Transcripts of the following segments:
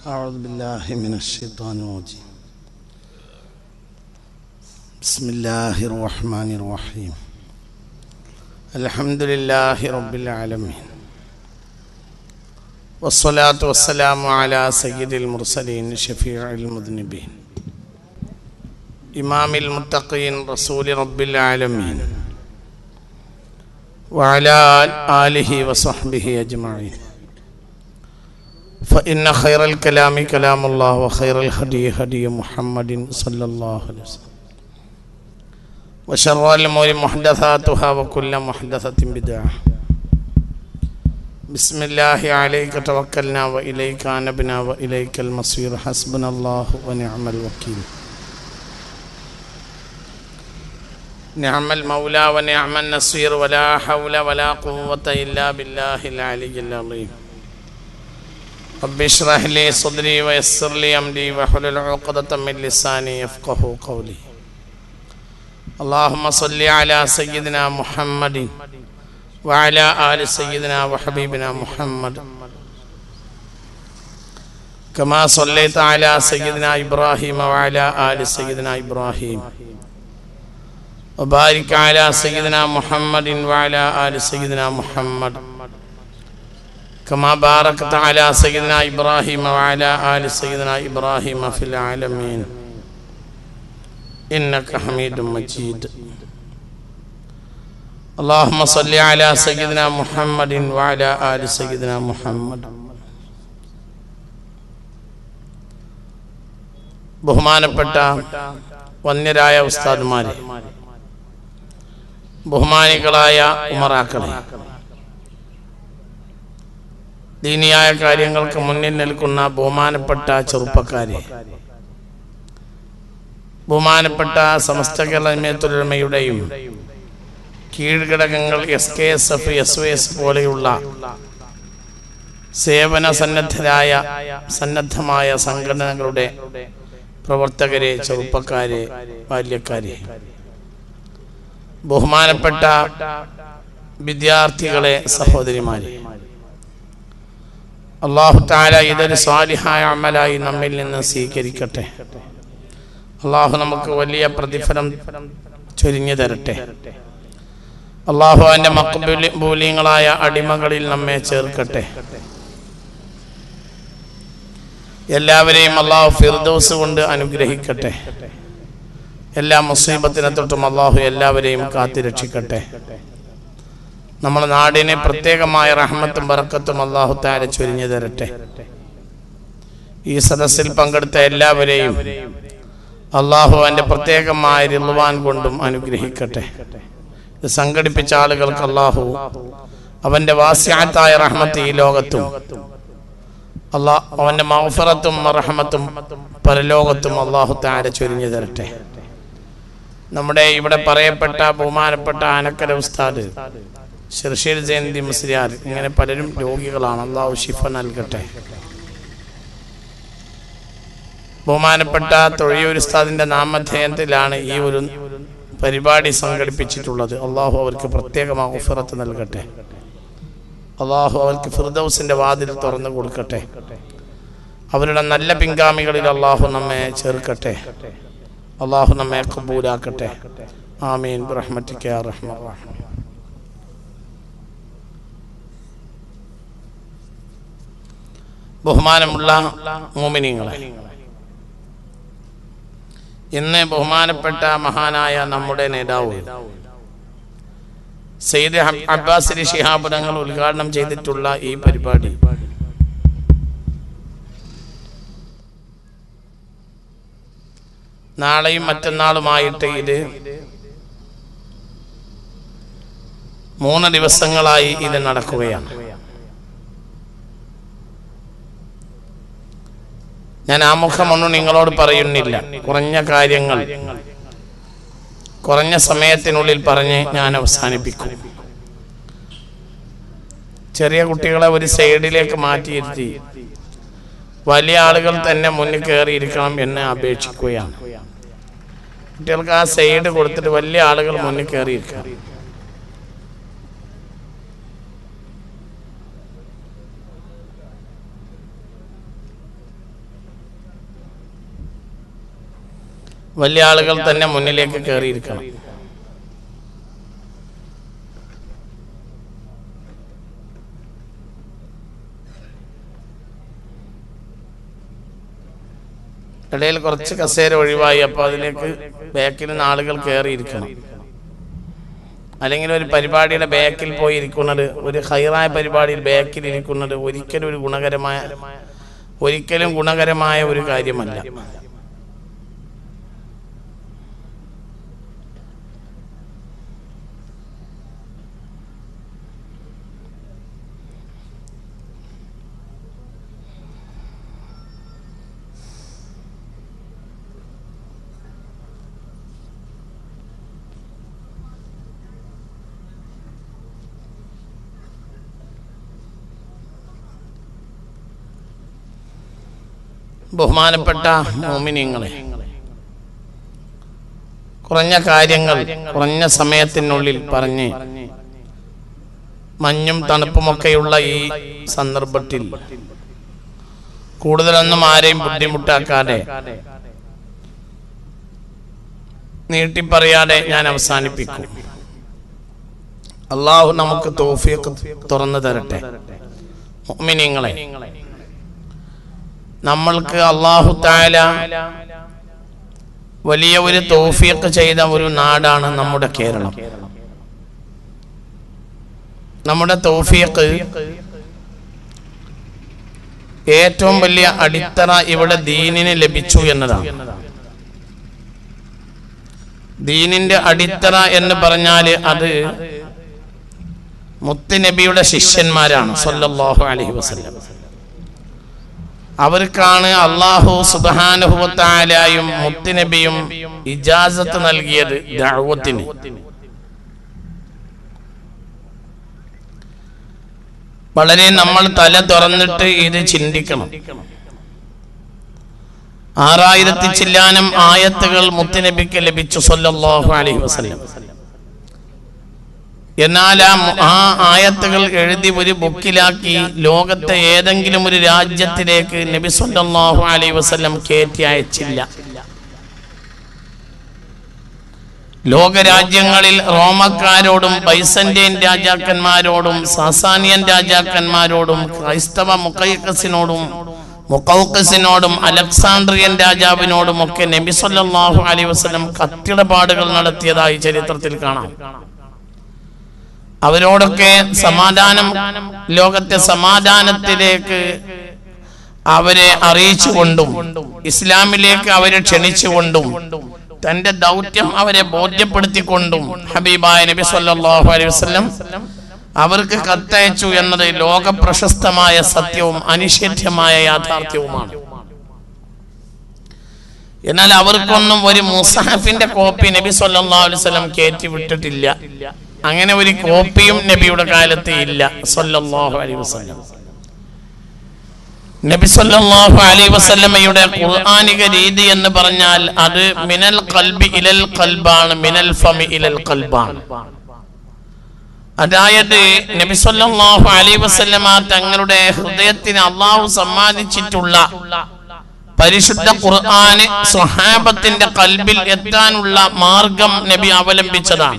أعوذ بالله من الشيطان الرجيم بسم الله الرحمن الرحيم الحمد لله رب العالمين والصلاة والسلام على سيد المرسلين شفيع المذنبين إمام المتقين رسول رب العالمين وعلى آله وصحبه أجمعين فإن خير الكلام كلام الله وخير الهدي هدي محمد صلى الله عليه وسلم وشر الأمور محدثاتها وكل محدثة بدعة بسم الله عليك توكلنا وإليك أنبنا وإليك المصير حسبنا الله ونعم الوكيل نعم المولى ونعم النصير ولا حول ولا قوة إلا بالله العلي العظيم رب اشرح لي صدري ويسر لي أمري واحلل عقدة من لساني يفقه قولي اللهم صل على سيدنا محمد وعلى آل سيدنا وحبيبنا محمد كما صليت على سيدنا إبراهيم وعلى آل سيدنا إبراهيم وبارك على سيدنا محمد وعلى آل سيدنا محمد كما باركت على سيدنا إبراهيم وعلى آل سيدنا إبراهيم في العالمين إنك حميد مجيد اللهم صل على سيدنا محمد وعلى آل سيدنا محمد ബഹുമാനപ്പെട്ട വന്യരായ ഉസ്താദുമാരെ ബഹുമാനികളായ ഉമറാക്കളെ ദീനിയായ കാര്യങ്ങൾക്ക് മുന്നിൽ നിൽക്കുന്ന ബഹുമാനപ്പെട്ട ചെറുപ്പക്കാരെ ബഹുമാനപ്പെട്ട സമസ്ത കേരളമയുടെയും കീഴ്ഘടകങ്ങൾ S K S F S O S പോലെയുള്ള സേവന സന്നദ്ധരായ സന്നദ്ധമായ സംഘടനകളുടെ പ്രവർത്തകരെ ചെറുപ്പക്കാരെ ബാല്യക്കാരെ ബഹുമാനപ്പെട്ട വിദ്യാർത്ഥികളെ സഹോദരിമാരെ അള്ളാഹു താല ഇതൊരു സ്വാലിഹായ അമലായി നമ്മിൽ നിന്ന് സ്വീകരിക്കട്ടെ അള്ളാഹു നമുക്ക് വലിയ പ്രതിഫലം ചൊരിഞ്ഞു തരട്ടെ അള്ളാഹു അവന്റെ മക്കബൂല്യങ്ങളായ അടിമകളിൽ നമ്മെ ചേർക്കട്ടെ എല്ലാവരെയും അള്ളാഹു ഫിർദോസ് കൊണ്ട് അനുഗ്രഹിക്കട്ടെ എല്ലാ മുസീബത്തിനെ തൊട്ടും അള്ളാഹു എല്ലാവരെയും കാത്തിരക്ഷിക്കട്ടെ നമ്മുടെ നാടിന് പ്രത്യേകമായ റഹ്മത്തും ബറക്കത്തും അള്ളാഹു താര ചൊരിഞ്ഞു തരട്ടെ ഈ സദസ്സിൽ പങ്കെടുത്ത എല്ലാവരെയും അള്ളാഹു അവന്റെ പ്രത്യേകമായ റിളുവാൻ കൊണ്ടും അനുഗ്രഹിക്കട്ടെ ഇത് സംഘടിപ്പിച്ച ആളുകൾക്ക് അള്ളാഹു അവന്റെ വാസ്യാത്തായ റഹ്മത്ത് ഈ ലോകത്തും അള്ളാഹ് അവന്റെ മൗഫറത്തും റഹ്മത്തും പരലോകത്തും അള്ളാഹു താര ചൊരിഞ്ഞു തരട്ടെ നമ്മുടെ ഇവിടെ പറയപ്പെട്ട ബഹുമാനപ്പെട്ട ആനക്കര ഉസ്താദ് ഷിർഷീൽ ജയന്തി മുസ്ലിയാർ ഇങ്ങനെ പലരും രോഗികളാണ് അള്ളാഹു ഷിഫ നൽകട്ടെ ബഹുമാനപ്പെട്ട തൊഴിയൂർ ഉസ്താദിന്റെ നാമധേയത്തിലാണ് ഈ ഒരു പരിപാടി സംഘടിപ്പിച്ചിട്ടുള്ളത് അള്ളാഹു അവർക്ക് പ്രത്യേക മഹഫിറത്ത് നൽകട്ടെ അള്ളാഹു അവർക്ക് ഫിർദൌസിന്റെ വാതിൽ തുറന്നു കൊടുക്കട്ടെ അവരുടെ നല്ല പിൻഗാമികളിൽ അള്ളാഹു നമ്മെ ചേർക്കട്ടെ അള്ളാഹു നമ്മെ കബൂലാക്കട്ടെ ആമീൻ റഹ്മത്തിക്ക റഹ്മ ബഹുമാനമുള്ള മോമിനിങ്ങളെ ഇന്ന് ബഹുമാനപ്പെട്ട മഹാനായ നമ്മുടെ നേതാവ് സെയ്ദ് അബ്ബാസിരി ശിഹാബുദങ്ങൾ ഉദ്ഘാടനം ചെയ്തിട്ടുള്ള ഈ പരിപാടി നാളെയും മറ്റന്നാളുമായിട്ട് ഇത് മൂന്ന് ദിവസങ്ങളായി ഇത് നടക്കുകയാണ് ഞാൻ ആമുഖമൊന്നും നിങ്ങളോട് പറയുന്നില്ല കുറഞ്ഞ കാര്യങ്ങൾ കുറഞ്ഞ സമയത്തിനുള്ളിൽ പറഞ്ഞ് ഞാൻ അവസാനിപ്പിക്കും ചെറിയ കുട്ടികളെ ഒരു സൈഡിലേക്ക് മാറ്റിയിരുത്തി വലിയ ആളുകൾ തന്നെ മുന്നിൽ കയറിയിരിക്കണം എന്ന് അപേക്ഷിക്കുകയാണ് കുട്ടികൾക്ക് ആ സൈഡ് കൊടുത്തിട്ട് വലിയ ആളുകൾ മുന്നിൽ കയറിയിരിക്കണം വലിയ ആളുകൾ തന്നെ മുന്നിലേക്ക് കയറിയിരിക്കണം ഇടയിൽ കുറച്ച് കസേര ഒഴിവായി അപ്പൊ അതിലേക്ക് ബാക്കിൽ നിന്ന് ആളുകൾ കയറിയിരിക്കണം അല്ലെങ്കിൽ ഒരു പരിപാടിയുടെ ബാക്കിൽ പോയി ഇരിക്കുന്നത് ഒരു ഹൈറായ പരിപാടിയിൽ ബാക്കിൽ ഇരിക്കുന്നത് ഒരിക്കലും ഒരു ഗുണകരമായ ഒരിക്കലും ഗുണകരമായ ഒരു കാര്യമല്ല ബഹുമാനപ്പെട്ട മോമിനിയങ്ങളെ കുറഞ്ഞ കാര്യങ്ങൾ കുറഞ്ഞ സമയത്തിനുള്ളിൽ പറഞ്ഞ് മഞ്ഞും തണുപ്പുമൊക്കെയുള്ള ഈ സന്ദർഭത്തിൽ കൂടുതലൊന്നും ആരെയും ബുദ്ധിമുട്ടാക്കാതെ നീട്ടിപ്പറയാതെ ഞാൻ അവസാനിപ്പിക്കും അള്ളാഹു നമുക്ക് തോഫിയൊക്കെ തുറന്നു തരട്ടെ മോമിനിയങ്ങളെ നമ്മൾക്ക് അള്ളാഹു താല വലിയ ഒരു തോഫിയൊക്കെ ചെയ്ത ഒരു നാടാണ് നമ്മുടെ കേരളം നമ്മുടെ തോഫിയക്ക് ഏറ്റവും വലിയ അടിത്തറ ഇവിടെ ദീനിന് ലഭിച്ചു എന്നതാണ് ദീനിന്റെ അടിത്തറ എന്ന് പറഞ്ഞാൽ അത് മുത്തുനബിയുടെ ശിഷ്യന്മാരാണ് സല്ലല്ലാഹു അലൈഹി വസല്ലം അവർക്കാണ് അള്ളാഹു സുബാനുഭവത്തായാലും മുത്തുനബിയും ഇജാസത്ത് നൽകിയത് ദഅവത്തിന് വളരെ നമ്മൾ തല തുറന്നിട്ട് ഇത് ചിന്തിക്കണം ആറായിരത്തി ചില്ലാനം ആയത്തുകൾ മുത്തുനബിക്ക് ലഭിച്ചു സല്ലല്ലാഹു അലൈഹി വസല്ലം എന്നാൽ ആ മു- ആ ആയത്തുകൾ എഴുതി ഒരു ബുക്കിലാക്കി ലോകത്തെ ഏതെങ്കിലും ഒരു രാജ്യത്തിലേക്ക് നബി സല്ലല്ലാഹു അലൈഹി വസല്ലം കയറ്റി അയച്ചില്ല ലോകരാജ്യങ്ങളിൽ റോമക്കാരോടും ബൈസന്റൈൻ രാജാക്കന്മാരോടും സാസാനിയൻ രാജാക്കന്മാരോടും ക്രൈസ്തവ മുക്കൈക്കസിനോടും മുക്കൗക്കസിനോടും അലക്സാണ്ട്രിയൻ രാജാവിനോടും ഒക്കെ നബി സല്ലല്ലാഹു അലൈഹി വസല്ലം കത്തിടപാടുകൾ നടത്തിയതായി ചരിത്രത്തിൽ കാണാം അവരോടൊക്കെ സമാധാനം ലോകത്തെ സമാധാനത്തിലേക്ക് അവരെ അറിയിച്ചുകൊണ്ടും ഇസ്ലാമിലേക്ക് അവരെ ക്ഷണിച്ചുകൊണ്ടും തന്റെ ദൗത്യം അവരെ ബോധ്യപ്പെടുത്തിക്കൊണ്ടും ഹബീബായ നബി സല്ലല്ലാഹു അലൈഹി വസല്ലം അവർക്ക് കത്തയച്ചു എന്നത് ലോക പ്രശസ്തമായ സത്യവും അനിഷേധ്യമായ യാഥാർത്ഥ്യവുമാണ് എന്നാൽ അവർക്കൊന്നും ഒരു മുസാഫിന്റെ കോപ്പി നബി സല്ലല്ലാഹു അലൈഹി വസല്ലം കയറ്റി വിട്ടിട്ടില്ല അങ്ങനെ ഒരു കോപ്പിയും നബിയുടെ കാലത്ത് ഇല്ല സല്ലല്ലാഹു അലൈഹി വസല്ലം നബി സല്ലല്ലാഹു അലൈഹി വസല്ലമയുടെ ഖുർആനിക രീതി എന്ന് പറഞ്ഞാൽ അത് മിനൽ ഖൽബി ഇലൽ ഖൽബാണ് മിനൽ ഫമി ഇലൽ ഖൽബാണ് അതായത് നബി സല്ലല്ലാഹു അലൈഹി വസല്ലമ തങ്ങളുടെ ഹൃദയത്തിന് അള്ളാഹു സമ്മാനിച്ചിട്ടുള്ള പരിശുദ്ധ ഖുർആന് സ്വഹാബത്തിന്റെ കൽബിൽ എത്താനുള്ള മാർഗം നബി അവലംബിച്ചതാണ്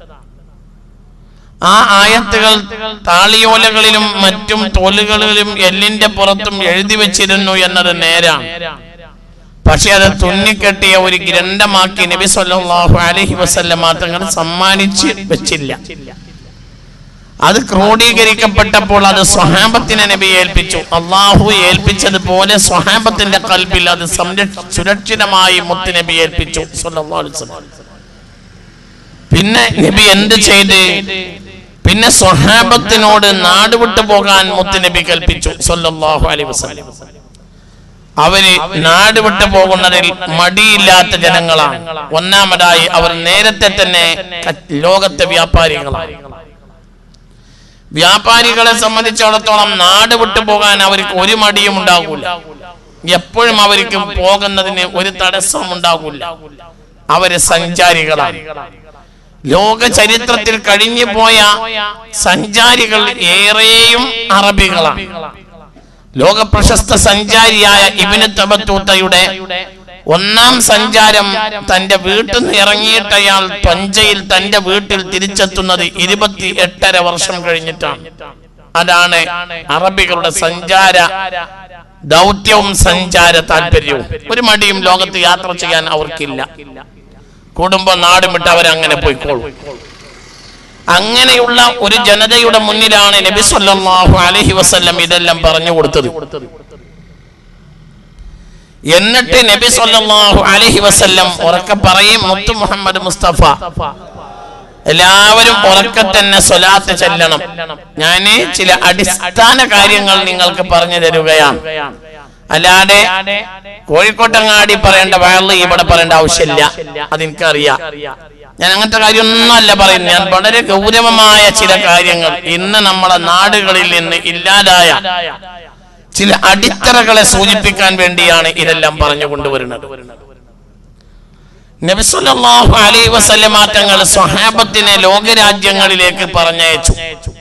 ആ ആയത്തുകൾ താളിയോലകളിലും മറ്റും തോലുകളിലും എല്ലിന്റെ പുറത്തും എഴുതി വെച്ചിരുന്നു എന്നത് നേരാണ് പക്ഷെ അത് തുന്നിക്കെട്ടിയ ഒരു ഗ്രന്ഥമാക്കി നബി സല്ലല്ലാഹു അലൈഹി വസല്ലമ തങ്ങൾ സമ്മാനിച്ച് വെച്ചില്ല അത് ക്രോഡീകരിക്കപ്പെട്ടപ്പോൾ അത് സ്വഹാബത്തിനെ നബി ഏൽപ്പിച്ചു അള്ളാഹു ഏൽപ്പിച്ചതുപോലെ സ്വഹാബത്തിന്റെ കൽബിൽ അത് സംരക്ഷ സുരക്ഷിതമായി മുത്ത് നബി ഏൽപ്പിച്ചു സല്ലല്ലാഹു അലൈഹി വസല്ലം പിന്നെ നബി എന്ത് ചെയ്ത് പിന്നെ സ്വഹാബത്തിനോട് നാട് വിട്ടു പോകാൻ മുത്തുനബി കൽപ്പിച്ചു സല്ലല്ലാഹു അലൈഹി വസല്ലം അവര് നാട് വിട്ടു പോകുന്നതിൽ മടിയില്ലാത്ത ജനങ്ങളാണ് ഒന്നാമതായി അവർ നേരത്തെ തന്നെ ക- ലോകത്തെ വ്യാപാരികളാണ് വ്യാപാരികളെ സംബന്ധിച്ചിടത്തോളം നാട് വിട്ടു പോകാൻ അവർക്ക് ഒരു മടിയും ഉണ്ടാകൂല എപ്പോഴും അവർക്ക് പോകുന്നതിന് ഒരു തടസ്സവും ഉണ്ടാകൂല അവര് സഞ്ചാരികളാണ് ലോക ചരിത്രത്തിൽ കഴിഞ്ഞു പോയ സഞ്ചാരികൾ ഏറെയും അറബികളാണ് ലോക പ്രശസ്ത സഞ്ചാരിയായ ഇബിന് തബത്തൂത്തയുടെ ഒന്നാം സഞ്ചാരം തന്റെ വീട്ടിൽ നിന്ന് ഇറങ്ങിയിട്ട് അയാൾ പഞ്ചയിൽ തന്റെ വീട്ടിൽ തിരിച്ചെത്തുന്നത് ഇരുപത്തി എട്ടര വർഷം കഴിഞ്ഞിട്ടാണ് അതാണ് അറബികളുടെ സഞ്ചാര ദൗത്യവും സഞ്ചാര താല്പര്യവും ഒരു മടിയും ലോകത്ത് യാത്ര ചെയ്യാൻ അവർക്കില്ല കുടുംബം നാടും വിട്ട് അവരങ്ങനെ പോയിക്കോളും അങ്ങനെയുള്ള ഒരു ജനതയുടെ മുന്നിലാണ് നബി സല്ലല്ലാഹു അലൈഹി വസല്ലം ഇതെല്ലാം പറഞ്ഞു കൊടുത്തത് എന്നിട്ട് നബി സല്ലല്ലാഹു അലൈഹി വസല്ലം ഉറക്കെ പറയും മുത്തു മുഹമ്മദ് മുസ്തഫ എല്ലാവരും ഉറക്കെ തന്നെ സ്വലാത്ത് ചെല്ലണം ഞാന് ചില അടിസ്ഥാന കാര്യങ്ങൾ നിങ്ങൾക്ക് പറഞ്ഞു തരുകയാണ് അല്ലാതെ കോഴിക്കോട്ടങ്ങാടി പറയേണ്ട വയറിൽ ഇവിടെ പറയേണ്ട ആവശ്യമില്ല അതെനിക്കറിയാം ഞാൻ അങ്ങനത്തെ കാര്യമൊന്നും അല്ല പറയുന്നത് ഞാൻ വളരെ ഗൗരവമായ ചില കാര്യങ്ങൾ ഇന്ന് നമ്മുടെ നാടുകളിൽ നിന്ന് ഇല്ലാതായ ചില അടിത്തറകളെ സൂചിപ്പിക്കാൻ വേണ്ടിയാണ് ഇതെല്ലാം പറഞ്ഞു കൊണ്ടുവരുന്നത് നബിസ്വല്ലാഹു അലൈ വസല്ലമ തങ്ങൾ സ്വഹാബത്തിനെ ലോകരാജ്യങ്ങളിലേക്ക് പറഞ്ഞയച്ചു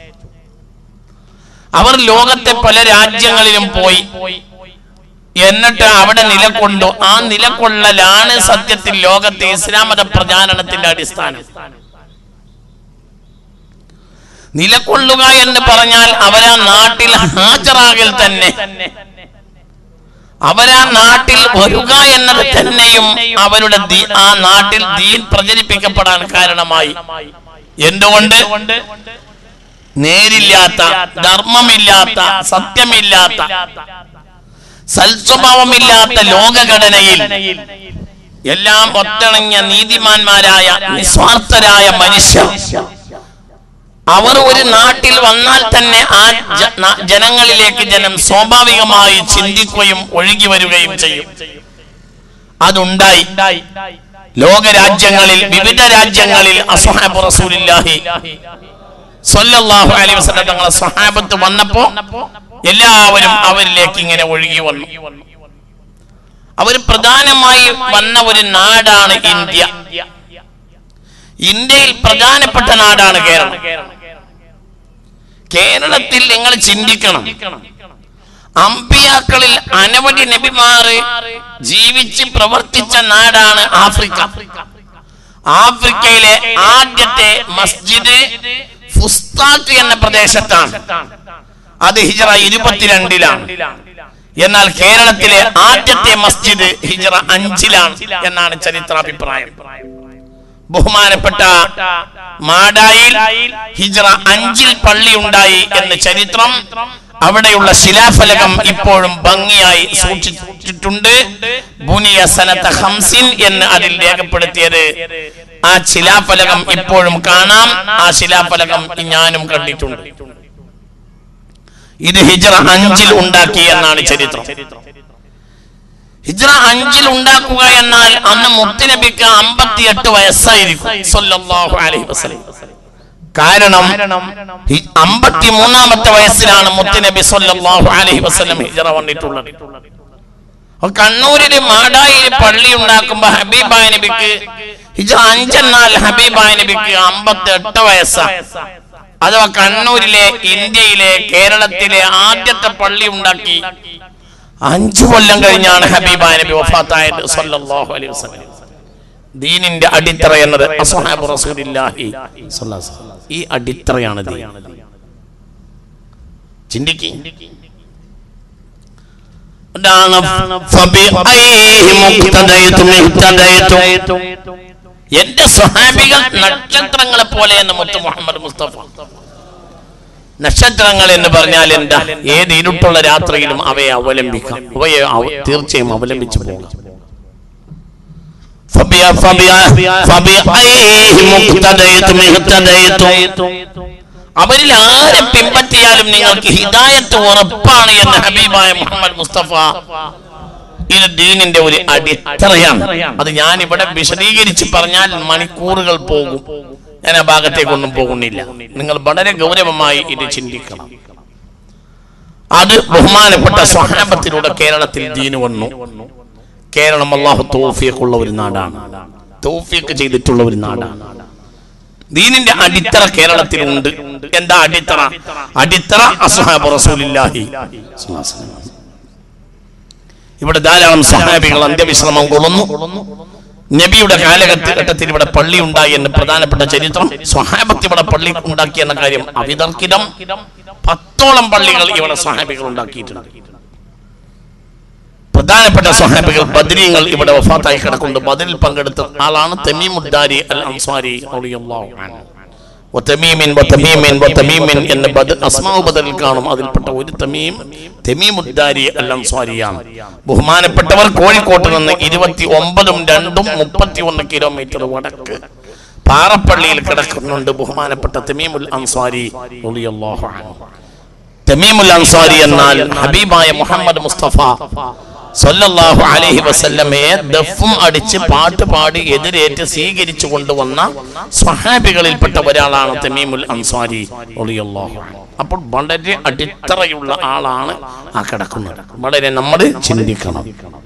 അവർ ലോകത്തെ പല രാജ്യങ്ങളിലും പോയി എന്നിട്ട് അവിടെ നിലകൊണ്ടു ആ നിലകൊള്ളലാണ് സത്യത്തിൽ ലോകത്തെ ഇസ്ലാം മത പ്രചാരണത്തിന്റെ അടിസ്ഥാനം നിലകൊള്ളുക എന്ന് പറഞ്ഞാൽ അവരാ നാട്ടിൽ ഹാജറാകിൽ തന്നെ അവരാ നാട്ടിൽ വരിക എന്നത് തന്നെയും അവരുടെ ദീ- ആ നാട്ടിൽ ദീൻ പ്രചരിപ്പിക്കപ്പെടാൻ കാരണമായി എന്തുകൊണ്ട് നേരില്ലാത്ത ധർമ്മമില്ലാത്ത സത്യമില്ലാത്ത സൽസ്വഭാവമില്ലാത്ത ലോകഘടനയിൽ എല്ലാം ഒത്തിണങ്ങിയ നീതിമാന്മാരായ നിസ്വാർത്ഥരായ മനുഷ്യർ അവർ ഒരു നാട്ടിൽ വന്നാൽ തന്നെ ആ ജ- ന- ജനങ്ങളിലേക്ക് ജനം സ്വാഭാവികമായി ചിന്തിക്കുകയും ഒഴുകി വരികയും ചെയ്യും അതുണ്ടായി ലോകരാജ്യങ്ങളിൽ വിവിധ രാജ്യങ്ങളിൽ അസ്വഹാബ് റസൂലില്ലാഹി സ്വല്ലല്ലാഹു അലൈഹി വസല്ലം തങ്ങളെ സ്വഹാബത്ത് വന്നപ്പോ എല്ലാവരും അവരിലേക്ക് ഇങ്ങനെ ഒഴുകി വന്നു അവർ പ്രധാനമായി വന്ന ഒരു നാടാണ് ഇന്ത്യ ഇന്ത്യയിൽ പ്രധാനപ്പെട്ട നാടാണ് കേരളം കേരളത്തിൽ നിങ്ങൾ ചിന്തിക്കണം അമ്പിയാക്കളിൽ അനവധി നബിമാര് ജീവിച്ച് പ്രവർത്തിച്ച നാടാണ് ആഫ്രിക്ക ആഫ്രിക്കയിലെ ആദ്യത്തെ മസ്ജിദ് ഫുസ്താത്ത് എന്ന പ്രദേശത്താണ് അത് ഹിജറ ഇരുപത്തിരണ്ടിലാണ് എന്നാൽ കേരളത്തിലെ ആദ്യത്തെ മസ്ജിദ് ഹിജറ അഞ്ചിലാണ് എന്നാണ് ചരിത്രാഭിപ്രായം ബഹുമാനപ്പെട്ട മാടായിൽ ഹിജ്റ അഞ്ചിൽ പള്ളി ഉണ്ടായി എന്ന് ചരിത്രം അവിടെയുള്ള ശിലാഫലകം ഇപ്പോഴും ഭംഗിയായി സൂക്ഷിച്ചിട്ടുണ്ട് ബുനിയ സനത്ത ഹംസിൻ എന്ന് അതിൽ രേഖപ്പെടുത്തിയത് ആ ശിലാഫലകം ഇപ്പോഴും കാണാം ആ ശിലാഫലകം ഞാനും കണ്ടിട്ടുണ്ട് ഇത് ഹിജ്റ അഞ്ചിൽ ഉണ്ടാക്കി എന്നാണ് ചരിത്രം ഹിജ്റ അഞ്ചിൽ ഉണ്ടാക്കുക എന്നാൽ അന്ന് മുത്തുനബിക്ക് അമ്പത്തിയെട്ട് വയസ്സായിരിക്കും സല്ലല്ലാഹു അലൈഹി വസല്ലം കാരണം ഹി- അമ്പത്തിമൂന്നാമത്തെ വയസ്സിലാണ് മുത്തുനബി സല്ലല്ലാഹു അലൈഹി വസല്ലം ഹിജ്റ വന്നിട്ടുള്ളത് അപ്പൊ കണ്ണൂരില് മാടായിൽ പള്ളി ഉണ്ടാക്കുമ്പോ ഹബീബായ നബിക്ക് ഹിജ്റ അഞ്ചെന്നാൽ ഹബീബായ നബിക്ക് അമ്പത്തി എട്ട് വയസ്സാണ് അഥവാ കണ്ണൂരിലെ ഇന്ത്യയിലെ കേരളത്തിലെ ആദ്യത്തെ പള്ളി ഉണ്ടാക്കി അഞ്ചു കൊല്ലം കഴിഞ്ഞാണ് ഹബീബായ നബി വഫാത്തായത് സല്ലല്ലാഹു അലൈഹി വസല്ലം ദീനിന്റെ അടിത്തറ എന്നത് അസ്ഹാബ് റസൂലില്ലാഹി സ്വല്ലല്ലാഹു അലൈഹി വസല്ലം. ഈ അടിത്തറയാണ് ദീൻ ചിന്തിക്ക് അതാണ് ഫബിഐഹി മുഖ്തദയതും ഇഹ്തദയതും. എന്റെ സ്വഹാബികൾ നക്ഷത്രങ്ങളെ പോലെ എന്ന് മുത്തു മുഹമ്മദ് മുസ്തഫ നക്ഷത്രങ്ങൾ എന്ന് പറഞ്ഞാൽ എന്താ ഏത് ഇരുട്ടുള്ള രാത്രിയിലും അവയെ അവലംബിക്കാം അവയെ അവ- തീർച്ചയായും അവലംബിച്ചു പോകാം ഫബിയ- ഫബിയ- ഫബിഐഹി മുഖ്തദയതും ഇഹ്തദയതും. അവരിൽ ആരെ പിൻപറ്റിയാലും നിങ്ങൾക്ക് ഹിദായത്ത് ഉറപ്പാണ് എന്ന് ഹബീബായ മുഹമ്മദ് മുസ്തഫ ഇത് ദീനിന്റെ ഒരു അടിത്തറയാണ് അത് ഞാൻ ഇവിടെ വിശദീകരിച്ച് പറഞ്ഞാൽ മണിക്കൂറുകൾ പോകും ഞാൻ ആ ഭാഗത്തേക്കൊന്നും പോകുന്നില്ല നിങ്ങൾ വളരെ ഗൗരവമായി ഇത് ചിന്തിക്കണം അത് ബഹുമാനപ്പെട്ട സ്വഹാബത്തിലൂടെ കേരളത്തിൽ ദീന് വന്നു കേരളം അള്ളാഹു തൗഫീഖുള്ള ഒരു നാടാണ് തൗഫീഖ് ചെയ്തിട്ടുള്ള ഒരു നാടാണ് ദീനിന്റെ അടിത്തറ കേരളത്തിലുണ്ട് എന്താ അടിത്തറ അടിത്തറ അസ്ഹാബ് റസൂലില്ലാഹി സ്വല്ലല്ലാഹു അലൈഹി വസല്ലം. ഇവിടെ ധാരാളം സഹാബികൾ അന്ത്യവിശ്രമം കൊള്ളുന്നു നബിയുടെ കാലഘട്ടത്തിൽ ഇവിടെ പള്ളി ഉണ്ടായി എന്ന് പ്രധാനപ്പെട്ട ചരിത്രം സ്വഹാബത്ത് ഇവിടെ പള്ളി ഉണ്ടാക്കി എന്ന കാര്യം അവിതർക്കിതം പത്തോളം പള്ളികൾ ഇവിടെ സ്വഹാബികൾ ഉണ്ടാക്കിയിട്ടുണ്ട് പ്രധാനപ്പെട്ട സ്വഹാബികൾ ബദ്രീങ്ങൾ ഇവിടെ വഫാത്തായി കിടക്കുന്നുണ്ട് ബദറിൽ പങ്കെടുത്ത ആളാണ് തമീമുദ്ദാരി അൽ അൻസാരി റളിയല്ലാഹു അൻഹു വതമീമിൻ വതമീമിൻ വതമീമിൻ എന്ന് ബദർ അസ്മാഉ ബദറിൽ കാണും അതിൽപ്പെട്ട ഒരു തമീം തമീമുദ്ദാരി അൽ അൻസാരിയാണ് ബഹുമാനപ്പെട്ടവർ കോഴിക്കോട്ട് നിന്ന് ഇരുപത്തി ഒമ്പതും രണ്ടും മുപ്പത്തി ഒന്ന് കിലോമീറ്റർ വടക്ക് പാറപ്പള്ളിയിൽ കിടക്കുന്നുണ്ട് ബഹുമാനപ്പെട്ട തമീമുൽ അൻസാരി റളിയല്ലാഹു അൻഹു തമീമുൽ അൻസാരി എന്നാൽ ഹബീബായ മുഹമ്മദ് മുസ്തഫ സല്ലല്ലാഹു അലൈഹി വസല്ലമയെ ദഫും അടിച്ച് പാട്ട് പാടി എതിരേറ്റ് സ്വീകരിച്ചു കൊണ്ടുവന്ന സ്വഹാബികളിൽപ്പെട്ട ഒരാളാണ് തമീമുൽ അൻസാരി റളിയല്ലാഹു അൻഹു അപ്പോൾ വളരെ അടിത്തറയുള്ള ആളാണ് ആ കിടക്കുന്നത് വളരെ നമ്മൾ ചിന്തിക്കണം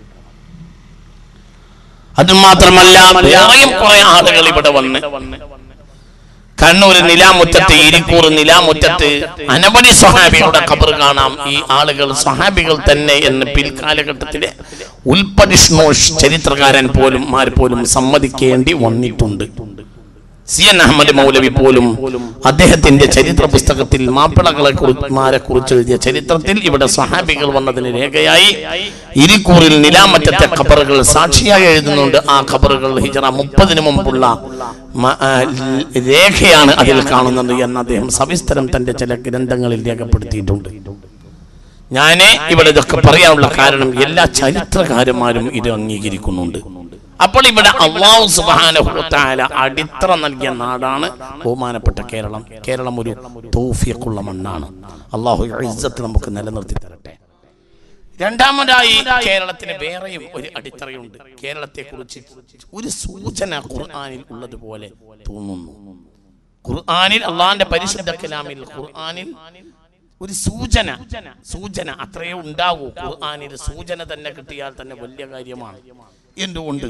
അത് മാത്രമല്ല വേറെയും കുറെ ആളുകൾ ഇവിടെ വന്ന് കണ്ണൂർ നിലാമുറ്റത്ത് ഇരിക്കൂർ നിലാമുറ്റത്ത് അനവധി സ്വഹാബികളുടെ ഖബർ കാണാം ഈ ആളുകൾ സ്വഹാബികൾ തന്നെ എന്ന് പിൽക്കാലഘട്ടത്തിലെ ഉൽപ്പതിഷ്ണോഷ് ചരിത്രകാരൻ പോലും മാർ പോലും സമ്മതിക്കേണ്ടി വന്നിട്ടുണ്ട് സി എൻ അഹമ്മദ് മൗലവി പോലും അദ്ദേഹത്തിന്റെ ചരിത്ര പുസ്തകത്തിൽ മാപ്പിളകളെ കുറിമാരെ കുറിച്ച് എഴുതിയ ചരിത്രത്തിൽ ഇവിടെ സഹാബികൾ വന്നതിന് രേഖയായി ഇരിക്കൂറിൽ നിലാമറ്റത്തെ ഖബറുകൾ സാക്ഷിയായി എഴുതുന്നുണ്ട് ആ ഖബറുകൾ ഹിജറ മുപ്പതിന് മുമ്പുള്ള മ- ആ, രേഖയാണ് അതിൽ കാണുന്നത് എന്ന് അദ്ദേഹം സവിസ്തരം തന്റെ ചില ഗ്രന്ഥങ്ങളിൽ രേഖപ്പെടുത്തിയിട്ടുണ്ട് ഞാന് ഇവിടെ ഇതൊക്കെ പറയാനുള്ള കാരണം എല്ലാ ചരിത്രകാരന്മാരും ഇത് അംഗീകരിക്കുന്നുണ്ട് അപ്പോൾ ഇവിടെ അള്ളാഹു സുബാനുഭവത്തായ അടിത്തറ നൽകിയ നാടാണ് ബഹുമാനപ്പെട്ട കേരളം കേരളം ഒരു തൗഫീഖുള്ള മണ്ണാണ് അള്ളാഹു ഇസ്സത്ത് നമുക്ക് നിലനിർത്തി തരട്ടെ രണ്ടാമതായി കേരളത്തിന് വേറെയും ഒരു അടിത്തറയുണ്ട് കേരളത്തെ കുറിച്ച് ഒരു സൂചന ഖുർആനിൽ ഉള്ളതുപോലെ തോന്നുന്നു ഖുർആനിൽ അള്ളാഹിന്റെ പരിശുദ്ധ കലാമിൽ ഖുർആനിൽ ഒരു സൂചന സൂചന അത്രയേ ഉണ്ടാകൂ ഖുർആനിൽ സൂചന തന്നെ കിട്ടിയാൽ തന്നെ വലിയ കാര്യമാണ് എന്തുകൊണ്ട്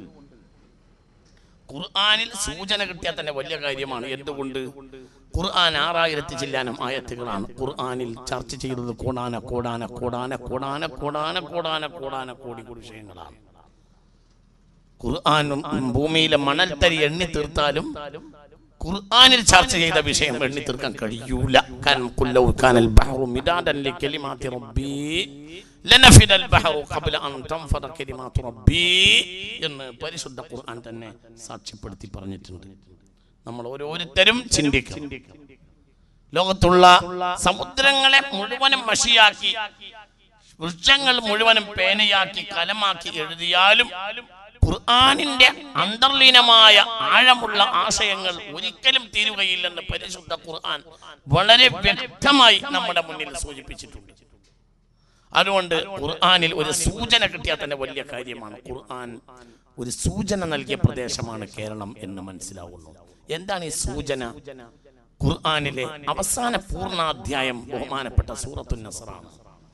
ഖുർആനിൽ സൂചന കിട്ടിയാൽ തന്നെ വലിയ കാര്യമാണ് എന്തുകൊണ്ട് ഖുർആൻ ആറായിരത്തി ചില്ലാനം ആയത്തുകളാണ് ഖുർആനിൽ ചർച്ച ചെയ്തത് കോടാന കോടാന കോടാന കോടാന കോടാന കോടാന കോടാന കോടി കോടി വിഷയങ്ങളാണ് ഖുർആനും ഭൂമിയിലെ മണൽത്തരി എണ്ണി തീർത്താലും ഖുർആനിൽ ചർച്ച ചെയ്ത വിഷയം എണ്ണി തീർക്കാൻ കഴിയൂല കാരണം കുല്ലൗ കാനൽ ബഹറു മിദാദൻ ലികലിമാതി റബ്ബി ലനഫിദൽ ബഹറു ഖബ്ല അൻ തൻഫദ കലിമാതു റബ്ബി എന്ന് പരിശുദ്ധ ഖുർആൻ തന്നെ സാക്ഷ്യപ്പെടുത്തി പറഞ്ഞിട്ടുണ്ട് നമ്മൾ ഓരോരുത്തരും ചിന്തിക്കണം ലോകത്തുള്ള സമുദ്രങ്ങളെ മുഴുവനും മഷിയാക്കി വൃക്ഷങ്ങൾ മുഴുവനും പേനയാക്കി കലമാക്കി എഴുതിയാലും ഖുർആനിന്റെ അന്തർലീനമായ ആഴമുള്ള ആശയങ്ങൾ ഒരിക്കലും തീരുകയില്ലെന്ന് പരിശുദ്ധ ഖുർആൻ വളരെ വ്യക്തമായി നമ്മുടെ മുന്നിൽ സൂചിപ്പിച്ചിട്ടുണ്ട് അതുകൊണ്ട് ഖുർആനിൽ ഒരു സൂചന കിട്ടിയാൽ തന്നെ വലിയ കാര്യമാണ് ഖുർആൻ ഒരു സൂചന നൽകിയ പ്രദേശമാണ് കേരളം എന്ന് മനസ്സിലാവുന്നു എന്താണ് ഈ സൂചന ഖുർആനിലെ അവസാന പൂർണ്ണാധ്യായം ബഹുമാനപ്പെട്ട സൂറത്തു നസറാണ്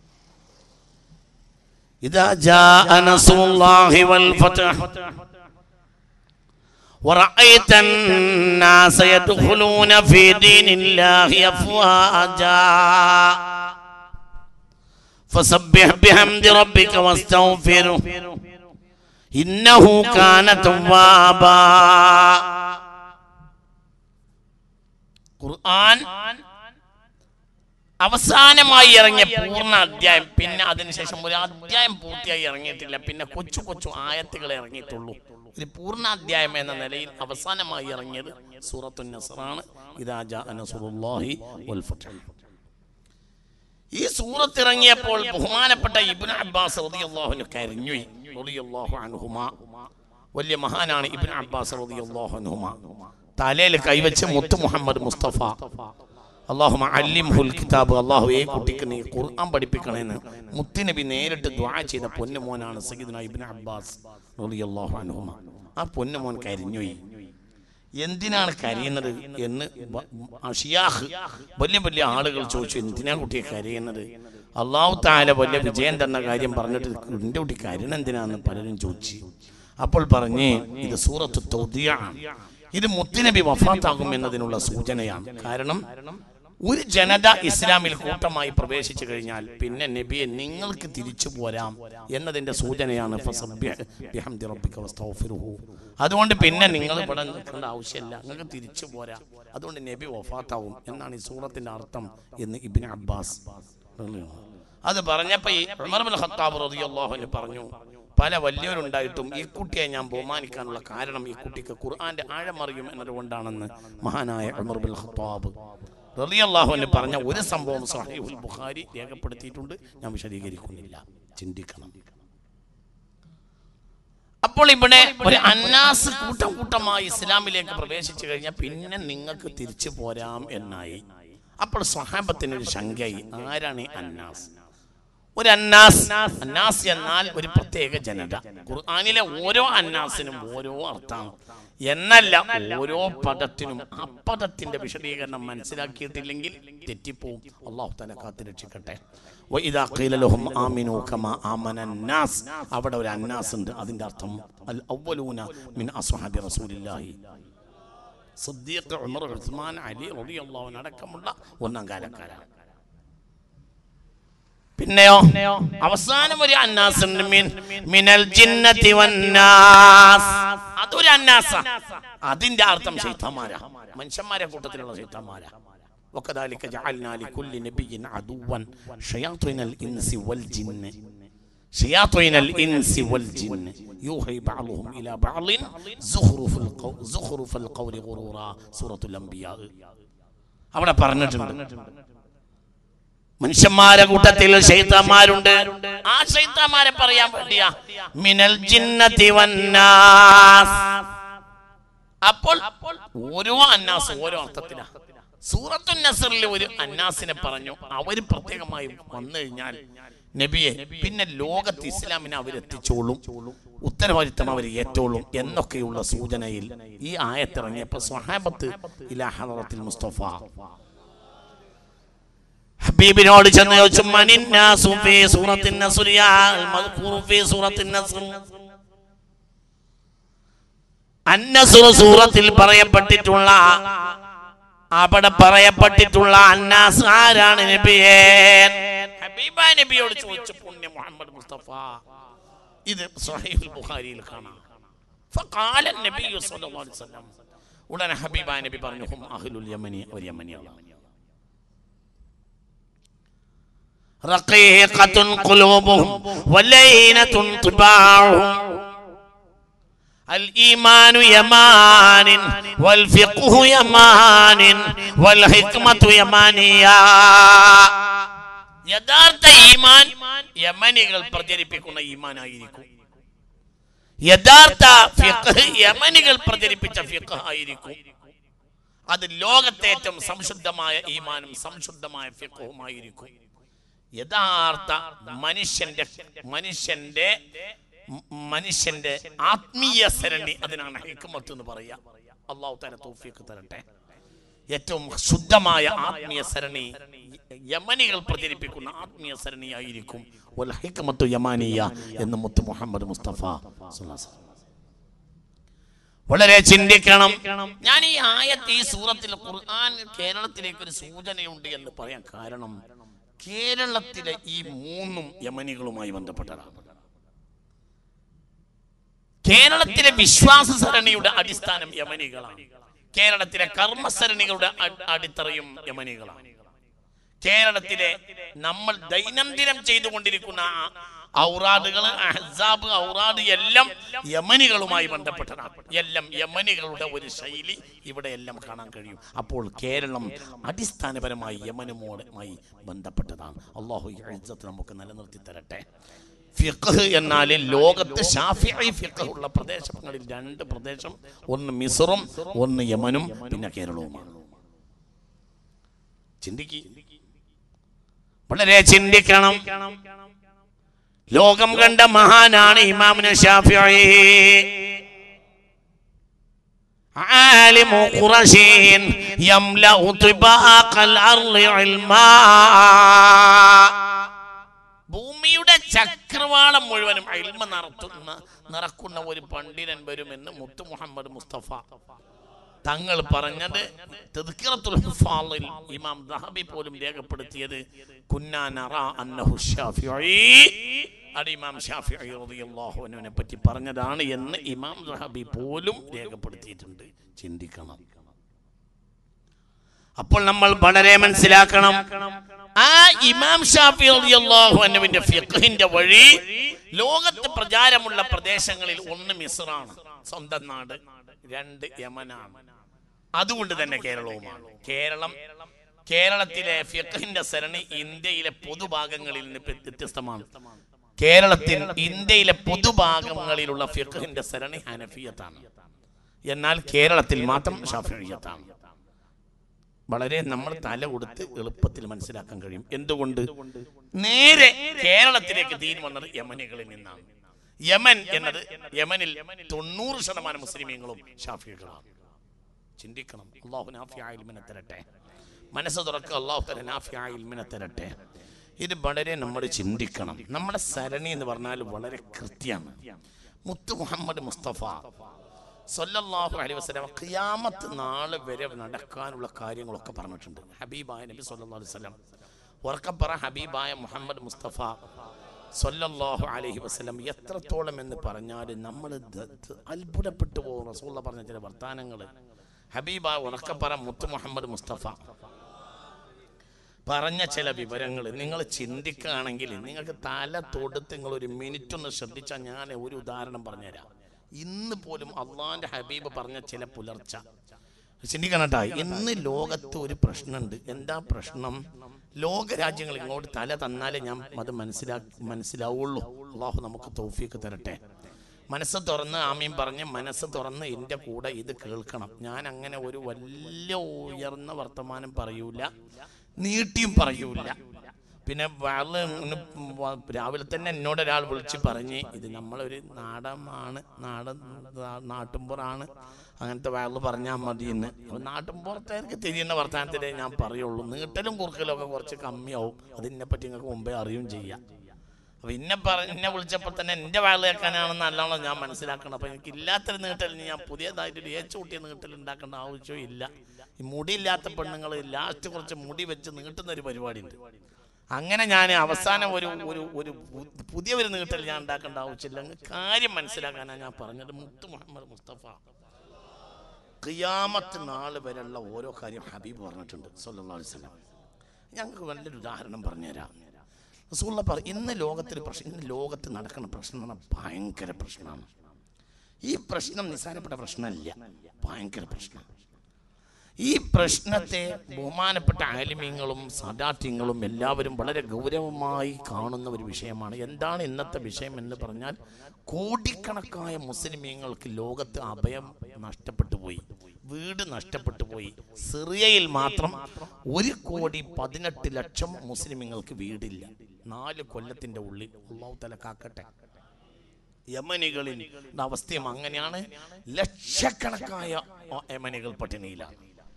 إذا جاء نصر الله والفتح ورأيت الناس يدخلون في دين الله أفواجا فسبح بحمد ربك واستغفره إنه كان توابا ഖുർആൻ അവസാനമായി ഇറങ്ങിയ പൂർണ്ണ അധ്യായം പിന്നെ അതിനുശേഷം ഒരു അധ്യായം പൂർത്തിയായി ഇറങ്ങിയിട്ടില്ല പിന്നെ കൊച്ചു കൊച്ചു ആയത്തുകൾ ഇറങ്ങിയിട്ടുള്ളൂ ഒരു പൂർണ്ണ അധ്യായം എന്ന നിലയിൽ അവസാനമായി ഇറങ്ങിയത് സൂറത്തു നസറാണ് ഇതാ ജാ നസറുല്ലാഹി വൽ ഫത്ഹ് ഈ സൂറത്ത് ഇറങ്ങിയപ്പോൾ ബഹുമാനപ്പെട്ട ഇബ്നു അബ്ബാസ് റളിയല്ലാഹു അൻഹു കരഞ്ഞു റളിയല്ലാഹു അൻഹുമാ വലിയ മഹാനാണ് ഇബ്നു അബ്ബാസ് റളിയല്ലാഹു അൻഹുമാ തലയിൽ കൈവച്ച് മുത്തു മുഹമ്മദ് മുസ്തഫ അള്ളാഹുമ അല്ലിംഹുൽ കിതാബ് അള്ളാഹു ഈ കുട്ടിക്ക് നീ ഖുർആൻ പഠിപ്പിക്കണേന്ന് മുത്തുനബി നേരിട്ട് ദ്വാ ചെയ്ത പൊന്നുമോനാണ് സയ്യിദ്ന ഇബ്നു അബ്ബാസ് റളിയല്ലാഹു അൻഹുമ ആ പൊന്നുമോൻ കരഞ്ഞുപോയി എന്തിനാണ് കരയുന്നത് എന്ന് ബ- അഷിയാഹ് വലിയ വലിയ ആളുകൾ ചോദിച്ചു എന്തിനാ കുട്ടിയെ കരയുന്നത് അള്ളാഹു താല വലിയ വിജയം തന്ന കാര്യം പറഞ്ഞിട്ട് എൻ്റെ കുട്ടി കരുണ എന്തിനാന്ന് പലരും ചോദിച്ചു അപ്പോൾ പറഞ്ഞ് ഇത് സൂറത്ത് തൗദിയാണ് ഇത് മുത്തുനബി വഫാത്താകും എന്നതിനുള്ള സൂചനയാണ് കാരണം ഒരു ജനത ഇസ്ലാമിൽ കൂട്ടമായി പ്രവേശിച്ചു കഴിഞ്ഞാൽ പിന്നെ നബിയെ നിങ്ങൾക്ക് തിരിച്ചു പോരാം എന്നതിന്റെ സൂചനയാണ് ഫസബ്ബിഹ് ബിഹംദി റബ്ബിക വസ്തഗ്ഫിറുഹു. അതുകൊണ്ട് പിന്നെ നിങ്ങൾ ഇവിടെ നിൽക്കേണ്ട ആവശ്യമില്ല നിങ്ങൾക്ക് തിരിച്ചു പോരാം അതുകൊണ്ട് നബി വഫാത്താവും എന്നാണ് ഈ സൂറത്തിന്റെ അർത്ഥം എന്ന് ഇബ്നു അബ്ബാസ് അത് പറഞ്ഞപ്പോ ഈ ഉമർ ബിൻ ഖത്താബ് റളിയല്ലാഹു അൻഹു പറഞ്ഞു പല വലിയവരുണ്ടായിട്ടും ഈ കുട്ടിയെ ഞാൻ ബഹുമാനിക്കാനുള്ള കാരണം ഈ കുട്ടിക്ക് ഖുർആന്റെ ആഴം അറിയും എന്നതുകൊണ്ടാണെന്ന് മഹാനായ ഉമർ ബിൻ ഖത്താബ് റളിയല്ലാഹു അൻഹു പറഞ്ഞ ഒരു സംഭവം സഹീഹുൽ ബുഖാരി രേഖപ്പെടുത്തിയിട്ടുണ്ട് ഞാൻ വിശദീകരിക്കുന്നില്ല ചിന്തിക്കണം അപ്പോൾ ഇവിടെ ഒരു അന്നാസ് കൂട്ടം കൂട്ടമായി ഇസ്ലാമിലേക്ക് പ്രവേശിച്ചു കഴിഞ്ഞാൽ പിന്നെ നിങ്ങൾക്ക് തിരിച്ചു പോരാം എന്നായി അപ്പോൾ സ്വഹാബത്തിന് ഒരു ശങ്കയായി ആരാണ് ഈ അന്നാസ് ഒരു അന്നാസ് അന്നാസ് എന്നാൽ ഒരു പ്രത്യേക ജനത ഖുർആനിലെ ഓരോ അന്നാസിനും ഓരോ അർത്ഥമാണ് എന്നല്ല ഓരോ പദത്തിനും ആ പദത്തിന്റെ വിശദീകരണം മനസ്സിലാക്കിയിട്ടില്ലെങ്കിൽ തെറ്റിപ്പോവും അള്ളാഹു തന്നെ കാത്തു രക്ഷിക്കട്ടെ വഇദാ ഖീല ലഹും ആമിനൂ കമാ ആമന അന്നാസ് അവിടെ ഒരു അന്നാസ് ഉണ്ട് അതിന്റെ അർത്ഥം അൽ അവ്വലൂന മിൻ അസ്ഹാബി റസൂലില്ലാഹി സിദ്ദീഖ് ഉമർ ഉസ്മാൻ അലി റളിയല്ലാഹു അൻഹു അടക്കമുള്ള ഒന്നാം കാലക്കാരാണ് പിന്നെയോ അവസാനം ഒരു അന്നാസ് ഉണ്ട് മിൻ മിനൽ ജിന്നതി വന്നാസ് അതൊരു അന്നാസ അതിന്റെ അർത്ഥം ശൈത്താന്മാരാ മനുഷ്യന്മാരെ കൂട്ടത്തിലുള്ള ശൈത്താന്മാരാ وكذلك جعلنا لكل نبي عدوا شياطين الانس والجن شياطين الانس والجن يوحي بعضهم الى بعض زخرف القول زخرف القول غرورا سوره الانبياء അവിടെ പറഞ്ഞിട്ടുണ്ട് മനുഷ്യന്മാരെ കൂട്ടത്തിൽ ശൈത്താന്മാരുണ്ട് ആ ശൈത്താന്മാരെ പറയാൻ വേണ്ടിയാ മിനൽ ജിന്നതി വന്നാസ് അപ്പോൾ ഓരോ അന്നാസ് ഓരോ അർത്ഥത്തിലാ സൂറത്തു നസറിൽ ഒരു അന്നാസിനെ പറഞ്ഞു അവര് പ്രത്യേകമായി വന്നു കഴിഞ്ഞാൽ നബിയെ പിന്നെ ലോകത്ത് ഇസ്ലാമിനെ അവരെത്തിച്ചോളും ഉത്തരവാദിത്തം അവർ ഏറ്റോളും എന്നൊക്കെയുള്ള സൂചനയിൽ ഈ ആയത്തിറങ്ങിയപ്പോ സ്വഹാബത്ത് ഇലാ ഹദറത്തിൽ മുസ്തഫ ഹബീബിനോട് ചെന്ന് ചോദിച്ചു മനിന്നാസു ഫീ സൂറത്തിൻ നസ്ർ യാ അൽ മദ്കൂറു ഫീ സൂറത്തിൻ നസ്ർ അന്നസുർ സൂറത്തിൽ പറയപ്പെട്ടിട്ടുള്ള അവിടെ പറയപ്പെട്ടിട്ടുള്ള അന്നാസ് ആരാണ് നബിയേ ഹബീബ നബിയോട് ചോദിച്ചു പുണ്യ മുഹമ്മദ് മുസ്തഫ ഇത് സ്വഹീഹുൽ ബുഖാരിയിൽ കാണാം فقال النبي صلى الله عليه وسلم ഉടനെ ഹബീബ നബി പറഞ്ഞു ഹും അഹ്ലുൽ യമനി അവർ യമനിയാണ് رقيقة قلوبهم ولينة طباعهم الإيمان يمان والفقه يمان والحكمة يمانية യഥാർത്ഥ ഈമാൻ യമനികൾ പ്രചരിപ്പിക്കുന്ന ഈമാനായിരിക്കും യഥാർത്ഥ ഫിഖ് യമനികൾ പ്രചരിപ്പിച്ച ഫിഖ് ആയിരിക്കും അത് ലോകത്തെ ഏറ്റവും സംശുദ്ധമായ ഈമാനും സംശുദ്ധമായ ഫിഖുമായിരിക്കും യഥാർത്ഥ മനുഷ്യന്റെ മനുഷ്യന്റെ മ- മനുഷ്യന്റെ ആത്മീയ സരണി അതിനാണ് ഹിക്മത്ത് എന്ന് പറയാ അള്ളാഹു തല തൗഫീഖ് തരട്ടെ ഏറ്റവും ശുദ്ധമായ ആത്മീയ സരണി യമനികൾ പ്രചരിപ്പിക്കുന്ന ആത്മീയ സരണിയായിരിക്കും വൽ ഹിക്മത്തു യമാനിയ എന്ന് മുത്ത് മുഹമ്മദ് മുസ്തഫ സ്വല്ലല്ലാഹു അലൈഹി വസല്ലം. വളരെ ചിന്തിക്കണം ഞാൻ ഈ ആയത്ത് ഈ സൂറത്തിൽ ഖുർആൻ കേരളത്തിലേക്ക് ഒരു സൂചനയുണ്ട് എന്ന് പറയാൻ കാരണം കേരളത്തിലെ ഈ മൂന്നും യമനികളുമായി ബന്ധപ്പെട്ടതാണ് കേരളത്തിലെ വിശ്വാസ സരണിയുടെ അടിസ്ഥാനം യമനികളാണ് കേരളത്തിലെ കർമ്മസരണികളുടെ അ- അടിത്തറയും യമനികളാണ് കേരളത്തിലെ നമ്മൾ ദൈനംദിനം ചെയ്തുകൊണ്ടിരിക്കുന്ന ആ ഔറാദുകൾ അഹ്സാബ് ഔറാദ് എല്ലാം യമനികളുമായി ബന്ധപ്പെട്ടതാണ് എല്ലാം യമനികളുടെ ഒരു ശൈലി ഇവിടെ എല്ലാം കാണാൻ കഴിയും അപ്പോൾ കേരളം അടിസ്ഥാനപരമായി യമനുമായി ബന്ധപ്പെട്ടതാണ് അള്ളാഹു ഈ ഇജ്ജത്ത് നമുക്ക് നിലനിർത്തി തരട്ടെ ഫിഖ് എന്നാൽ ലോകത്ത് ഷാഫിഈ ഫിഖ് ഉള്ള പ്രദേശങ്ങളിൽ രണ്ട് പ്രദേശം ഒന്ന് മിസറും ഒന്ന് യമനും പിന്നെ കേരളവുമാണ് ചിന്തിക്ക് വളരെ ചിന്തിക്കണം ലോകം കണ്ട മഹാനാണ് ഇമാമിന് ഷാഫിഈ عالم قرشين يملأ طباق الأرض علما ഭൂമിയുടെ ചക്രവാളം മുഴുവനും അയിൽമ നടത്തുന്ന നിറക്കുന്ന ഒരു പണ്ഡിതൻ വരുമെന്ന് മുത്തു മുഹമ്മദ് മുസ്തഫ തങ്ങൾ പറഞ്ഞത് തദ്കിറത്തുൽ ഹുഫാളിൽ ഇമാം ദഹബി പോലും രേഖപ്പെടുത്തിയത് കുന്നാ നറാ അന്നഹു ശാഫിഈ അത് ഇമാം ഷാഫിഈ റളിയല്ലാഹു അൻഹുവിനെ പറ്റി പറഞ്ഞതാണ് എന്ന് ഇമാം ദഹബി പോലും രേഖപ്പെടുത്തിയിട്ടുണ്ട് ചിന്തിക്കണം അപ്പോൾ നമ്മൾ വളരെ മനസ്സിലാക്കണം ആ ഇമാം ഷാഫി റളിയല്ലാഹു അൻഹുവിന്റെ ഫിഖ്ഹിന്റെ വഴി ലോകത്ത് പ്രചാരമുള്ള പ്രദേശങ്ങളിൽ ഒന്ന് മിസ്റാണ് സ്വന്തം നാട് രണ്ട് യമനാണ് അതുകൊണ്ട് തന്നെ കേരളവുമാണ് കേരളം കേരളത്തിലെ ഫിഖ്ഹിന്റെ സരണി ഇന്ത്യയിലെ പൊതുഭാഗങ്ങളിൽ നിന്ന് വ്യ- വ്യത്യസ്തമാണ് കേരളത്തിൽ ഇന്ത്യയിലെ പൊതുഭാഗങ്ങളിലുള്ള ഫിഖ്ഹിന്റെ സരണി ഹനഫിയത്താണ് എന്നാൽ കേരളത്തിൽ മാത്രം ഷാഫിയത്താണ് വളരെ നമ്മൾ തല കൊടുത്ത് എളുപ്പത്തിൽ മനസ്സിലാക്കാൻ കഴിയും എന്തുകൊണ്ട് നേരെ കേരളത്തിലേക്ക് ദീൻ വന്നത് യമനികളിൽ നിന്നാണ് യമൻ എന്നത് യമനിൽ തൊണ്ണൂറ് ശതമാനം മുസ്ലിമീങ്ങളും ഷാഫികളാണ് ചിന്തിക്കണം അള്ളാഹു നാഫിയായ ഇൽമിനെ തരട്ടെ മനസ്സ് തുറക്കുക അള്ളാഹു തല നാഫിയായ ഇൽമിനെ തരട്ടെ ഇത് വളരെ നമ്മൾ ചിന്തിക്കണം നമ്മുടെ സരണി എന്ന് പറഞ്ഞാൽ വളരെ കൃത്യമാണ് മുത്ത് മുഹമ്മദ് മുസ്തഫ സല്ലല്ലാഹു അലൈഹി വസല്ലം ഖിയാമത്ത് നാളെ വരെ നടക്കാനുള്ള കാര്യങ്ങളൊക്കെ പറഞ്ഞിട്ടുണ്ട് ഹബീബായ നബി സല്ലല്ലാഹു അലൈഹി വസല്ലം ഉറക്കപ്പറ ഹബീബായ മുഹമ്മദ് മുസ്തഫ സല്ലല്ലാഹു അലൈഹി വസല്ലം എത്രത്തോളം എന്ന് പറഞ്ഞാൽ നമ്മൾ അത്ഭുതപ്പെട്ടു പോകും റസൂള്ള പറഞ്ഞ ചില വർത്താനങ്ങൾ ഹബീബ ഉറക്കപ്പറ മുത്ത് മുഹമ്മദ് മുസ്തഫ പറഞ്ഞ ചില വിവരങ്ങൾ നിങ്ങൾ ചിന്തിക്കുകയാണെങ്കിൽ നിങ്ങൾക്ക് തല തൊടുത്ത് നിങ്ങൾ ഒരു മിനിറ്റ് ഒന്ന് ശ്രദ്ധിച്ചാൽ ഞാൻ ഒരു ഉദാഹരണം പറഞ്ഞുതരാം ഇന്ന് പോലും അള്ളാന്റെ ഹബീബ് പറഞ്ഞ ചില പുലർച്ച ചിന്തിക്കണം കേട്ടോ ഇന്ന് ലോകത്ത് ഒരു പ്രശ്നമുണ്ട് എന്താ പ്രശ്നം ലോകരാജ്യങ്ങൾ ഇങ്ങോട്ട് തല തന്നാലേ ഞാൻ അത് മനസ്സിലാ മനസ്സിലാവുള്ളൂ അള്ളാഹു നമുക്ക് തോഫിയൊക്കെ തരട്ടെ മനസ്സ് തുറന്ന് ആമീൻ പറഞ്ഞ് മനസ്സ് തുറന്ന് എൻ്റെ കൂടെ ഇത് കേൾക്കണം ഞാൻ അങ്ങനെ ഒരു വലിയ ഉയർന്ന വർത്തമാനം പറയൂല നീട്ടിയും പറയൂല പിന്നെ വാള് ഇങ്ങനെ വ- രാവിലെ തന്നെ എന്നോട് ഒരാൾ വിളിച്ച് പറഞ്ഞ് ഇത് നമ്മളൊരു നാടമാണ് നാടൻ നാ- നാട്ടുമ്പുറാണ് അങ്ങനത്തെ വാള് പറഞ്ഞാൽ മതി എന്ന് അപ്പൊ നാട്ടുമ്പുറത്തേക്ക് തിരിയുന്ന വർത്തമാനത്തിലേ ഞാൻ പറയുള്ളൂ നീട്ടലും കുറുക്കലും ഒക്കെ കുറച്ച് കമ്മിയാവും അതിനെ പറ്റി നിങ്ങൾക്ക് മുമ്പേ അറിയുകയും ചെയ്യാം അപ്പൊ ഇന്നെ പറഞ്ഞ എന്നെ വിളിച്ചപ്പോൾ തന്നെ എൻ്റെ വാള് കേൾക്കാനാണെന്ന് നല്ലോണം ഞാൻ മനസ്സിലാക്കണം അപ്പൊ എനിക്ക് ഇല്ലാത്തൊരു നീട്ടലിന് ഞാൻ പുതിയതായിട്ടൊരു ഏച്ചുകൂട്ടിയ നീട്ടൽ ഉണ്ടാക്കേണ്ട ആവശ്യവും ഇല്ല ഈ മുടിയില്ലാത്ത പെണ്ണുങ്ങൾ ലാസ്റ്റ് കുറച്ച് മുടി വെച്ച് നീട്ടുന്ന ഒരു പരിപാടിയുണ്ട് അങ്ങനെ ഞാൻ അവസാനം ഒരു ഒരു ഒരു പു- പുതിയ ഒരു നീട്ടൽ ഞാൻ ഉണ്ടാക്കേണ്ട ആവശ്യമില്ല അങ്ങ് കാര്യം മനസ്സിലാക്കാനാണ് ഞാൻ പറഞ്ഞത് മുത്ത് മുഹമ്മദ് മുസ്തഫ ഖിയാമത്ത് നാൾ വരെയുള്ള ഓരോ കാര്യം ഹബീബ് പറഞ്ഞിട്ടുണ്ട് സല്ലല്ലാഹു അലൈഹി വസല്ലം ഞങ്ങൾക്ക് നല്ലൊരു ഉദാഹരണം പറഞ്ഞുതരാം റസൂള്ള പറ ഇന്ന് ലോകത്തിൽ പ്രശ്നം ഇന്ന് ലോകത്ത് നടക്കുന്ന പ്രശ്നം എന്ന് പറഞ്ഞാൽ ഭയങ്കര പ്രശ്നമാണ് ഈ പ്രശ്നം നിസ്സാരപ്പെട്ട പ്രശ്നമല്ല ഭയങ്കര പ്രശ്നം ഈ പ്രശ്നത്തെ ബഹുമാനപ്പെട്ട ആലിമ്യങ്ങളും സദാഠ്യങ്ങളും എല്ലാവരും വളരെ ഗൗരവമായി കാണുന്ന ഒരു വിഷയമാണ് എന്താണ് ഇന്നത്തെ വിഷയം എന്ന് പറഞ്ഞാൽ കോടിക്കണക്കായ മുസ്ലിമീങ്ങൾക്ക് ലോകത്ത് അഭയം നഷ്ടപ്പെട്ടു പോയി വീട് നഷ്ടപ്പെട്ടു പോയി സിറിയയിൽ മാത്രം ഒരു കോടി പതിനെട്ട് ലക്ഷം മുസ്ലിമീങ്ങൾക്ക് വീടില്ല നാല് കൊല്ലത്തിന്റെ ഉള്ളിൽ അള്ളാഹു തല കാക്കട്ടെ യമനികളിൽ അവസ്ഥയും അങ്ങനെയാണ് ലക്ഷക്കണക്കായ യമനികൾ പട്ടിണിയിലാണ്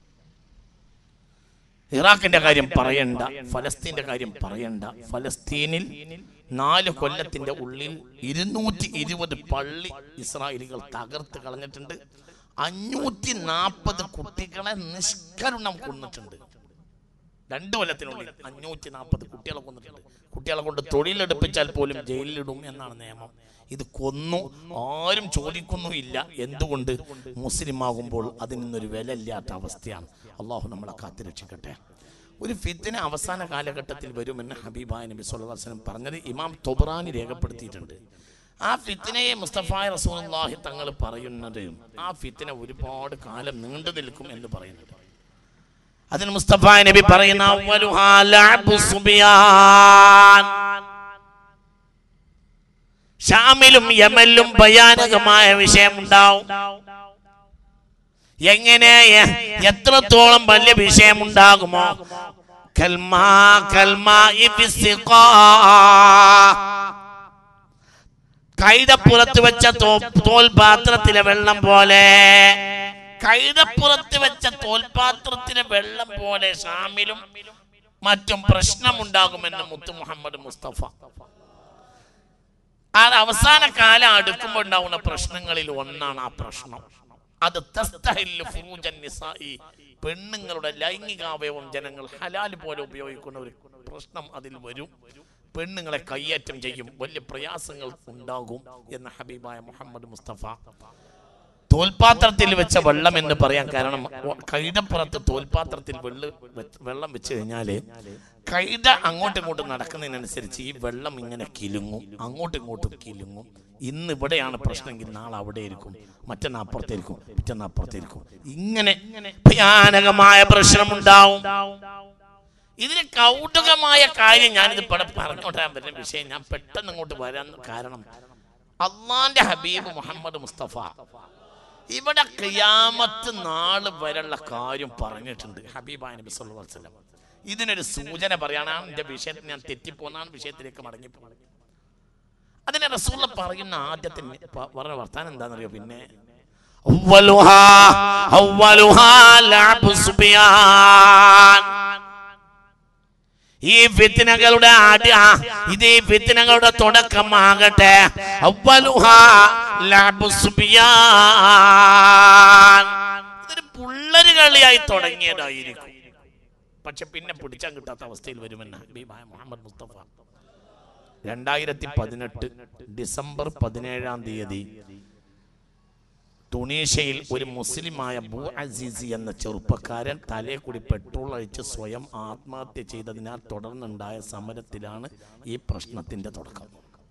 ഇറാഖിന്റെ കാര്യം പറയണ്ട ഫലസ്തീന്റെ കാര്യം പറയണ്ട ഫലസ്തീനിൽ നാല് കൊല്ലത്തിന്റെ ഉള്ളിൽ ഇരുന്നൂറ്റി ഇരുപത് പള്ളി ഇസ്രായേലികൾ തകർത്ത് കളഞ്ഞിട്ടുണ്ട് അഞ്ഞൂറ്റി നാൽപ്പത് കുട്ടികളെ നിഷ്കരുണം കൊന്നിട്ടുണ്ട് രണ്ട് കൊല്ലത്തിനുള്ളിൽ അഞ്ഞൂറ്റി നാൽപ്പത് കുട്ടികളെ കൊന്നിട്ടുണ്ട് കുട്ടികളെ കൊണ്ട് തൊഴിലെടുപ്പിച്ചാൽ പോലും ജയിലിലിടും എന്നാണ് നിയമം ഇത് കൊന്നു ആരും ചോദിക്കുന്നുമില്ല എന്തുകൊണ്ട് മുസ്ലിം ആകുമ്പോൾ അതിനൊരു വില ഇല്ലാത്ത അവസ്ഥയാണ് അള്ളാഹു നമ്മളെ കാത്തുരക്ഷിക്കട്ടെ ഒരു ഫിത്തിന അവസാന കാലഘട്ടത്തിൽ വരുമെന്ന് ഹബീബായ നബി സല്ലല്ലാഹു അലൈഹി വസല്ലം പറഞ്ഞത് ഇമാം തൊബ്രാനി രേഖപ്പെടുത്തിയിട്ടുണ്ട് ആ ഫിത്തിനയെ മുസ്തഫായ റസൂലുള്ളാഹി തങ്ങൾ പറയുന്നത് ആ ഫിത്തിന ഒരുപാട് കാലം നീണ്ടു നിൽക്കും എന്ന് പറയുന്നുണ്ട് അതിന് മുസ്തഫ നബി പറയുന്ന അവ്വലുഹാ ലഅബു സുബിയാൻ. ഷാമിലും യമനിലും ഭയാനകമായ വിഷയമുണ്ടാവും എങ്ങനെ എ- എത്രത്തോളം വലിയ വിഷയമുണ്ടാകുമോ കൽമാ കൽമാ ഇഫിസിഖാ. കൈതപ്പുറത്ത് വെച്ച തോ- തോൽപാത്രത്തിലെ വെള്ളം പോലെ കൈതപ്പുറത്ത് വെച്ച തോൽപാത്രത്തിലെ വെള്ളം പോലെ ഷാമിലും മറ്റും പ്രശ്നമുണ്ടാകുമെന്ന് മുത്തു മുഹമ്മദ് മുസ്തഫ ആ അവസാന കാലം അടുക്കുമ്പോൾ ഉണ്ടാവുന്ന പ്രശ്നങ്ങളിൽ ഒന്നാണ് ആ പ്രശ്നം അത് തസ്തഹില്ലു ഫുറൂജൻ നിസാഇ. പെണ്ണുങ്ങളുടെ ലൈംഗികാവയവം ജനങ്ങൾ ഹലാൽ പോലെ ഉപയോഗിക്കുന്ന ഒരു പ്രശ്നം അതിൽ വരും പെണ്ണുങ്ങളെ കയ്യേറ്റം ചെയ്യും വലിയ പ്രയാസങ്ങൾ ഉണ്ടാകും എന്ന ഹബീബായ മുഹമ്മദ് മുസ്തഫ തോൽപാത്രത്തിൽ വെച്ച വെള്ളം എന്ന് പറയാൻ കാരണം കൈതപ്പുറത്ത് തോൽപാത്രത്തിൽ വെള്ള വെള്ളം വെച്ച് കഴിഞ്ഞാല് കൈത അങ്ങോട്ടും ഇങ്ങോട്ടും നടക്കുന്നതിനനുസരിച്ച് ഈ വെള്ളം ഇങ്ങനെ കിലുങ്ങും അങ്ങോട്ടും ഇങ്ങോട്ടും കിലുങ്ങും ഇന്ന് ഇവിടെയാണ് പ്രശ്നമെങ്കിൽ നാളെ അവിടെ ഇരിക്കും മറ്റന്നാ അപ്പുറത്തേക്കും പിറ്റന്നാ അപ്പുറത്തേക്കും ഇങ്ങനെ ഭയാനകമായ പ്രശ്നമുണ്ടാവും ഇതിന് കൗതുകമായ കാര്യം ഞാനിത് ഇവിടെ പറഞ്ഞുകൊണ്ടാൻ പറ്റുന്ന വിഷയം ഞാൻ പെട്ടെന്ന് ഇങ്ങോട്ട് വരാൻ കാരണം അള്ളാന്റെ ഹബീബ് മുഹമ്മദ് മുസ്തഫ ഇവിടെ ഖിയാമത്ത് നാള് വരെയുള്ള കാര്യം പറഞ്ഞിട്ടുണ്ട് ഹബീബായ നബി സല്ലല്ലാഹു അലൈഹി വസല്ലം ഇതിനൊരു സൂചന പറയാനാണ് എന്റെ വിഷയത്തിൽ ഞാൻ തെറ്റിപ്പോന്നാണ് വിഷയത്തിലേക്ക് മടങ്ങിപ്പോകുന്നത് അതിനെ റസൂള്ള പറയുന്ന ആദ്യത്തെ പ- പറഞ്ഞ വർത്താനം എന്താണെന്നറിയോ പിന്നെ അവ്വലുഹാ അവ്വലുഹാ ലഅബു സുബ്യാൻ ഈ ഫിത്തിനകളുടെ അടി ആ, ഇത് ഈ ഫിത്തിനകളുടെ തുടക്കമാകട്ടെ അവ്വലുഹാ ലഅബു സുബ്യാൻ. ഇതൊരു പുള്ളര് കളിയായി തുടങ്ങിയതായിരിക്കും പക്ഷെ പിന്നെ പിടിച്ചാൻ കിട്ടാത്ത അവസ്ഥയിൽ വരുമെന്ന് ഹബീബായ മുഹമ്മദ് മുസ്തഫ രണ്ടായിരത്തി പതിനെട്ട് ഡിസംബർ പതിനേഴാം തീയതി ടുണീഷ്യയിൽ ഒരു മുസ്ലിമായ ബു അസീസി എന്ന ചെറുപ്പക്കാരൻ തലേ കൂടി പെട്രോൾ അഴിച്ച് സ്വയം ആത്മഹത്യ ചെയ്തതിനാൽ തുടർന്നുണ്ടായ സമരത്തിലാണ് ഈ പ്രശ്നത്തിന്റെ തുടക്കം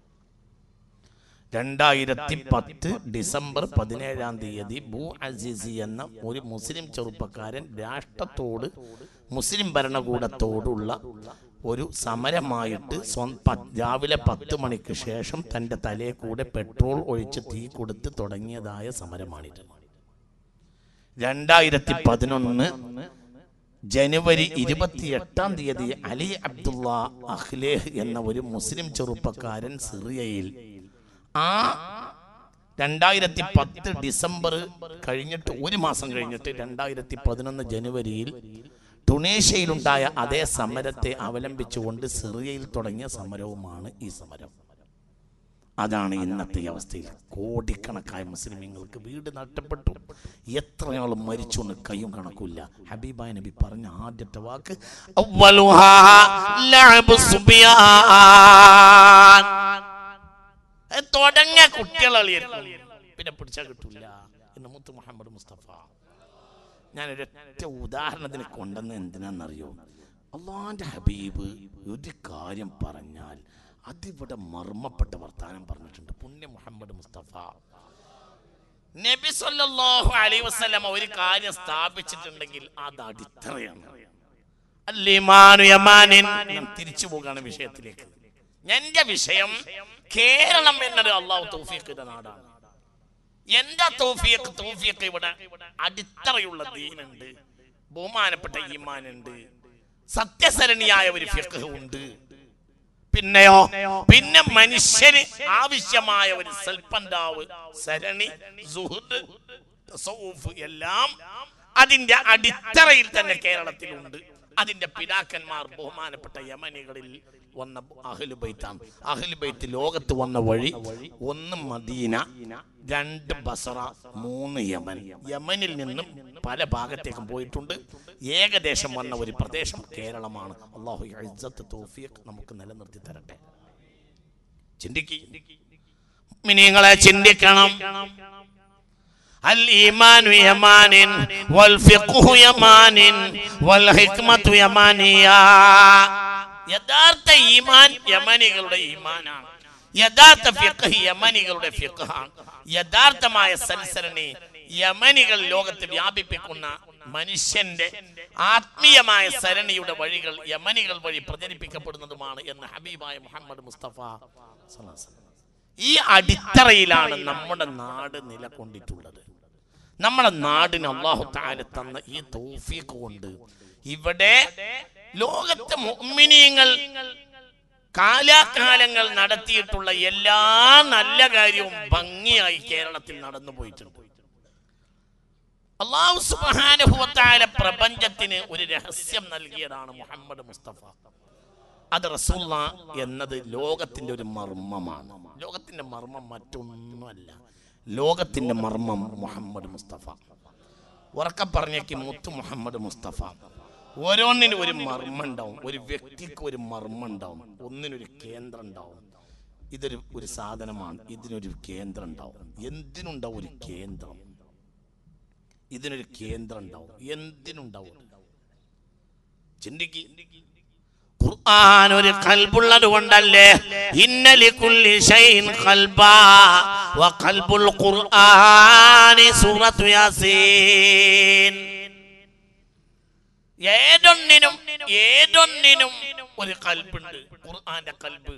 രണ്ടായിരത്തി പത്ത് ഡിസംബർ പതിനേഴാം തീയതി ബു അസീസി എന്ന ഒരു മുസ്ലിം ചെറുപ്പക്കാരൻ രാഷ്ട്രത്തോട് മുസ്ലിം ഭരണകൂടത്തോടുള്ള ഒരു സമരമായിട്ട് സ്വ- പ- രാവിലെ പത്ത് മണിക്ക് ശേഷം തൻ്റെ തലയെ കൂടെ പെട്രോൾ ഒഴിച്ച് തീ കൊടുത്ത് തുടങ്ങിയതായ സമരമാണിത് രണ്ടായിരത്തി പതിനൊന്ന് ജനുവരി ഇരുപത്തിയെട്ടാം തീയതി അലി അബ്ദുള്ള അഖ്ലേഹ് എന്ന ഒരു മുസ്ലിം ചെറുപ്പക്കാരൻ സിറിയയിൽ ആ രണ്ടായിരത്തി പത്ത് ഡിസംബർ കഴിഞ്ഞിട്ട് ഒരു മാസം കഴിഞ്ഞിട്ട് രണ്ടായിരത്തി പതിനൊന്ന് ജനുവരിയിൽ ടുണേഷ്യയിലുണ്ടായ അതേ സമരത്തെ അവലംബിച്ചുകൊണ്ട് സിറിയയിൽ തുടങ്ങിയ സമരവുമാണ് ഈ സമരം അതാണ് ഇന്നത്തെ അവസ്ഥയിൽ കോടിക്കണക്കായ മുസ്ലിമീങ്ങൾക്ക് വീട് നഷ്ടപ്പെട്ടു എത്രയാൾ മരിച്ചു എന്ന് കയ്യും കണക്കില്ല ഹബീബായ നബി പറഞ്ഞ ആദ്യത്തെ വാക്ക് അവ്വലുഹാ ലഅബു സുബ്യാൻ. അത് തുടങ്ങിയ കുട്ടികളളിയായിരിക്കും പിന്നെ പിടിച്ചാൽ കിട്ടൂല എന്ന് മുത്ത് മുഹമ്മദ് മുസ്തഫ ഞാൻ ഒരൊറ്റ ഉദാഹരണത്തിന് കൊണ്ടെന്ന് എന്തിനാണെന്നറിയോ അള്ളാന്റെ ഹബീബ് ഒരു കാര്യം പറഞ്ഞാൽ അതിവിടെ മർമ്മപ്പെട്ട വർത്താനം പറഞ്ഞിട്ടുണ്ട് പുണ്യ മുഹമ്മദ് മുസ്തഫ നബി സല്ലല്ലാഹു അലൈഹി വസല്ലമ ഒരു കാര്യം സ്ഥാപിച്ചിട്ടുണ്ടെങ്കിൽ അത് അടിത്തറയാണ് അല്ലിമാനു യമാനിൻ ഞാൻ തിരിച്ചു പോകാണ് വിഷയത്തിലേക്ക് എന്റെ വിഷയം കേരളം എന്നത് അള്ളാഹു തൗഫീഖിന്റെ നാടാണ് എന്താ തൗഫീഖ് തൗഫീഖ് ഇവിടെ അടിത്തറയുള്ള ദീനുണ്ട് ബഹുമാനപ്പെട്ട ഈമാനുണ്ട് സത്യസരണിയായ ഒരു ഫിഖ് ഉണ്ട് പിന്നെയോ പിന്നെ മനുഷ്യന് ആവശ്യമായ ഒരു സൽപ്പന്താവ് സരണി സുഹൃത്ത് തസവുഫ് എല്ലാം അതിന്റെ അടിത്തറയിൽ തന്നെ കേരളത്തിലുണ്ട് അതിന്റെ പിതാക്കന്മാർ ബഹുമാനപ്പെട്ട യമനികളിൽ വന്ന അഹ്ലുബൈത്താണ് അഹ്ലുബൈത്ത് ലോകത്ത് വന്ന വഴി ഒന്ന് മദീന രണ്ട് ബസറ മൂന്ന് യമൻ യമനിൽ നിന്നും പല ഭാഗത്തേക്കും പോയിട്ടുണ്ട് ഏകദേശം വന്ന ഒരു പ്രദേശം കേരളമാണ് അള്ളാഹു ഇസ്സത്ത് തൗഫീഖ് നമുക്ക് നിലനിർത്തി തരട്ടെ ചിന്തിക്ക് മിനിങ്ങളെ ചിന്തിക്കണം الإيمان يمان والفقه يمان والحكمة يمانية യഥാർത്ഥ ഈമാൻ യമനികളുടെ ഈമാനാണ് യഥാർത്ഥ ഫിഖ് യമനികളുടെ ഫിഖാണ് യഥാർത്ഥമായ സൽസരണി യമനികൾ ലോകത്ത് വ്യാപിപ്പിക്കുന്ന മനുഷ്യന്റെ ആത്മീയമായ സരണിയുടെ വഴികൾ യമനികൾ വഴി പ്രചരിപ്പിക്കപ്പെടുന്നതുമാണ് എന്ന് ഹബീബായ മുഹമ്മദ് മുസ്തഫ സ്വല്ലല്ലാഹു അലൈഹി വസല്ലം. ഈ അടിത്തറയിലാണ് നമ്മുടെ നാട് നിലകൊണ്ടിട്ടുള്ളത് നമ്മുടെ നാടിന് അള്ളാഹു താല തന്ന ഈ തൗഫീഖ് കൊണ്ട് ഇവിടെ ലോകത്തെ മുഅ്മിനീങ്ങൾ കാലാകാലങ്ങൾ നടത്തിയിട്ടുള്ള എല്ലാ നല്ല കാര്യവും ഭംഗിയായി കേരളത്തിൽ നടന്നു പോയിട്ടുണ്ട് അള്ളാഹു സുബ്ഹാനഹു വ തആല പ്രപഞ്ചത്തിന് ഒരു രഹസ്യം നൽകിയതാണ് മുഹമ്മദ് മുസ്തഫ അത് റസൂള്ള എന്നത് ലോകത്തിന്റെ ഒരു മർമ്മമാണ് ലോകത്തിന്റെ മർമ്മം മറ്റൊന്നുമല്ല ലോകത്തിന്റെ മർമ്മം മുഹമ്മദ് മുസ്തഫ ഉറക്കെ പറഞ്ഞേക്ക് മുത്ത് മുഹമ്മദ് മുസ്തഫ ഓരോന്നിനും ഒരു മർമ്മം ഉണ്ടാവും ഒരു വ്യക്തിക്ക് ഒരു മർമ്മം ഉണ്ടാവും ഒന്നിനൊരു കേന്ദ്രം ഉണ്ടാവും ഇതൊരു ഒരു സാധനമാണ് ഇതിനൊരു കേന്ദ്രം ഉണ്ടാവും എന്തിനുണ്ടാവും ഒരു കേന്ദ്രം ഇതിനൊരു കേന്ദ്രം ഉണ്ടാവും എന്തിനുണ്ടാവും ചിന്തിക്ക് ഖുർആൻ ഒരു കൽബുള്ളത് കൊണ്ടല്ലേ ഇന്നലി കുല്ലി ഷൈൻ ഖൽബാ വ ഖൽബുൽ ഖുർആനി സൂറത്തു യാസീൻ ഏതൊന്നിനും ഏതൊന്നിനും ഒരു കൽബുണ്ട് ഖുർആന്റെ കൽബ്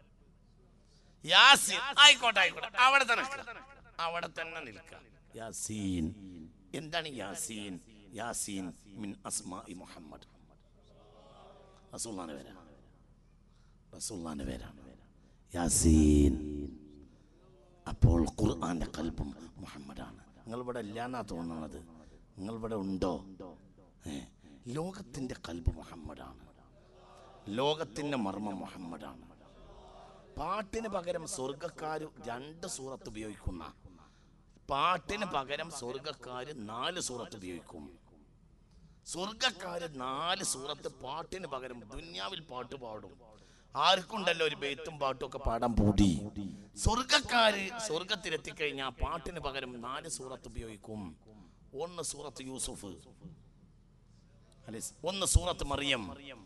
യാസീൻ ആയിക്കോട്ടെ ആയിക്കോട്ടെ അവിടെ തന്നെ നിൽക്കാം. അവിടെ തന്നെ നിൽക്കാം യാസീൻ എന്താണ് യാസീൻ യാസീൻ മിൻ അസ്മാഇ മുഹമ്മദ് റസൂള്ളാന്റെ പേരാണ് റസൂള്ളാന്റെ പേരാണ് യാസീൻ അപ്പോൾ ഖുർആന്റെ കൽബും മുഹമ്മദാണ് നിങ്ങൾ ഇവിടെ ഇല്ലാന്നാ തോന്നുന്നത് നിങ്ങൾ ഇവിടെ ഉണ്ടോ ഏ ലോകത്തിന്റെ കൽബ് മുഹമ്മദാണ് ലോകത്തിന്റെ മർമ്മം മുഹമ്മദാണ് പാട്ടിന് പകരം സ്വർഗക്കാര് രണ്ട് സൂറത്ത് ഉപയോഗിക്കുന്ന പാട്ടിന് പകരം സ്വർഗക്കാര് നാല് സൂറത്ത് ഉപയോഗിക്കും സ്വർഗക്കാര് നാല് സൂറത്ത് പാട്ടിന് പകരം ദുന്യാവിൽ പാട്ട് പാടും ആർക്കുണ്ടല്ലോ ഒരു ബെയ്ത്തും പാട്ടും ഒക്കെ പാടാൻ പൂടി സ്വർഗക്കാര് സ്വർഗത്തിലെത്തിക്കഴിഞ്ഞാൽ പാട്ടിന് പകരം നാല് സൂറത്ത് ഉപയോഗിക്കും ഒന്ന് സൂറത്ത് യൂസുഫ് അല്ലെ ഒന്ന് സൂറത്ത് മറിയം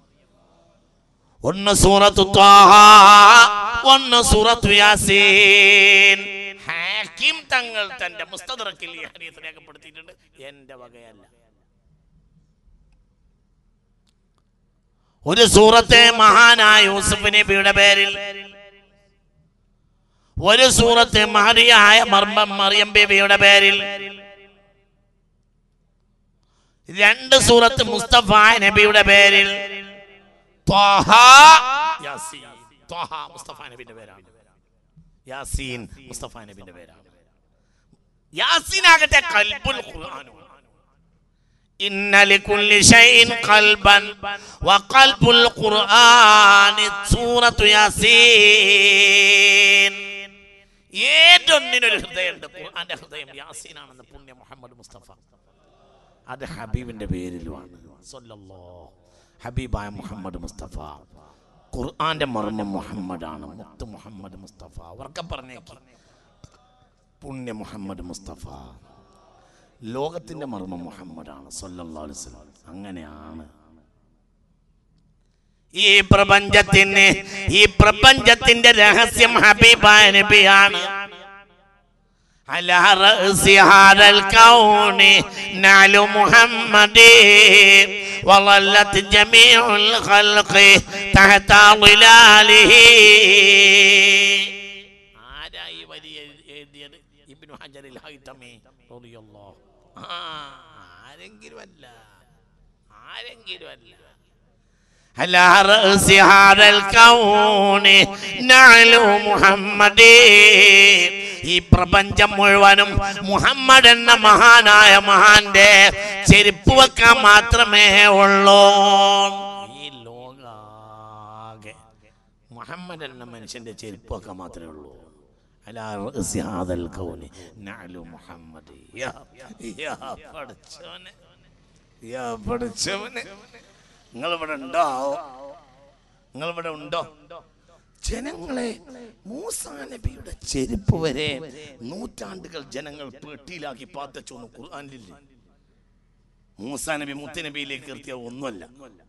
ഒന്ന് സൂറത്ത് ത്വാഹ, ഒന്ന് സൂറത്ത് യാസീൻ ഹാക്കിം തങ്ങൾ തന്റെ മുസ്തദറക്കിൽ ഈ ഹദീസ് രേഖപ്പെടുത്തിയിട്ടുണ്ട് എന്റെ വകയല്ല ഒരു സൂറത്തെ മഹാനായ യൂസുഫ് നബിയുടെ പേരിൽ ഒരു സൂറത്ത് മഹതിയായ മർമ്മം മറിയം ബേബിയുടെ പേരിൽ രണ്ട് സൂറത്ത് മുസ്തഫ നബിയുടെ പേരിൽ ത്വാഹ, യാസീൻ. ത്വാഹ മുസ്തഫ നബിന്റെ പേരാണ് യാസീൻ മുസ്തഫ നബിന്റെ പേരാണ് യാസീൻ ആകട്ടെ കൽബുൽ ഖുർആനുമാണ് ഇന്ന ലികുല്ലി ഷൈഇൻ ഖൽബൻ വഖൽബുൽ ഖുർആനി സൂറത്തു യാസീൻ ഏതൊന്നിനൊരു ഹൃദയമുണ്ട് ഖുർആന്റെ ഹൃദയം യാസീനാണെന്ന് പുണ്യ മുഹമ്മദ് മുസ്തഫ അത് ഹബീബിന്റെ പേരിലുമാണ് സല്ലല്ലാഹു ഹബീബായ മുഹമ്മദ് മുസ്തഫ ഖുർആന്റെ മർമ്മം മുഹമ്മദാണ് മുത്ത് മുഹമ്മദ് മുസ്തഫ ഉറക്കെ പറഞ്ഞേക്ക് പുണ്യ മുഹമ്മദ് മുസ്തഫ ലോകത്തിന്റെ മർമ്മം മുഹമ്മദാണ് സല്ലല്ലാഹു അലൈഹി വസല്ലം അങ്ങനെയാണ് ഈ പ്രപഞ്ചത്തിന് ഈ പ്രപഞ്ചത്തിന്റെ രഹസ്യം ഹബീബായ നബിയാണ് على رأس هذا الكون نعل محمد وظلت جميع الخلق تحت ظلاله ആരായി വലിയ എഴുതിയത് ഇബ്നു ഹജറിൽ ഹൈതമി റളിയല്ലാഹു ആ ആരെങ്കിലും അല്ല ആരെങ്കിലും അല്ല على رأس هذا الكون نعل محمد ഈ പ്രപഞ്ചം മുഴുവനും മുഹമ്മദ് എന്ന മഹാനായ മഹാന്റെ ചെരുപ്പ് വെക്കാൻ മാത്രമേ ഉള്ളൂ ഈ ലോകാകെ മുഹമ്മദ് എന്ന മനുഷ്യന്റെ ചെരുപ്പ് വെക്കാൻ മാത്രമേ ഉള്ളൂ അലാ റഅസി ഹാദൽ കൗനി നഅലു മുഹമ്മദ് യാ യാ പഠിച്ചവനെ യാ പഠിച്ചവനെ നിങ്ങൾ ഇവിടെ ഉണ്ടോ നിങ്ങൾ ഇവിടെ ഉണ്ടോ ജനങ്ങളെ മൂസാ നബിയുടെ ചെരുപ്പ് വരെ നൂറ്റാണ്ടുകൾ ജനങ്ങൾ പെട്ടിയിലാക്കി പാത്തച്ചു ഖുർആാനിലില്ലേ മൂസാ നബി മുത്തനബിയിലേക്ക് എത്തിയ ഒന്നുമല്ല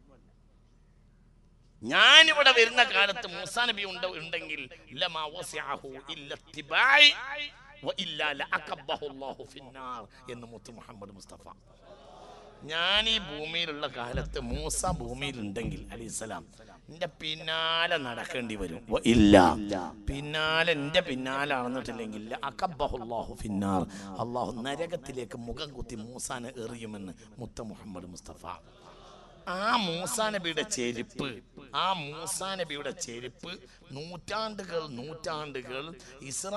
ഞാനിവിടെ വരുന്ന കാലത്ത് മൂസാ നബി ഉണ്ട് ഉണ്ടെങ്കിൽ ലമാ വസിഅഹു ഇല്ല ഇത്തിബാഇ വഇല്ലാ ലഅഖബ്ബഹു അല്ലാഹു ഫിന്നാർ എന്ന് മുത്ത് മുഹമ്മദ് മുസ്തഫ ഞാൻ ഈ ഭൂമിയിലുള്ള കാലത്ത് മൂസ ഭൂമിയിൽ ഉണ്ടെങ്കിൽ അലിസ്ലാം എന്റെ പിന്നാലെ നടക്കേണ്ടി വരും വ ഇല്ല പിന്നാലെ എന്റെ പിന്നാലെ നടന്നിട്ടില്ലെങ്കിൽ അക്കബ്ബഹുല്ലാഹു ഫിന്നാർ അള്ളാഹു നരകത്തിലേക്ക് മുഖം കുത്തി മൂസാനെ എറിയുമെന്ന് മുത്ത മുഹമ്മദ് മുസ്തഫ ആ മൂസാ നബിയുടെ ചെരുപ്പ് ആ മൂസാ നബിയുടെ ചെരുപ്പ് നൂറ്റാണ്ടുകൾ നൂറ്റാണ്ടുകൾ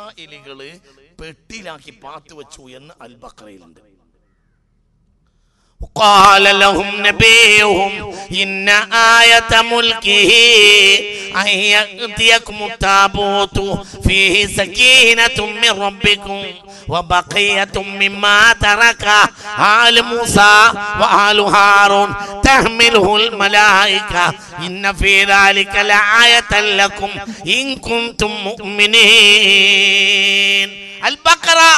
ഇസ്രായേലികള് പെട്ടിയിലാക്കി പാത്തു വെച്ചു എന്ന് അൽ ബക്രയിലുണ്ട് قال لهم نبيهم إن آية ملكه أن يأتيكم التابوت فيه سكينة من ربكم وبقية مما ترك آل موسى وآل هارون تحمله الملائكة إن في ذلك لآية لكم إن كنتم مؤمنين البقرة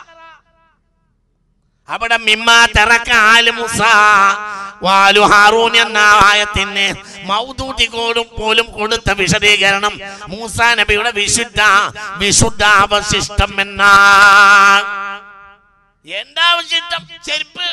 അവിടെ മിമ്മാ തറക്ക ആല് മുസ വാലു ഹാറൂൻ എന്ന ആയത്തിന് മൗദൂദി കോടും പോലും കൊടുത്ത വിശദീകരണം മൂസാ നബിയുടെ വിശുദ്ധ വിശുദ്ധ അവശിഷ്ടം എന്ന എന്താ അവശിഷ്ടം ചെരുപ്പ്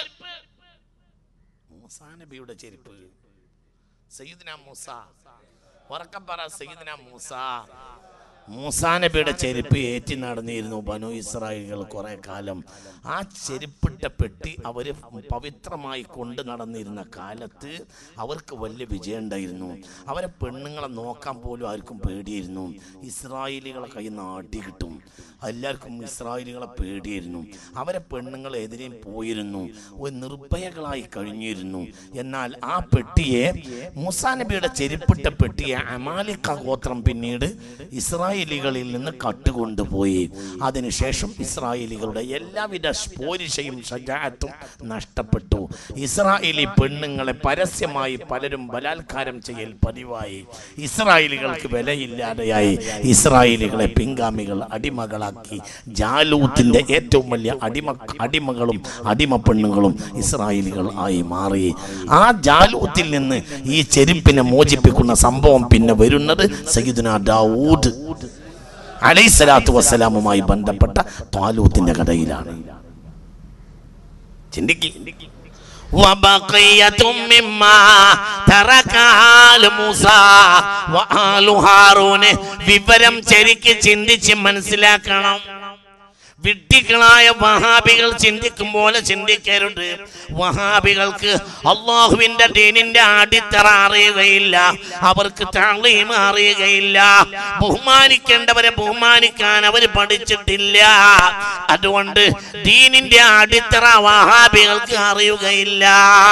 മൂസാ നബിയുടെ ചെരുപ്പ് സയ്യിദ്ന മൂസ ഉറക്കം പറ സയ്യിദ്ന മൂസ മൂസാ നബിയുടെ ചെരുപ്പ് ഏറ്റി നടന്നിരുന്നു ബനു ഇസ്രായേലുകൾ കുറെ കാലം ആ ചെരുപ്പിട്ട പെട്ടി അവര് പവിത്രമായി കൊണ്ട് നടന്നിരുന്ന കാലത്ത് അവർക്ക് വലിയ വിജയം ഉണ്ടായിരുന്നു അവരെ പെണ്ണുങ്ങളെ നോക്കാൻ പോലും ആർക്കും പേടിയായിരുന്നു ഇസ്രായേലികളെ കയ്യിൽ നിന്ന് അടി കിട്ടും എല്ലാവർക്കും ഇസ്രായേലികളെ പേടിയായിരുന്നു അവരെ പെണ്ണുങ്ങൾ എതിരെയും പോയിരുന്നു ഒരു നിർഭയകളായി കഴിഞ്ഞിരുന്നു എന്നാൽ ആ പെട്ടിയെ മൂസാ നബിയുടെ ചെരുപ്പിട്ട പെട്ടിയെ അമാലിക്ക ഗോത്രം പിന്നീട് ഇസ്രായേലികളിൽ നിന്ന് കട്ടുകൊണ്ടുപോയി അതിനുശേഷം ഇസ്രായേലികളുടെ എല്ലാവിധ പോരിശയും ഷജാത്തും നഷ്ടപ്പെട്ടു ഇസ്രായേലി പെണ്ണുങ്ങളെ പരസ്യമായി പലരും ബലാത്കാരം ചെയ്യൽ പതിവായി ഇസ്രായേലികൾക്ക് വിലയില്ലാതെയായി ഇസ്രായേലികളെ പിൻഗാമികൾ അടിമകളാക്കി ജാലൂത്തിന്റെ ഏറ്റവും വലിയ അടിമ അടിമകളും അടിമ പെണ്ണുങ്ങളും ഇസ്രായേലികൾ ആയി മാറി ആ ജാലൂത്തിൽ നിന്ന് ഈ ചെരുപ്പിനെ മോചിപ്പിക്കുന്ന സംഭവം പിന്നെ വരുന്നത് സയ്യിദുന ദാവൂദ് അലൈസലാത്തു വസ്സലാമുമായി ബന്ധപ്പെട്ട താലൂത്തിന്റെ കഥയിലാണ് ചിന്തിക്ക് وبقية مما ترك آل موسى وآل هارون വിവരം ശരിക്ക് ചിന്തിച്ച് മനസ്സിലാക്കണം വിഡ്ഢികളായ വഹാബികൾ ചിന്തിക്കും പോലെ ചിന്തിക്കരുത് വഹാബികൾക്ക് അള്ളാഹുവിന്റെ ദീനിന്റെ അടിത്തറ അറിയുകയില്ല അവർക്ക് തളീം അറിയുകയില്ല ബഹുമാനിക്കേണ്ടവരെ ബഹുമാനിക്കാൻ അവർ പഠിച്ചിട്ടില്ല അതുകൊണ്ട് ദീനിന്റെ അടിത്തറ വഹാബികൾക്ക് അറിയുകയില്ല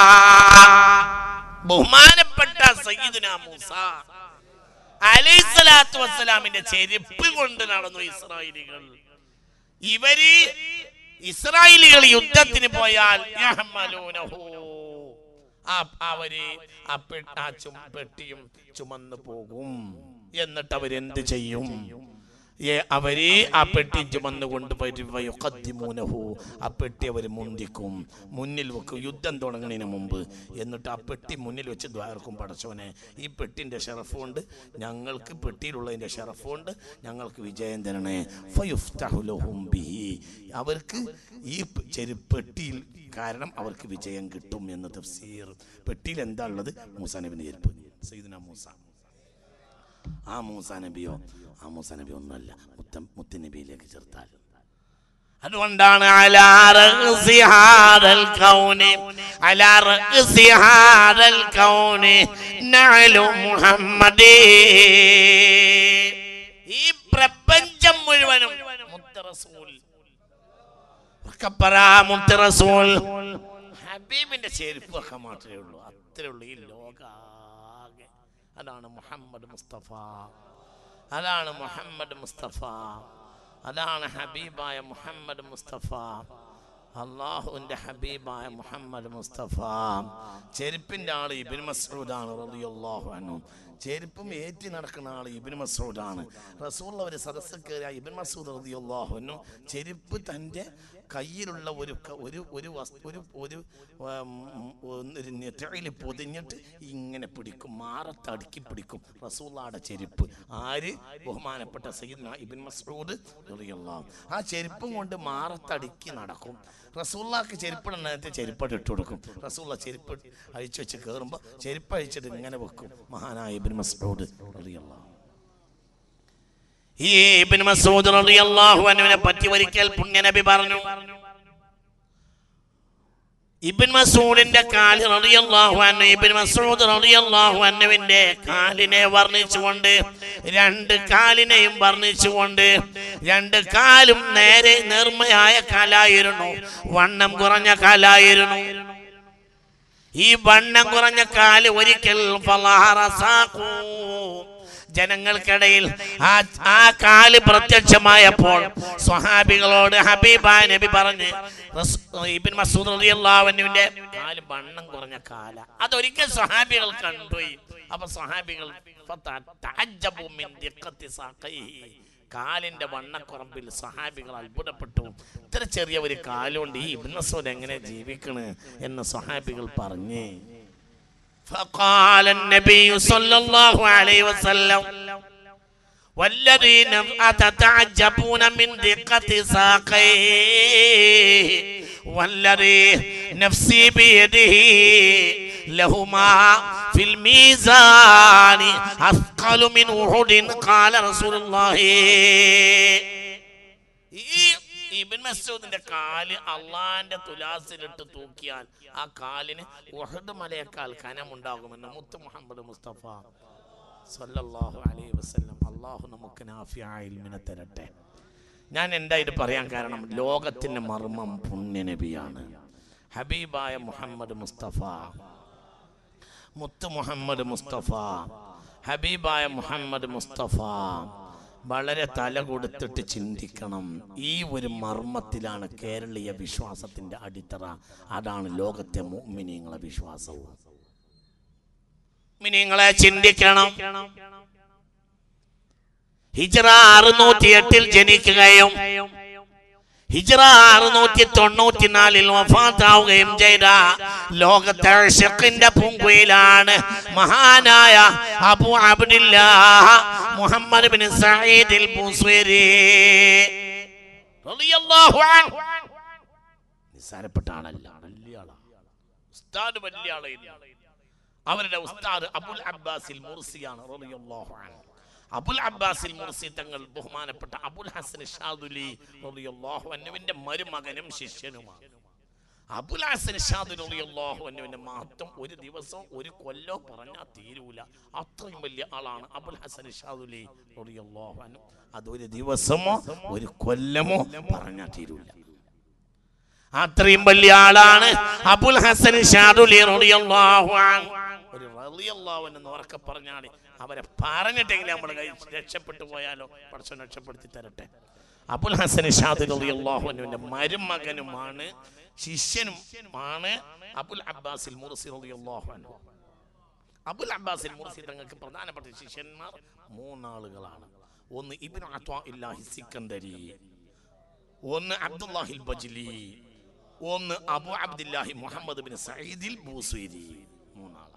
ബഹുമാനപ്പെട്ട സയ്യിദുന മൂസ അലൈഹിസ്സലാത്തു വസ്സലാമിന്റെ ചെരുപ്പ് കൊണ്ട് നടന്നു ഇസ്രായേലികൾ ഇവര് ഇസ്രായേലികൾ യുദ്ധത്തിന് പോയാൽ യഹ്മലൂനഹു. ആ- അവര് ആ പെ- ആ ചും- പെട്ടിയും ചുമന്നു പോകും എന്നിട്ട് അവരെന്ത് ചെയ്യും ഏ, അവര് ആ പെട്ടി ചുമന്നു കൊണ്ടുപോയിട്ട് ആ പെട്ടി അവർ മുന്തിക്കും മുന്നിൽ വെക്കും യുദ്ധം തുടങ്ങുന്നതിന് മുമ്പ് എന്നിട്ട് ആ പെട്ടി മുന്നിൽ വെച്ച് ദ്വാരക്കും പടച്ചോനെ ഈ പെട്ടിൻ്റെ ഷെറഫുണ്ട് ഞങ്ങൾക്ക് പെട്ടിയിലുള്ളതിൻ്റെ ഷെറഫുണ്ട് ഞങ്ങൾക്ക് വിജയം തരണേ ഫയുഫ്തഹു ലഹും ബിഹി. അവർക്ക് ഈ പ് ചെരുപ്പെട്ടിയിൽ കാരണം അവർക്ക് വിജയം കിട്ടും എന്ന് തഫ്സീർ പെട്ടിയിൽ എന്താ ഉള്ളത് മൂസാ നബിന്റെ ചെരുപ്പ് സയ്യിദ്ന മൂസ ആ മൂസാ നബിയോ ആ മൂസാ നബി ഒന്നല്ല മുത്തം മുത്തുനബിയിലേക്ക് ചേർത്താൽ അതുകൊണ്ടാണ് അലാ റഅ്സി ഹാദൽ കൗനി അലാ റഅ്സി ഹാദൽ കൗനി നഅലു മുഹമ്മദി ഈ പ്രപഞ്ചം മുഴുവനും മുത്ത് റസൂൽ ഉറക്കപ്പറ മുത്ത് റസൂൽ ഹബീബിന്റെ ചെരുപ്പ് ഒക്കെ മാത്രമേ ഉള്ളൂ അത്രേ ഉള്ളൂ ഈ ലോകാകെ അതാണ് മുഹമ്മദ് മുസ്തഫ അതാണ് മുഹമ്മദ് മുസ്തഫ അതാണ് ഹബീബായ മുഹമ്മദ് മുസ്തഫ അള്ളാഹുവിൻ്റെ ഹബീബായ മുഹമ്മദ് മുസ്തഫ ചെരുപ്പിൻ്റെ ആൾ ഇബിൻ മസ്ഊദാണ് റളിയല്ലാഹു അൻഹു ചെരുപ്പും ഏറ്റി നടക്കുന്ന ആൾ ഇബിൻ മസ്ഊദാണ് റസൂള്ള ഒരു സദസ്സ് കയറിയ ഇബിൻ മസൂദ് റളിയല്ലാഹു അൻഹു ചെരുപ്പ് തൻ്റെ കയ്യിലുള്ള ഒരു ക- ഒരു ഒരു വസ്തു ഒരു ഒരു ഉം, ഒരു നെറ്റയിൽ പൊതിഞ്ഞിട്ട് ഇങ്ങനെ പിടിക്കും മാറത്തടുക്കി പിടിക്കും റസൂള്ളാടെ ചെരുപ്പ് ആര് ബഹുമാനപ്പെട്ട സയ്യിദ്ന ഇബിൻ മസ്ഊദ് റളിയല്ലാഹു ആ ചെരുപ്പും കൊണ്ട് മാറത്തടുക്കി നടക്കും റസൂള്ളാക്ക് ചെരുപ്പിടുന്ന നേരത്തെ ചെരുപ്പട്ട് ഇട്ട് കൊടുക്കും റസൂള്ള ചെരുപ്പ് അഴിച്ചു വെച്ച് കയറുമ്പോൾ ചെരുപ്പ് അഴിച്ചിട്ട് ഇങ്ങനെ വെക്കും മഹാനായ ഇബിൻ മസ്ഊദ് റളിയല്ലാഹു ഈ ഇബ്നു മസ്ഊദ് റളിയല്ലാഹു അൻഹുവിനെ പറ്റി ഒരിക്കൽ പുണ്യനബി പറഞ്ഞു ഇബ്ൻ മസൂദിന്റെ കാല് റളിയല്ലാഹു അൻഹു ഇബ്ൻ മസൂദ് റളിയല്ലാഹു അൻഹുവിന്റെ കാലിനെ വർണ്ണിച്ചുകൊണ്ട് രണ്ട് കാലിനെയും വർണ്ണിച്ചുകൊണ്ട് രണ്ട് കാലും നേരെ നേർമയായ കാലായിരുന്നു വണ്ണം കുറഞ്ഞ കാലായിരുന്നു ഈ വണ്ണം കുറഞ്ഞ കാല് ഒരിക്കൽ ഫളഹറ സാഖു. ജനങ്ങൾക്കിടയിൽ ആ ആ കാല് പ്രത്യക്ഷമായപ്പോൾ സ്വഹാബികളോട് ഹബീബ നബി പറഞ്ഞ് റസ്- ഇബ്നു മസ്ഊദ് റളിയല്ലാഹു അൻഹുവിന്റെ കാല് വണ്ണം കുറഞ്ഞ കാല അതൊരിക്കൽ സ്വഹാബികൾ കണ്ടുപോയി അപ്പൊ സ്വഹാബികൾ ഫത- തഅജ്ജബു മിൻ ദിഖത്തി സാഖൈഹി. കാലിന്റെ വണ്ണക്കുറമ്പിൽ സഹാബികൾ അത്ഭുതപ്പെട്ടു ഇത്ര ചെറിയ ഒരു കാലുകൊണ്ട് ഈ ഇബ്നു മസ്ഊദ് എങ്ങനെ ജീവിക്കണ് എന്ന് സഹാബികൾ പറഞ്ഞേ فقال النبي صلى الله عليه وسلم والذين أتتعجبون من دقة ساقيه والذي نفسي بيده لهما في الميزان أثقل من أحد قال رسول الله ഈ ഇബിൻ മസൂദിന്റെ കാല് അള്ളാന്റെ തുലാസിലിട്ട് തൂക്കിയാൽ ആ കാലിന് ഉഹദ് മലയേക്കാൾ കനമുണ്ടാകുമെന്ന് മുത്ത് മുഹമ്മദ് മുസ്തഫ സല്ലല്ലാഹു അലൈഹി വസല്ലം അള്ളാഹു നമുക്ക് നാഫിയായ ഇൽമിനെ തരട്ടെ ഞാൻ എന്താ ഇത് പറയാൻ കാരണം ലോകത്തിന്റെ മർമ്മം പുണ്യനബിയാണ് ഹബീബായ മുഹമ്മദ് മുസ്തഫ മുത്ത് മുഹമ്മദ് മുസ്തഫ ഹബീബായ മുഹമ്മദ് മുസ്തഫ വളരെ തല കൊടുത്തിട്ട് ചിന്തിക്കണം ഈ ഒരു മർമ്മത്തിലാണ് കേരളീയ വിശ്വാസത്തിന്റെ അടിത്തറ അതാണ് ലോകത്തെ മുഅ്മിനീങ്ങളെ വിശ്വാസവും മുഅ്മിനീങ്ങളെ ചിന്തിക്കണം ഹിജ്റ അറുന്നൂറ്റി എട്ടിൽ ജനിക്കുകയും ഹിജ്റ അറുന്നൂറ്റി തൊണ്ണൂറ്റിനാലിൽ വഫാത്താവുകയും ചെയ്ത ലോകത്തെ ഷക്കിന്റെ പൂങ്കുയിലാണ് മഹാനായ Abu Abdilla Muhammad bin Saeed al Busiri റളിയല്ലാഹു അൻഹു നിസ്സാരപ്പെട്ട ആളല്ല വലിയ ആളാ ഉസ്താദ് വലിയ ആളായിരുന്നു അവരുടെ ഉസ്താദ് അബുൽ അബ്ബാസിൽ മുർസിയാണ് റളിയല്ലാഹു അൻഹു അബുൽ അബ്ബാസിൽ മുർസി തങ്ങൾ ബഹുമാനപ്പെട്ട അബുൽ ഹസൻ ഷാദുലി റളിയല്ലാഹു അൻഹുവിന്റെ മരുമകനും ശിഷ്യനുമാണ് അബുൽ ഹസൻ ഷാദുലി റളിയല്ലാഹു അൻഹുവിന്റെ മഹത്വം ഒരു ദിവസം ഒരു കൊല്ലോ പറഞ്ഞാൽ തീരൂല അത്രയും വലിയ ആളാണ് അബുൽ ഹസൻ ഷാദുലി റളിയല്ലാഹു അൻഹു അതൊരു ദിവസമോ ഒരു കൊല്ലമോ പറഞ്ഞാൽ തീരൂല അത്രയും വലിയ ആളാണ് അബുൽ ഹസൻ ഷാദുലി റളിയല്ലാഹു അൻഹു ഒരു റളിയല്ലാഹു അൻഹു എന്ന് ഉറക്കെ പറഞ്ഞാൽ അവരെ പറഞ്ഞിട്ടെങ്കിലും നമ്മൾ കൈ രക്ഷപ്പെട്ടു പോയാലോ പടച്ചോൻ രക്ഷപ്പെടുത്തി തരട്ടെ അബുൽ ഹസൻ ഷാദുൽ റളിയല്ലാഹു അൻഹുവിന്റെ മരുമകനുമാണ് ശിഷ്യനും ആണ് അബുൽ അബ്ബാസിൽ മുർസി റളിയല്ലാഹു അൻഹു അബുൽ അബ്ബാസിൽ മുർസി തങ്ങൾക്ക് പ്രധാനപ്പെട്ട ശിഷ്യന്മാർ മൂന്നാളുകളാണ് ഒന്ന് ഇബ്നു അത്വാ ഇല്ലാഹി സിക്കന്ദരി ഒന്ന് അബ്ദുല്ലാഹിൽ ബജ്ലി ഒന്ന് അബു അബ്ദുല്ലാഹി മുഹമ്മദ് ബിൻ സഈദിൽ ബൂസൈരി മൂന്നാളാണ്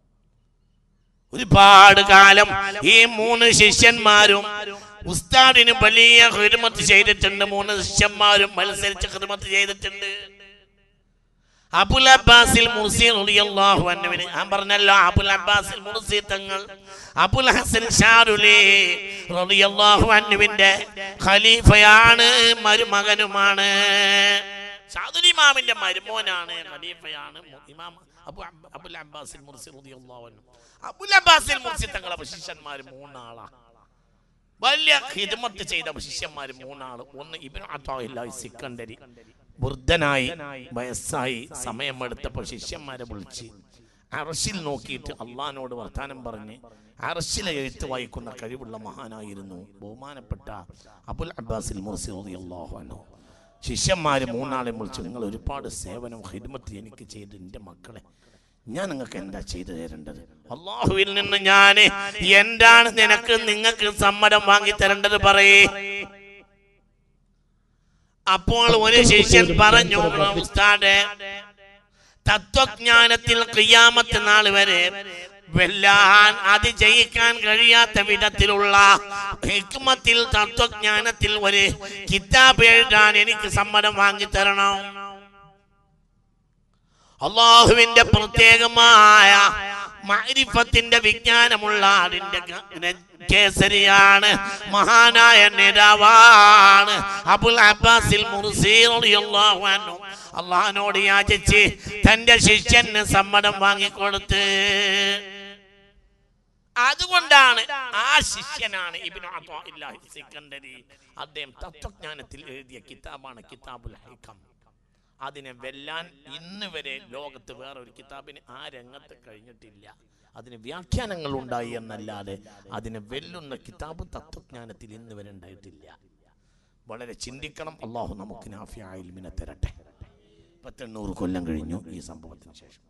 ഒരുപാട് കാലം ഈ മൂന്ന് ശിഷ്യന്മാരും ഉസ്താദിന് വലിയ ഹിർമത്ത് ചെയ്തിട്ടുണ്ട് മൂന്ന് ശിഷ്യന്മാരും മത്സരിച്ച് ഹിർമത്ത് ചെയ്തിട്ടുണ്ട് അബുൽ അബ്ബാസിൽ മുർസി റളിയല്ലാഹു അൻഹുവിന് ഞാൻ പറഞ്ഞല്ലോ അബുൽ അബ്ബാസിൽ മുർസി തങ്ങൾ അബുൽ ഹസൻ ഷാറുലി റളിയല്ലാഹു അൻഹുവിന്റെ ഖലീഫയാണ് മരുമകനുമാണ് ഷാദുൽ ഇമാമിന്റെ മരുമോനാണ് ഖലീഫയാണ് ഇമാം അബു അബ്ബ- അബുൽ അബ്ബാസിൽ മുർസി റളിയല്ലാഹു അൻഹു അബുൽ അബ്ബാസിൽ മുർസി തങ്ങളെ ശിഷ്യന്മാർ മൂന്നാളാണ് വലിയ ഹിദ്മത്ത് ചെയ്ത ശിഷ്യന്മാർ മൂന്നാള് ഒന്ന് ഇബ്നു അത്താഹില്ലാഹി സിക്കണ്ടരി വൃദ്ധനായി വയസ്സായി സമയമെടുത്തപ്പോൾ ശിഷ്യന്മാരെ വിളിച്ച് അറശിൽ നോക്കിയിട്ട് അള്ളഹാനോട് വർത്താനം പറഞ്ഞ് അറശിലെ എഴുത്ത് വായിക്കുന്ന കഴിവുള്ള മഹാനായിരുന്നു ബഹുമാനപ്പെട്ട അബുൽ അബ്ബാസിൽ മുർസി റളിയല്ലാഹു അൻഹു ശിഷ്യന്മാര് മൂന്നാളെ വിളിച്ചു നിങ്ങൾ ഒരുപാട് സേവനം ഹിദ്മത്ത് എനിക്ക് ചെയ്ത് എൻ്റെ മക്കളെ ഞാൻ നിങ്ങൾക്ക് എന്താ ചെയ്തു തരേണ്ടത് അള്ളാഹുവിൽ നിന്ന് ഞാൻ എന്താണ് നിനക്ക് നിങ്ങൾക്ക് സമ്മതം വാങ്ങി തരേണ്ടത് പറയേ അപ്പോൾ ഒരു ശിഷ്യൻ പറഞ്ഞു ഉസ്താദെ തത്വജ്ഞാനത്തിൽ കിയാമത്ത് നാൾ വരെ വെല്ലാൻ അതിജയിക്കാൻ കഴിയാത്ത വിധത്തിലുള്ള ഹിക്മത്തിൽ തത്വജ്ഞാനത്തിൽ ഒരു കിതാബ് എഴുതാൻ എനിക്ക് സമ്മതം വാങ്ങി തരണം അള്ളാഹുവിന്റെ പ്രത്യേകമായ മരിഫത്തിന്റെ വിജ്ഞാനമുള്ള അതിന്റെ ഗ- കേസരിയാണ് മഹാനായ നേതാവാണ് അബുൽ അബ്ബാസിൽ മുർസി റളിയല്ലാഹു അൻഹു അള്ളാഹിനോട് യാചിച്ച് തന്റെ ശിഷ്യന് സമ്മതം വാങ്ങിക്കൊടുത്ത് അതുകൊണ്ടാണ് ആ ശിഷ്യനാണ് ഇബ്നു അത്വാഇല്ലാഹി സിക്കന്ദരി അദ്ദേഹം തത്വജ്ഞാനത്തിൽ എഴുതിയ കിതാബാണ് കിതാബുൽ ഹൈക്കം അതിനെ വെല്ലാൻ ഇന്ന് വരെ ലോകത്ത് വേറെ ഒരു കിതാബിന് ആ രംഗത്ത് കഴിഞ്ഞിട്ടില്ല അതിന് വ്യാഖ്യാനങ്ങൾ ഉണ്ടായി എന്നല്ലാതെ അതിനെ വെല്ലുന്ന കിതാബ് തത്വജ്ഞാനത്തിൽ ഇന്ന് വരെ ഉണ്ടായിട്ടില്ല വളരെ ചിന്തിക്കണം അള്ളാഹു നമുക്ക് നാഫിയായിൽമിനെ തരട്ടെ പത്തെണ്ണൂറ് കൊല്ലം കഴിഞ്ഞു ഈ സംഭവത്തിന് ശേഷം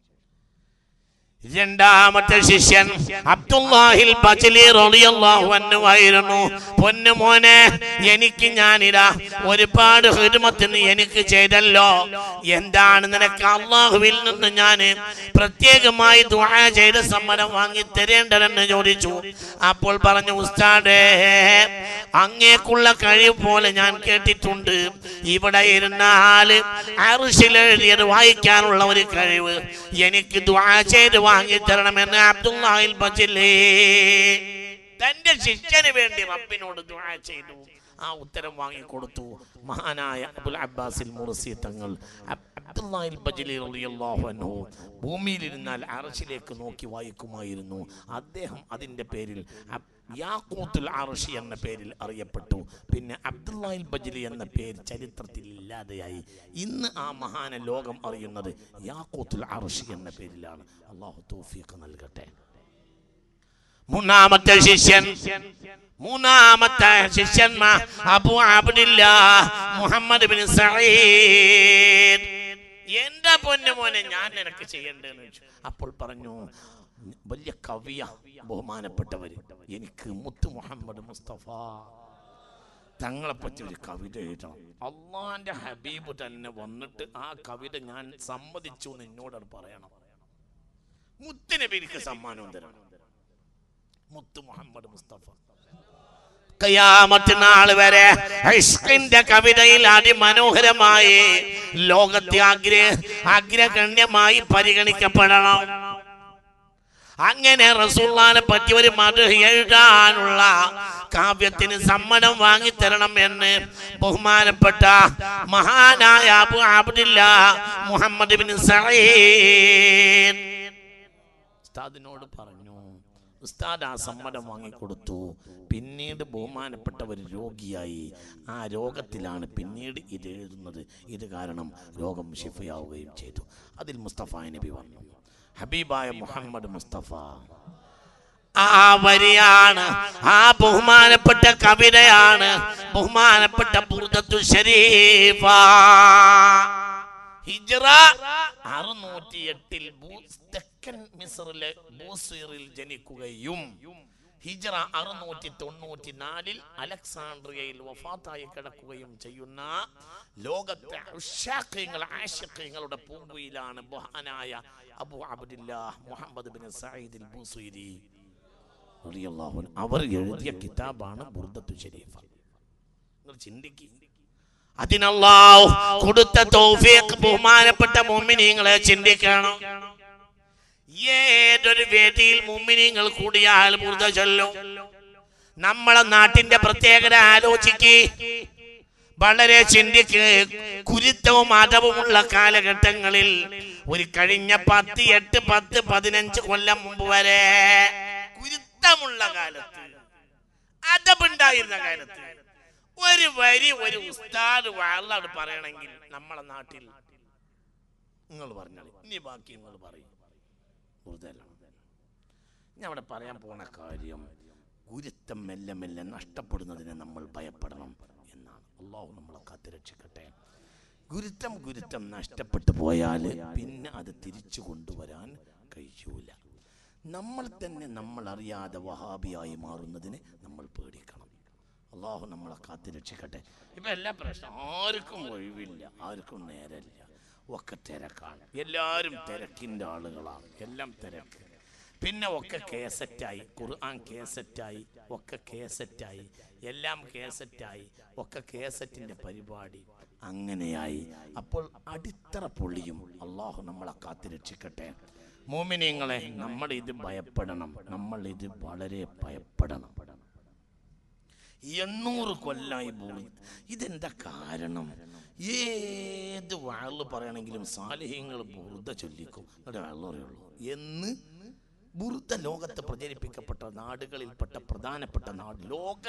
രണ്ടാമത്തെ ശിഷ്യൻ അബ്ദുല്ലാഹിൽ ബജലി റളിയല്ലാഹു അൻഹു ആയിരുന്നു പൊന്നു മോനെ എനിക്ക് ഞാനിതാ ഒരുപാട് ഹിദ്മത്തിന് എനിക്ക് ചെയ്തല്ലോ എന്താണ് നിനക്ക് അള്ളാഹുവിൽ നിന്ന് ഞാൻ പ്രത്യേകമായി ദുആ ചെയ്ത് സമ്മതം വാങ്ങി തരേണ്ടതെന്ന് ചോദിച്ചു അപ്പോൾ പറഞ്ഞു ഉസ്താദേ അങ്ങേക്കുള്ള കഴിവ് പോലെ ഞാൻ കേട്ടിട്ടുണ്ട് ഇവിടെ ഇരുന്നാൽ അർശിൽ എഴുതിയത് വായിക്കാനുള്ള ഒരു കഴിവ് എനിക്ക് ദുആ ചെയ്ത് വാങ്ങി തരണമെന്ന് അബ്ദുല്ലാഹിൽ ബജിലേ തന്റെ ശിഷ്യന് വേണ്ടി റബ്ബിനോട് ദുആ ചെയ്തു ആ ഉത്തരം വാങ്ങിക്കൊടുത്തു മഹാനായ അബുൽ അബ്ബാസിൽ മുർസി തങ്ങൾ അബ്- അബ്ദുല്ലാഹിൽ ബജലി റളിയല്ലാഹു അൻഹു ഭൂമിയിലിരുന്നാൽ അറശിലേക്ക് നോക്കി വായിക്കുമായിരുന്നു അദ്ദേഹം അതിൻ്റെ പേരിൽ അബ്- യാക്കൂത്തുൽ അർഷി എന്ന പേരിൽ അറിയപ്പെട്ടു പിന്നെ അബ്ദുല്ലാഹിൽ ബജലി എന്ന പേര് ചരിത്രത്തിൽ ഇല്ലാതെയായി ഇന്ന് ആ മഹാന ലോകം അറിയുന്നത് യാക്കൂത്തുൽ അർഷി എന്ന പേരിലാണ് അള്ളാഹു തൗഫീഖ് നൽകട്ടെ മൂന്നാമത്തെ ശിഷ്യൻ മൂന്നാമത്തെ ശിഷ്യന്മാർ Abu Abdilla Muhammad bin Saeed എന്റെ പൊന്നു മോനെ ഞാൻ നിനക്ക് ചെയ്യേണ്ടതെന്ന് ചോദിച്ചു അപ്പോൾ പറഞ്ഞു വലിയ കവിയ ബഹുമാനപ്പെട്ടവർ എനിക്ക് മുത്ത് മുഹമ്മദ് മുസ്തഫ തങ്ങളെ പറ്റി ഒരു കവിത എഴുതണം അള്ളാന്റെ ഹബീബ് തന്നെ വന്നിട്ട് ആ കവിത ഞാൻ സമ്മതിച്ചു എന്ന് എന്നോട് പറയണം മുത്തിനബി എനിക്ക് സമ്മാനവും തരണം മുത്ത് മുഹമ്മദ് മുസ്തഫ കയാമത്ത് നാൾ വരെ ഇഷ്കിന്റെ കവിതയിൽ അതിമനോഹരമായി ലോകത്തെ ആഗ്രഹ അഗ്രഗണ്യമായി പരിഗണിക്കപ്പെടണം അങ്ങനെ റസൂള്ളാനെ പറ്റി ഒരു മത എഴുതാനുള്ള കാവ്യത്തിന് സമ്മതം വാങ്ങിത്തരണം എന്ന് ബഹുമാനപ്പെട്ട മഹാനായ Abu Abdilla Muhammad bin Saeed ഉസ്താദിനോട് പറഞ്ഞു ഉസ്താദ് ആ സമ്മതം വാങ്ങിക്കൊടുത്തു പിന്നീട് ബഹുമാനപ്പെട്ട ഒരു രോഗിയായി ആ രോഗത്തിലാണ് പിന്നീട് ഇത് എഴുതുന്നത് ഇത് കാരണം രോഗം ഷിഫയാവുകയും ചെയ്തു അതിൽ മുസ്തഫ നബി വന്നു ഹബീബായ മുഹമ്മദ് മുസ്തഫ ആ വരിയാണ് ആ ബഹുമാനപ്പെട്ട കവിതയാണ് ബഹുമാനപ്പെട്ട ബുർദത്തു ഷരീഫ ഹിജ്റ അറുന്നൂറ്റി എട്ടിൽ തെക്കൻ മിസറിലെ ബൂസീറിൽ ജനിക്കുകയും ഹിജ്റ അറുന്നൂറ്റി തൊണ്ണൂറ്റി നാലിൽ അലക്സാണ്ട്രിയയിൽ വഫാത്തായി കിടക്കുകയും ചെയ്യുന്ന ലോകത്തെ ഉഷാഖ്യങ്ങൾ ആശക്യങ്ങളുടെ പൂങ്കുയിലാണ് ബഹാനായ Abu Abdilla Muhammad bin Saeed Busiri റളിയല്ലാഹു അൻഹു. അവർ എഴുതിയ കിതാബാണ് ബുർദത്തു ഷരീഫ നിങ്ങൾ ചിന്തിക്കുക അതിനല്ലാഹു കൊടുത്ത തൗഫീഖ് ബഹുമാനപ്പെട്ട മുഅ്മിനീങ്ങളെ ചിന്തിക്കണം ഏതൊരു വേദിയിൽ മുഅ്മിനീങ്ങൾ കൂടിയാൽ ബുർദ ചൊല്ലും നമ്മളെ നാട്ടിന്റെ പ്രത്യേകത ആലോചിക്ക് വളരെ ചിന്തിക്ക് കുരുത്തവും അതവുമുള്ള കാലഘട്ടങ്ങളിൽ ഒരു കഴിഞ്ഞ പത്ത് എട്ട് പത്ത് പതിനഞ്ച് കൊല്ലം മുമ്പ് വരെ കുരുത്തമുള്ള കാലത്ത് അതവുണ്ടായിരുന്ന കാലത്ത് ഒരു വരി ഒരു ഉസ്താദ് വാളാണ് പറയണമെങ്കിൽ നമ്മളെ നാട്ടിൽ നിങ്ങൾ പറഞ്ഞാൽ ഇനി ബാക്കി നിങ്ങൾ പറയും കൂടുതലാണ് ഞാൻ അവിടെ പറയാൻ പോണ കാര്യം ഗുരുത്തം മെല്ലെ മെല്ലെ നഷ്ടപ്പെടുന്നതിനെ നമ്മൾ ഭയപ്പെടണം എന്നാണ് അള്ളാഹു നമ്മളെ കാത്തുരക്ഷിക്കട്ടെ ഗുരുത്തം ഗുരുത്തം നഷ്ടപ്പെട്ടു പോയാൽ പിന്നെ അത് തിരിച്ചു കൊണ്ടുവരാൻ കഴിയൂല നമ്മൾ തന്നെ നമ്മൾ അറിയാതെ വഹാബിയായി മാറുന്നതിന് നമ്മൾ പേടിക്കണം അള്ളാഹു നമ്മളെ കാത്തുരക്ഷിക്കട്ടെ ഇപ്പം എല്ലാ പ്രശ്നം ആർക്കും ഒഴിവില്ല ആർക്കും നേരമില്ല ഒക്കെ തിരക്കാണ് എല്ലാവരും തിരക്കിൻ്റെ ആളുകളാണ് എല്ലാം തിരക്ക് പിന്നെ ഒക്കെ കേസറ്റായി ഖുർആൻ കേസറ്റായി ഒക്കെ കേസറ്റായി എല്ലാം കേസറ്റായി ഒക്കെ കേസറ്റിൻ്റെ പരിപാടി അങ്ങനെയായി അപ്പോൾ അടിത്തറ പൊള്ളിയും അള്ളാഹു നമ്മളെ കാത്തുരക്ഷിക്കട്ടെ മോമിനിയങ്ങളെ നമ്മൾ ഇത് ഭയപ്പെടണം നമ്മൾ ഇത് വളരെ ഭയപ്പെടണം എണ്ണൂറ് കൊല്ലായി പോയി ഇതെന്താ കാരണം ഏത് വാള് പറയണമെങ്കിലും സാലിഹ്യങ്ങൾ ബുറുദ ചൊല്ലിക്കും എന്നിട്ട് വെള്ളം അറിയുള്ളൂ എന്ന് ബുറുദ ലോകത്ത് പ്രചരിപ്പിക്കപ്പെട്ട നാടുകളിൽപ്പെട്ട പ്രധാനപ്പെട്ട നാട് ലോക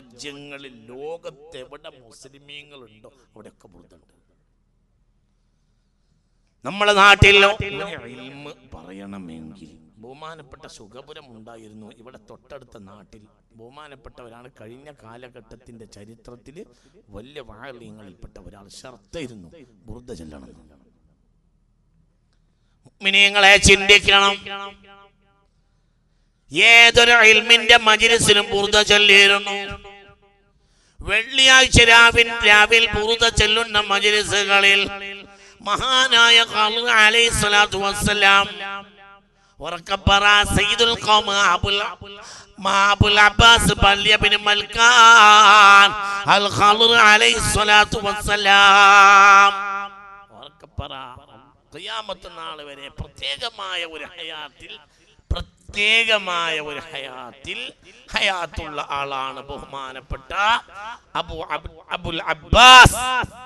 രാജ്യങ്ങളിൽ ലോകത്തെവിടെ മുസ്ലിമീങ്ങളുണ്ടോ അവിടെയൊക്കെ ബുറുദുണ്ട് നമ്മളെ നാട്ടിൽ ഒരു ഇൽമ് പറയണമെങ്കിൽ ബഹുമാനപ്പെട്ട സുഖപുരം ഉണ്ടായിരുന്നു ഇവിടെ തൊട്ടടുത്ത നാട്ടിൽ ബഹുമാനപ്പെട്ടവരാണ് കഴിഞ്ഞ കാലഘട്ടത്തിന്റെ ചരിത്രത്തിൽ വലിയ വാഴലിയങ്ങളിൽപ്പെട്ട ഒരാൾ ഷർത്തായിരുന്നു ബുർദ ചെല്ലണം മിനിയങ്ങളെ ചിന്തിക്കണം ഏതൊരു ഇൽമിന്റെ മജിലിസിനും ബുർദ ചൊല്ലിയിരുന്നു വെള്ളിയാഴ്ച രാവിൽ രാവിൽ ബുർദ ചെല്ലുന്ന മജിലിസുകളിൽ മഹാനായ ഖാലിദ് അലൈഹി സ്വലാത്തു വസ്സലാം ഉറക്കപ്പറ സയ്യിദുൽ ഖൗം അബുൽ മാ Abul Abbas Balya bin Malkan al Khalid അലൈഹി സ്വലാത്തു വസ്സലാം ഉറക്കപ്പറ ഖിയാമത്ത് നാൾ വരെ പ്രത്യേകമായ ഒരു ഹയാത്തിൽ പ്രത്യേകമായ ഒരു ഹയാത്തിൽ ഹയാത്തുള്ള ആളാണ് ബഹുമാനപ്പെട്ട അബു അബ്- അബുൽ അബ്ബാസ്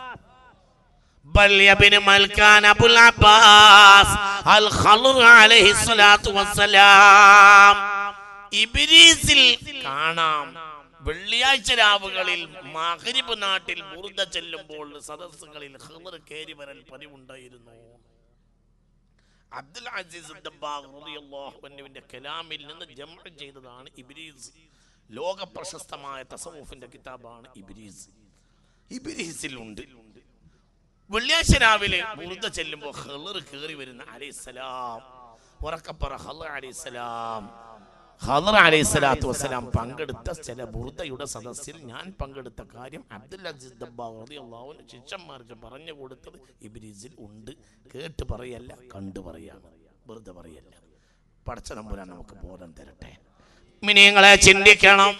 بل يا ابن ملكان ابو العباس الخضر عليه الصلاه والسلام ഇബിരീസിൽ കാണാം വെള്ളിയാഴ്ച രാവുകളിൽ മഗ്രിബ് നാട്ടിൽ ബുർദ ചെല്ലുമ്പോൾ സദസ്സുകളിൽ ഖദർ കയറി വരൽ പതിവുണ്ടായിരുന്നു അബ്ദുൽ അസീസ് ദബ്ബാഗ് റളിയല്ലാഹു അൻഹുവിന്റെ കലാമിൽ നിന്ന് ജംഅ ചെയ്തതാണ് ഇബ്രീസ് ലോക പ്രശസ്തമായ തസവുഫിന്റെ കിതാബാണ് ഇബ്രീസ് ഇബ്രീസിൽ ഉണ്ട് വെള്ളിയാഴ്ച രാവിലെ ബുർദ ചെല്ലുമ്പോൾ ഹളർ കയറി വരുന്ന അലൈസലാം ഉറക്കപ്പറ ഹളർ അലൈസലാം ഹളർ അലൈഹിസ്സലാത്തു വസ്സലാം പങ്കെടുത്ത ചില ബുർദയുടെ സദസ്സിൽ ഞാൻ പങ്കെടുത്ത കാര്യം അബ്ദുൽ അസീസ് ദബ്ബാവ് റളിയല്ലാഹു അൻഹു ശിഷ്യന്മാർക്ക് പറഞ്ഞു കൊടുത്തത് ഇബ്രീസിൽ ഉണ്ട് കേട്ട് പറയല്ല കണ്ടു പറയാണ് വെറുതെ പറയല്ല പടച്ച നമ്പുരാൻ നമുക്ക് ബോധം തരട്ടെ മിനിയങ്ങളെ ചിന്തിക്കണം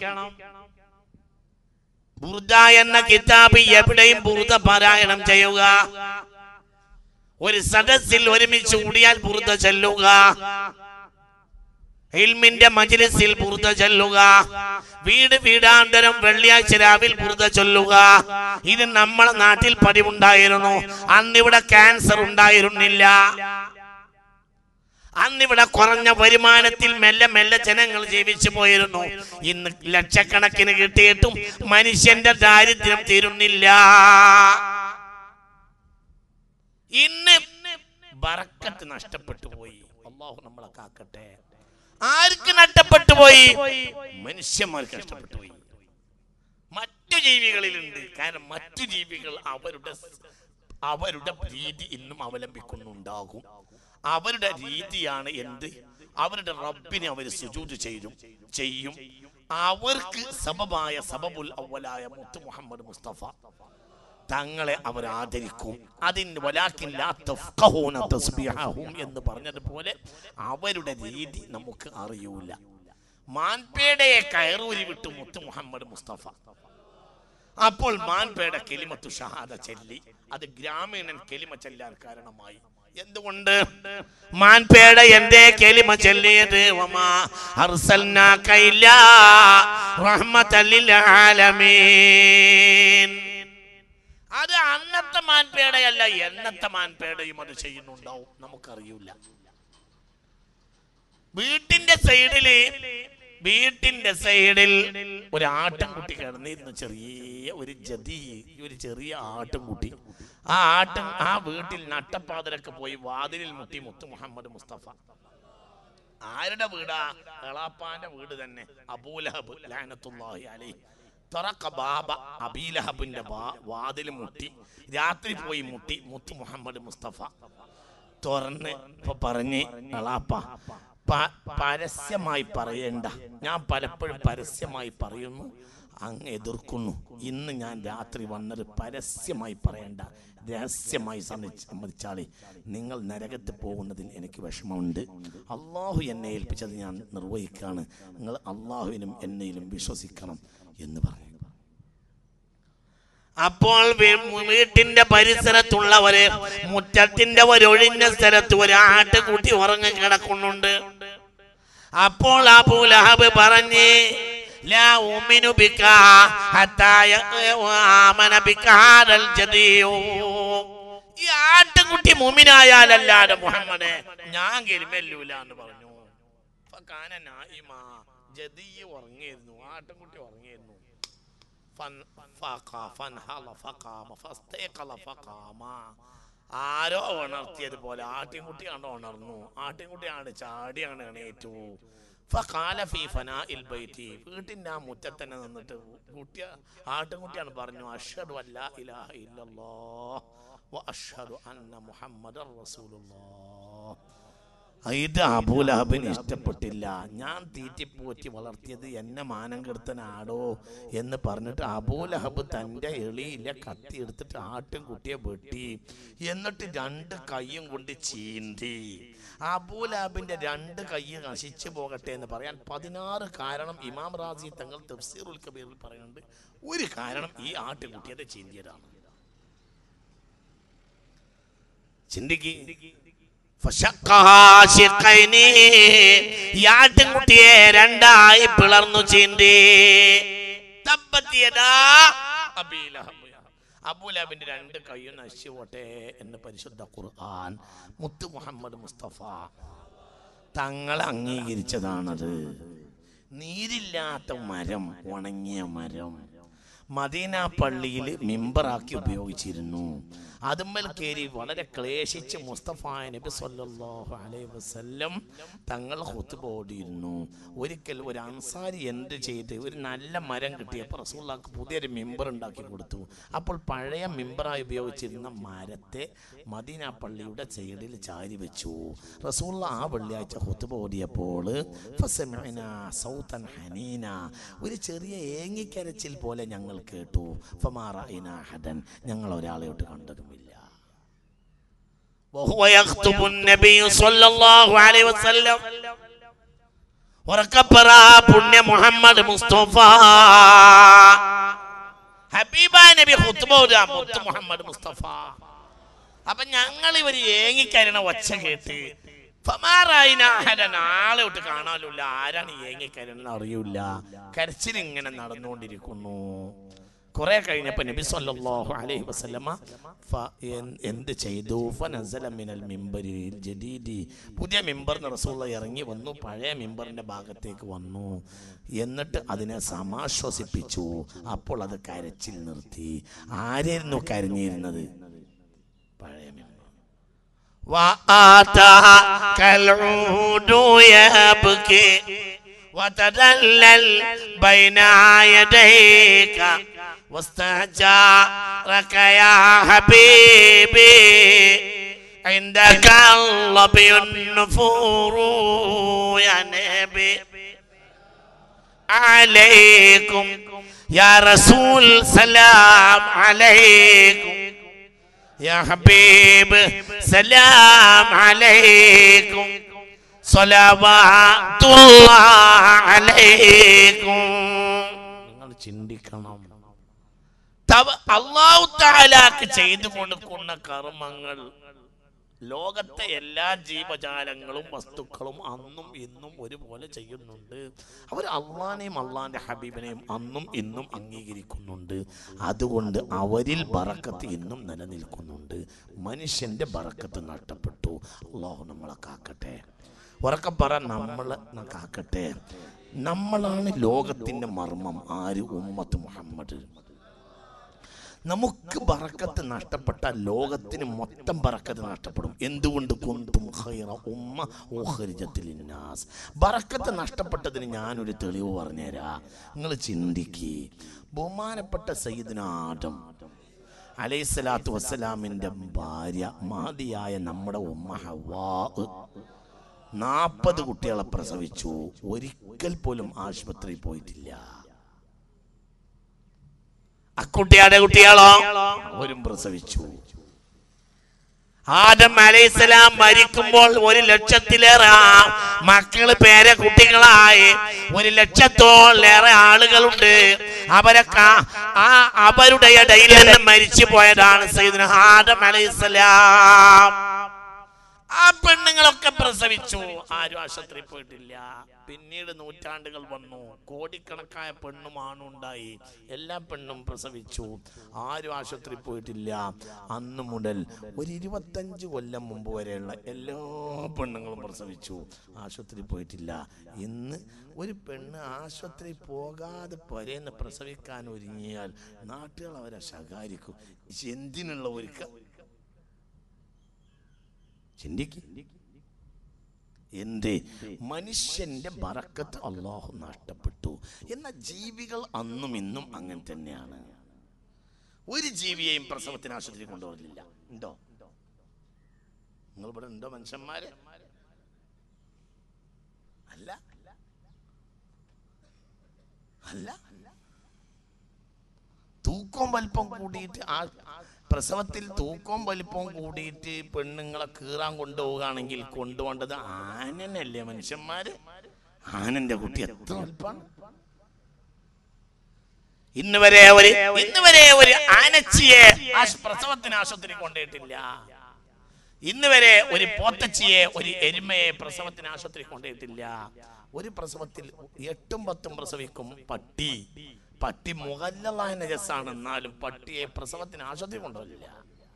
ബുർദ എന്ന കിതാബ് എവിടെയും ബുർദ പാരായണം ചെയ്യുക ഒരു സദസ്സിൽ ഒരുമിച്ച് കൂടിയാൽ ബുർദ ചെല്ലുക ഇൽമിന്റെ മജ്ലിസിൽ ബുർദ ചൊല്ലുക വീട് വീടാന്തരം വെള്ളിയാഴ്ച രാവിൽ ബുർദ ചൊല്ലുക ഇത് നമ്മളെ നാട്ടിൽ പതിവുണ്ടായിരുന്നു അന്നിവിടെ ക്യാൻസർ ഉണ്ടായിരുന്നില്ല അന്നിവിടെ കുറഞ്ഞ വരുമാനത്തിൽ മെല്ലെ മെല്ലെ ജനങ്ങൾ ജീവിച്ചു പോയിരുന്നു ഇന്ന് ലക്ഷക്കണക്കിന് കിട്ടിയിട്ടും മനുഷ്യന്റെ ദാരിദ്ര്യം തീരുന്നില്ല ഇന്ന് ബറക്കത്ത് നഷ്ടപ്പെട്ടു പോയി അള്ളാഹു നമ്മളെ കാക്കട്ടെ ആർക്ക് നഷ്ടപ്പെട്ടു പോയി മനുഷ്യന്മാർക്ക് നഷ്ടപ്പെട്ടു പോയി മറ്റു ജീവികളിലുണ്ട് കാരണം മറ്റു ജീവികൾ അവരുടെ അവരുടെ രീതി ഇന്നും അവലംബിക്കുന്നുണ്ടാകും അവരുടെ രീതിയാണ് എന്ത് അവരുടെ റബ്ബിനെ അവർ സുജൂത് ചെയ്യും ചെയ്യും അവർക്ക് സബബായ സബബുൽ അവലായ മുത്ത് മുഹമ്മദ് മുസ്തഫ തങ്ങളെ അവർ ആദരിക്കും അതിന് വലാക്കിൻ ലാ തഫ്ഖഹൂന തസ്ബീഹഹും എന്ന് പറഞ്ഞതുപോലെ അവരുടെ രീതി നമുക്ക് അറിയൂല മാൻപേടയെ കയറൂരി വിട്ടു മുത്ത് മുഹമ്മദ് മുസ്തഫ അപ്പോൾ മാൻപേട കെലിമത്തു ഷഹാദ ചെല്ലി അത് ഗ്രാമീണൻ കെലിമ ചെല്ലാൻ കാരണമായി എന്തുകൊണ്ട് മാൻപേട എന്റെ കെലിമ ചൊല്ലിയത് വമാ അർസൽനാക ഇല്ലാ റഹ്മത്തൽ ലിൽ ആലമീൻ അത് അന്നത്തെ മാൻപേടയല്ല എന്നത്തെ മാൻപേടയും അത് ചെയ്യുന്നുണ്ടാവും നമുക്കറിയില്ല വീട്ടിന്റെ സൈഡില് വീട്ടിന്റെ സൈഡിൽ ഒരു ആട്ടിൻകുട്ടി കിടന്നിരുന്നു ചെറിയ ഒരു ജതി ഒരു ചെറിയ ആട്ടിൻകുട്ടി ആ ആട്ടൻ ആ വീട്ടിൽ നട്ടപ്പാതിരൊക്കെ പോയി വാതിലിൽ മുട്ടി മുത്തു മുഹമ്മദ് മുസ്തഫ ആരുടെ വീടാ എളാപ്പാന്റെ വീട് തന്നെ അബൂലഹബ് ലാനത്തുല്ലാഹി അലൈഹി തുറക്ക ബാബ അബീലഹബിന്റെ വാതിൽ മുട്ടി രാത്രി പോയി മുട്ടി മുത്തു മുഹമ്മദ് മുസ്തഫ തുറന്ന് ഇപ്പൊ പറഞ്ഞ് എളാപ്പ പ- പരസ്യമായി പറയണ്ട ഞാൻ പലപ്പോഴും പരസ്യമായി പറയുന്നു അങ്ങ് എതിർക്കുന്നു ഇന്ന് ഞാൻ രാത്രി വന്നത് പരസ്യമായി പറയണ്ട രഹസ്യമായി സമ്മതി- സമ്മതിച്ചാളെ നിങ്ങൾ നരകത്ത് പോകുന്നതിൽ എനിക്ക് വിഷമമുണ്ട് അള്ളാഹു എന്നെ ഏൽപ്പിച്ചത് ഞാൻ നിർവഹിക്കാണ് നിങ്ങൾ അള്ളാഹുവിനും എന്നെയിലും വിശ്വസിക്കണം എന്ന് പറഞ്ഞു അപ്പോൾ വീ- വീട്ടിന്റെ പരിസരത്തുള്ളവര് മുറ്റത്തിന്റെ ഒരൊഴിഞ്ഞ സ്ഥലത്ത് ഒരു ആട്ടുകുട്ടി ഉറങ്ങി കിടക്കുന്നുണ്ട് അപ്പോൾ അബൂ ലഹബ് പറഞ്ഞ് ലാ ഉമിനു ബിക ഹത്താ യആമന ബിക ഹാദൽ ജദിയു ഈ ആട്ടുകുട്ടി മുമിനായാലല്ലാതെ മുഹമ്മദേ ഞാൻ കെലിമല്ലൂല എന്ന് പറഞ്ഞു ഫകാന നായിമ ജദിയ ഉറങ്ങിയിരുന്നു ആട്ടുകുട്ടി ഉറങ്ങിയിരുന്നു فانفق فانهل فقام فاستيقظ فقام ആരോ ഉണർത്തിയതുപോലെ ആട്ടിൻകുട്ടി കണ്ട് ഉണർന്നു ആട്ടിൻകുട്ടിയാണ് ചാടിയാണ് എണീറ്റു ഫഖാല ഫീ ഫനാഇൽ ബൈത്തി വീട്ടിൻ്റെ ആ മുറ്റത്ത് തന്നെ നിന്നിട്ട് കുട്ടിയ ആട്ടിൻകുട്ടിയാണ് പറഞ്ഞു അഷ്ഹദു അല്ലാ ഇലാഹ ഇല്ലല്ലാഹ് വ അഷ്ഹദു അന്ന മുഹമ്മദർ റസൂലുള്ളാഹ് ഇത് അബൂലഹബിന് ഇഷ്ടപ്പെട്ടില്ല ഞാൻ തീറ്റിപ്പോറ്റി വളർത്തിയത് എന്നെ മാനം കെടുത്തനാടോ എന്ന് പറഞ്ഞിട്ട് അബൂലഹബ് തൻ്റെ എളിയിലെ കത്തി എടുത്തിട്ട് ആട്ടും കുട്ടിയെ വെട്ടി എന്നിട്ട് രണ്ട് കൈയും കൊണ്ട് ചീന്തി അബൂലഹബിന്റെ രണ്ട് കൈ നശിച്ചു പോകട്ടെ എന്ന് പറയാൻ പതിനാറ് കാരണം ഇമാം റാസി തങ്ങൾ തഫ്സീറുൽ കബീറിൽ പറയുന്നുണ്ട് ഒരു കാരണം ഈ ആട്ടുകുട്ടിയെ ചീന്തിയതാണ് ചിന്തിക്ക് യാട്ടിൻകുട്ടിയെ രണ്ടായി പിളർന്നു ചീന്തി തപ്പത്തിയതാ അബീലഹബ് അബൂലഹബിന്റെ രണ്ട് കൈയും നശിച്ചു പോട്ടെ എന്ന് പരിശുദ്ധ ഖുർആൻ മുത്ത് മുഹമ്മദ് മുസ്തഫ തങ്ങൾ അംഗീകരിച്ചതാണത് നീരില്ലാത്ത മരം ഉണങ്ങിയ മരം മദീന പള്ളിയിൽ മിമ്പറാക്കി ഉപയോഗിച്ചിരുന്നു അതുമ്മൽ കയറി വളരെ ക്ലേശിച്ച് മുസ്തഫ നബി സല്ലല്ലാഹു അലൈഹി വസല്ലം തങ്ങൾ ഹുത്തുബ ഓടിയിരുന്നു ഒരിക്കൽ ഒരു അൻസാരി എന്ത് ചെയ്ത് ഒരു നല്ല മരം കിട്ടിയപ്പോൾ റസൂള്ളാക്ക് പുതിയൊരു മിമ്പർ ഉണ്ടാക്കി കൊടുത്തു അപ്പോൾ പഴയ മിമ്പറായി ഉപയോഗിച്ചിരുന്ന മരത്തെ മദീന പള്ളിയുടെ സൈഡിൽ ചാരി വെച്ചു റസൂള്ള ആ വെള്ളിയാഴ്ച ഹുത്തുബ ഓടിയപ്പോൾ ഫസമിഅന സൗതൻ ഹനീന ഒരു ചെറിയ ഏങ്ങിക്കരച്ചിൽ പോലെ ഞങ്ങൾ കേട്ടു ഫമാറഅന ഹദൻ ഞങ്ങൾ ഒരാളെയോട്ട് കണ്ടതുമില്ല وهو يخطب النبي صلى الله عليه وسلم ഉറക്കപ്പറ പുണ്യ മുഹമ്മദ് മുസ്തഫ ഹബീബ നബി ഖുത്ബ ഓതുക, മുത്ത് മുഹമ്മദ് മുസ്തഫ അപ്പൊ ഞങ്ങൾ ഇവര് ഏങ്ങിക്കരണ ഒച്ച കേട്ട് ഫമാറായിന അഹദൻ. ആളെ വിട്ട് കാണാനില്ല ആരാണ് ഏങ്ങിക്കരണെന്ന് അറിയില്ല കരച്ചിൽ ഇങ്ങനെ നടന്നുകൊണ്ടിരിക്കുന്നു കുറെ കഴിഞ്ഞപ്പോ നബി സല്ലല്ലാഹു അലൈഹി വസല്ലമ ഫ- എൻ- എന്ത് ചെയ്തു ഫനസല മിനൽ മിമ്പരിൽ ജദീദി പുതിയ മിമ്പറിന് റസൂള്ള ഇറങ്ങി വന്നു പഴയ മിമ്പറിന്റെ ഭാഗത്തേക്ക് വന്നു എന്നിട്ട് അതിനെ സമാശ്വസിപ്പിച്ചു അപ്പോൾ അത് കരച്ചിൽ നിർത്തി ആരായിരുന്നു കരഞ്ഞിരുന്നത് പഴയ മിമ്പർ وآتاك العود يبكي وتدلل بين يديك واستجارك يا حبيبي عندك اللبي النفور يا نبي عليكم يا رسول سلام عليكم يا حبيب سلام عليكم صلوات الله عليكم നിങ്ങൾ ചിന്തിക്കണം അള്ളാഹു താലാക്ക് ചെയ്തു കൊടുക്കുന്ന കർമ്മങ്ങൾ ലോകത്തെ എല്ലാ ജീവജാലങ്ങളും വസ്തുക്കളും അന്നും ഇന്നും ഒരുപോലെ ചെയ്യുന്നുണ്ട് അവർ അള്ളാനെയും അള്ളാന്റെ ഹബീബിനെയും അന്നും ഇന്നും അംഗീകരിക്കുന്നുണ്ട് അതുകൊണ്ട് അവരിൽ ബറക്കത്ത് ഇന്നും നിലനിൽക്കുന്നുണ്ട് മനുഷ്യന്റെ ബറക്കത്ത് നഷ്ടപ്പെട്ടു അള്ളാഹു നമ്മളെ കാക്കട്ടെ ഉറക്കം പറ നമ്മളെ കാക്കട്ടെ നമ്മളാണ് ലോകത്തിന്റെ മർമ്മം ആര് ഉമ്മത്ത് മുഹമ്മദ് നമുക്ക് ബറക്കത്ത് നഷ്ടപ്പെട്ട ലോകത്തിന് മൊത്തം ബറക്കത്ത് നഷ്ടപ്പെടും എന്തുകൊണ്ട് കുന്തും ഖൈറ ഉമ്മ ഉഖ്രിജത്തിൽ ഇന്നാസ് ബറക്കത്ത് നഷ്ടപ്പെട്ടതിന് ഞാനൊരു തെളിവ് പറഞ്ഞുതരാ നിങ്ങൾ ചിന്തിക്ക് ബഹുമാനപ്പെട്ട സയ്യിദിന ആദം അലൈഹിസ്സലാത്തു വസ്സലാമിൻ്റെ ഭാര്യ മാതിയായ നമ്മുടെ ഉമ്മ ഹവാ നാൽപ്പത് കുട്ടികളെ പ്രസവിച്ചു ഒരിക്കൽ പോലും ആശുപത്രിയിൽ പോയിട്ടില്ല അക്കുട്ടിയുടെ കുട്ടികളോ അവരും പ്രസവിച്ചു ആദം അലൈഹിസ്സലാം മരിക്കുമ്പോൾ ഒരു ലക്ഷത്തിലേറെ ആ- മക്കള് പേരെ കുട്ടികളായി ഒരു ലക്ഷത്തോളേറെ ആളുകളുണ്ട് അവരെ കാ- ആ അവരുടെ ഇടയിൽ നിന്ന് മരിച്ചു പോയതാണ് സയ്യിദ്ന ആദം അലൈഹിസ്സലാം ആ പെണ്ണുങ്ങളൊക്കെ പ്രസവിച്ചു ആരും ആശുപത്രിയിൽ പോയിട്ടില്ല പിന്നീട് നൂറ്റാണ്ടുകൾ വന്നു കോടിക്കണക്കായ പെണ്ണും ആണും ഉണ്ടായി എല്ലാ പെണ്ണും പ്രസവിച്ചു ആരും ആശുപത്രിയിൽ പോയിട്ടില്ല അന്ന് മുതൽ ഒരു ഇരുപത്തഞ്ച് കൊല്ലം മുമ്പ് വരെയുള്ള എല്ലാ പെണ്ണുങ്ങളും പ്രസവിച്ചു ആശുപത്രിയിൽ പോയിട്ടില്ല ഇന്ന് ഒരു പെണ്ണ് ആശുപത്രി പോകാതെ പരേന്ന് പ്രസവിക്കാൻ ഒരുങ്ങിയാൽ നാട്ടുകൾ അവരെ ശകാരിക്കും എന്തിനുള്ള ഒരുക്ക ചിന്തിക്കും എന്ത് മനുഷ്യന്റെ ബറക്കത്ത് അള്ളാഹു നഷ്ടപ്പെട്ടു എന്ന ജീവികൾ അന്നും ഇന്നും അങ്ങനെ തന്നെയാണ് ഒരു ജീവിയെയും പ്രസവത്തിന് ആശുപത്രി കൊണ്ടുപോകില്ല ഉണ്ടോ നിങ്ങൾ ഇവിടെ ഉണ്ടോ മനുഷ്യന്മാര് അല്ല അല്ല തൂക്കവും വലിപ്പം കൂടിയിട്ട് ആ പ്രസവത്തിൽ തൂക്കവും വലിപ്പവും കൂടിയിട്ട് പെണ്ണുങ്ങളെ കീറാൻ കൊണ്ടുപോവുകയാണെങ്കിൽ കൊണ്ടുപോകേണ്ടത് ആനനല്ലേ മനുഷ്യന്മാര് ആനന്റെ കുട്ടി എത്ര വലിപ്പാണ് ഇന്ന് വരെ ഒരു ഇന്ന് വരെ ഒരു ആനച്ചിയെ ആശ്- പ്രസവത്തിന് ആശുപത്രി കൊണ്ടുപോയിട്ടില്ല ഇന്ന് വരെ ഒരു പോത്തച്ചിയെ ഒരു എരുമയെ പ്രസവത്തിന് ആശുപത്രി കൊണ്ടുപോയിട്ടില്ല ഒരു പ്രസവത്തിൽ എട്ടും പത്തും പ്രസവിക്കും പട്ടി പട്ടി മുഖല്ലായ നജസാണ് എന്നാലും പട്ടിയെ പ്രസവത്തിന് ആശുപത്രി കൊണ്ടുപോകില്ല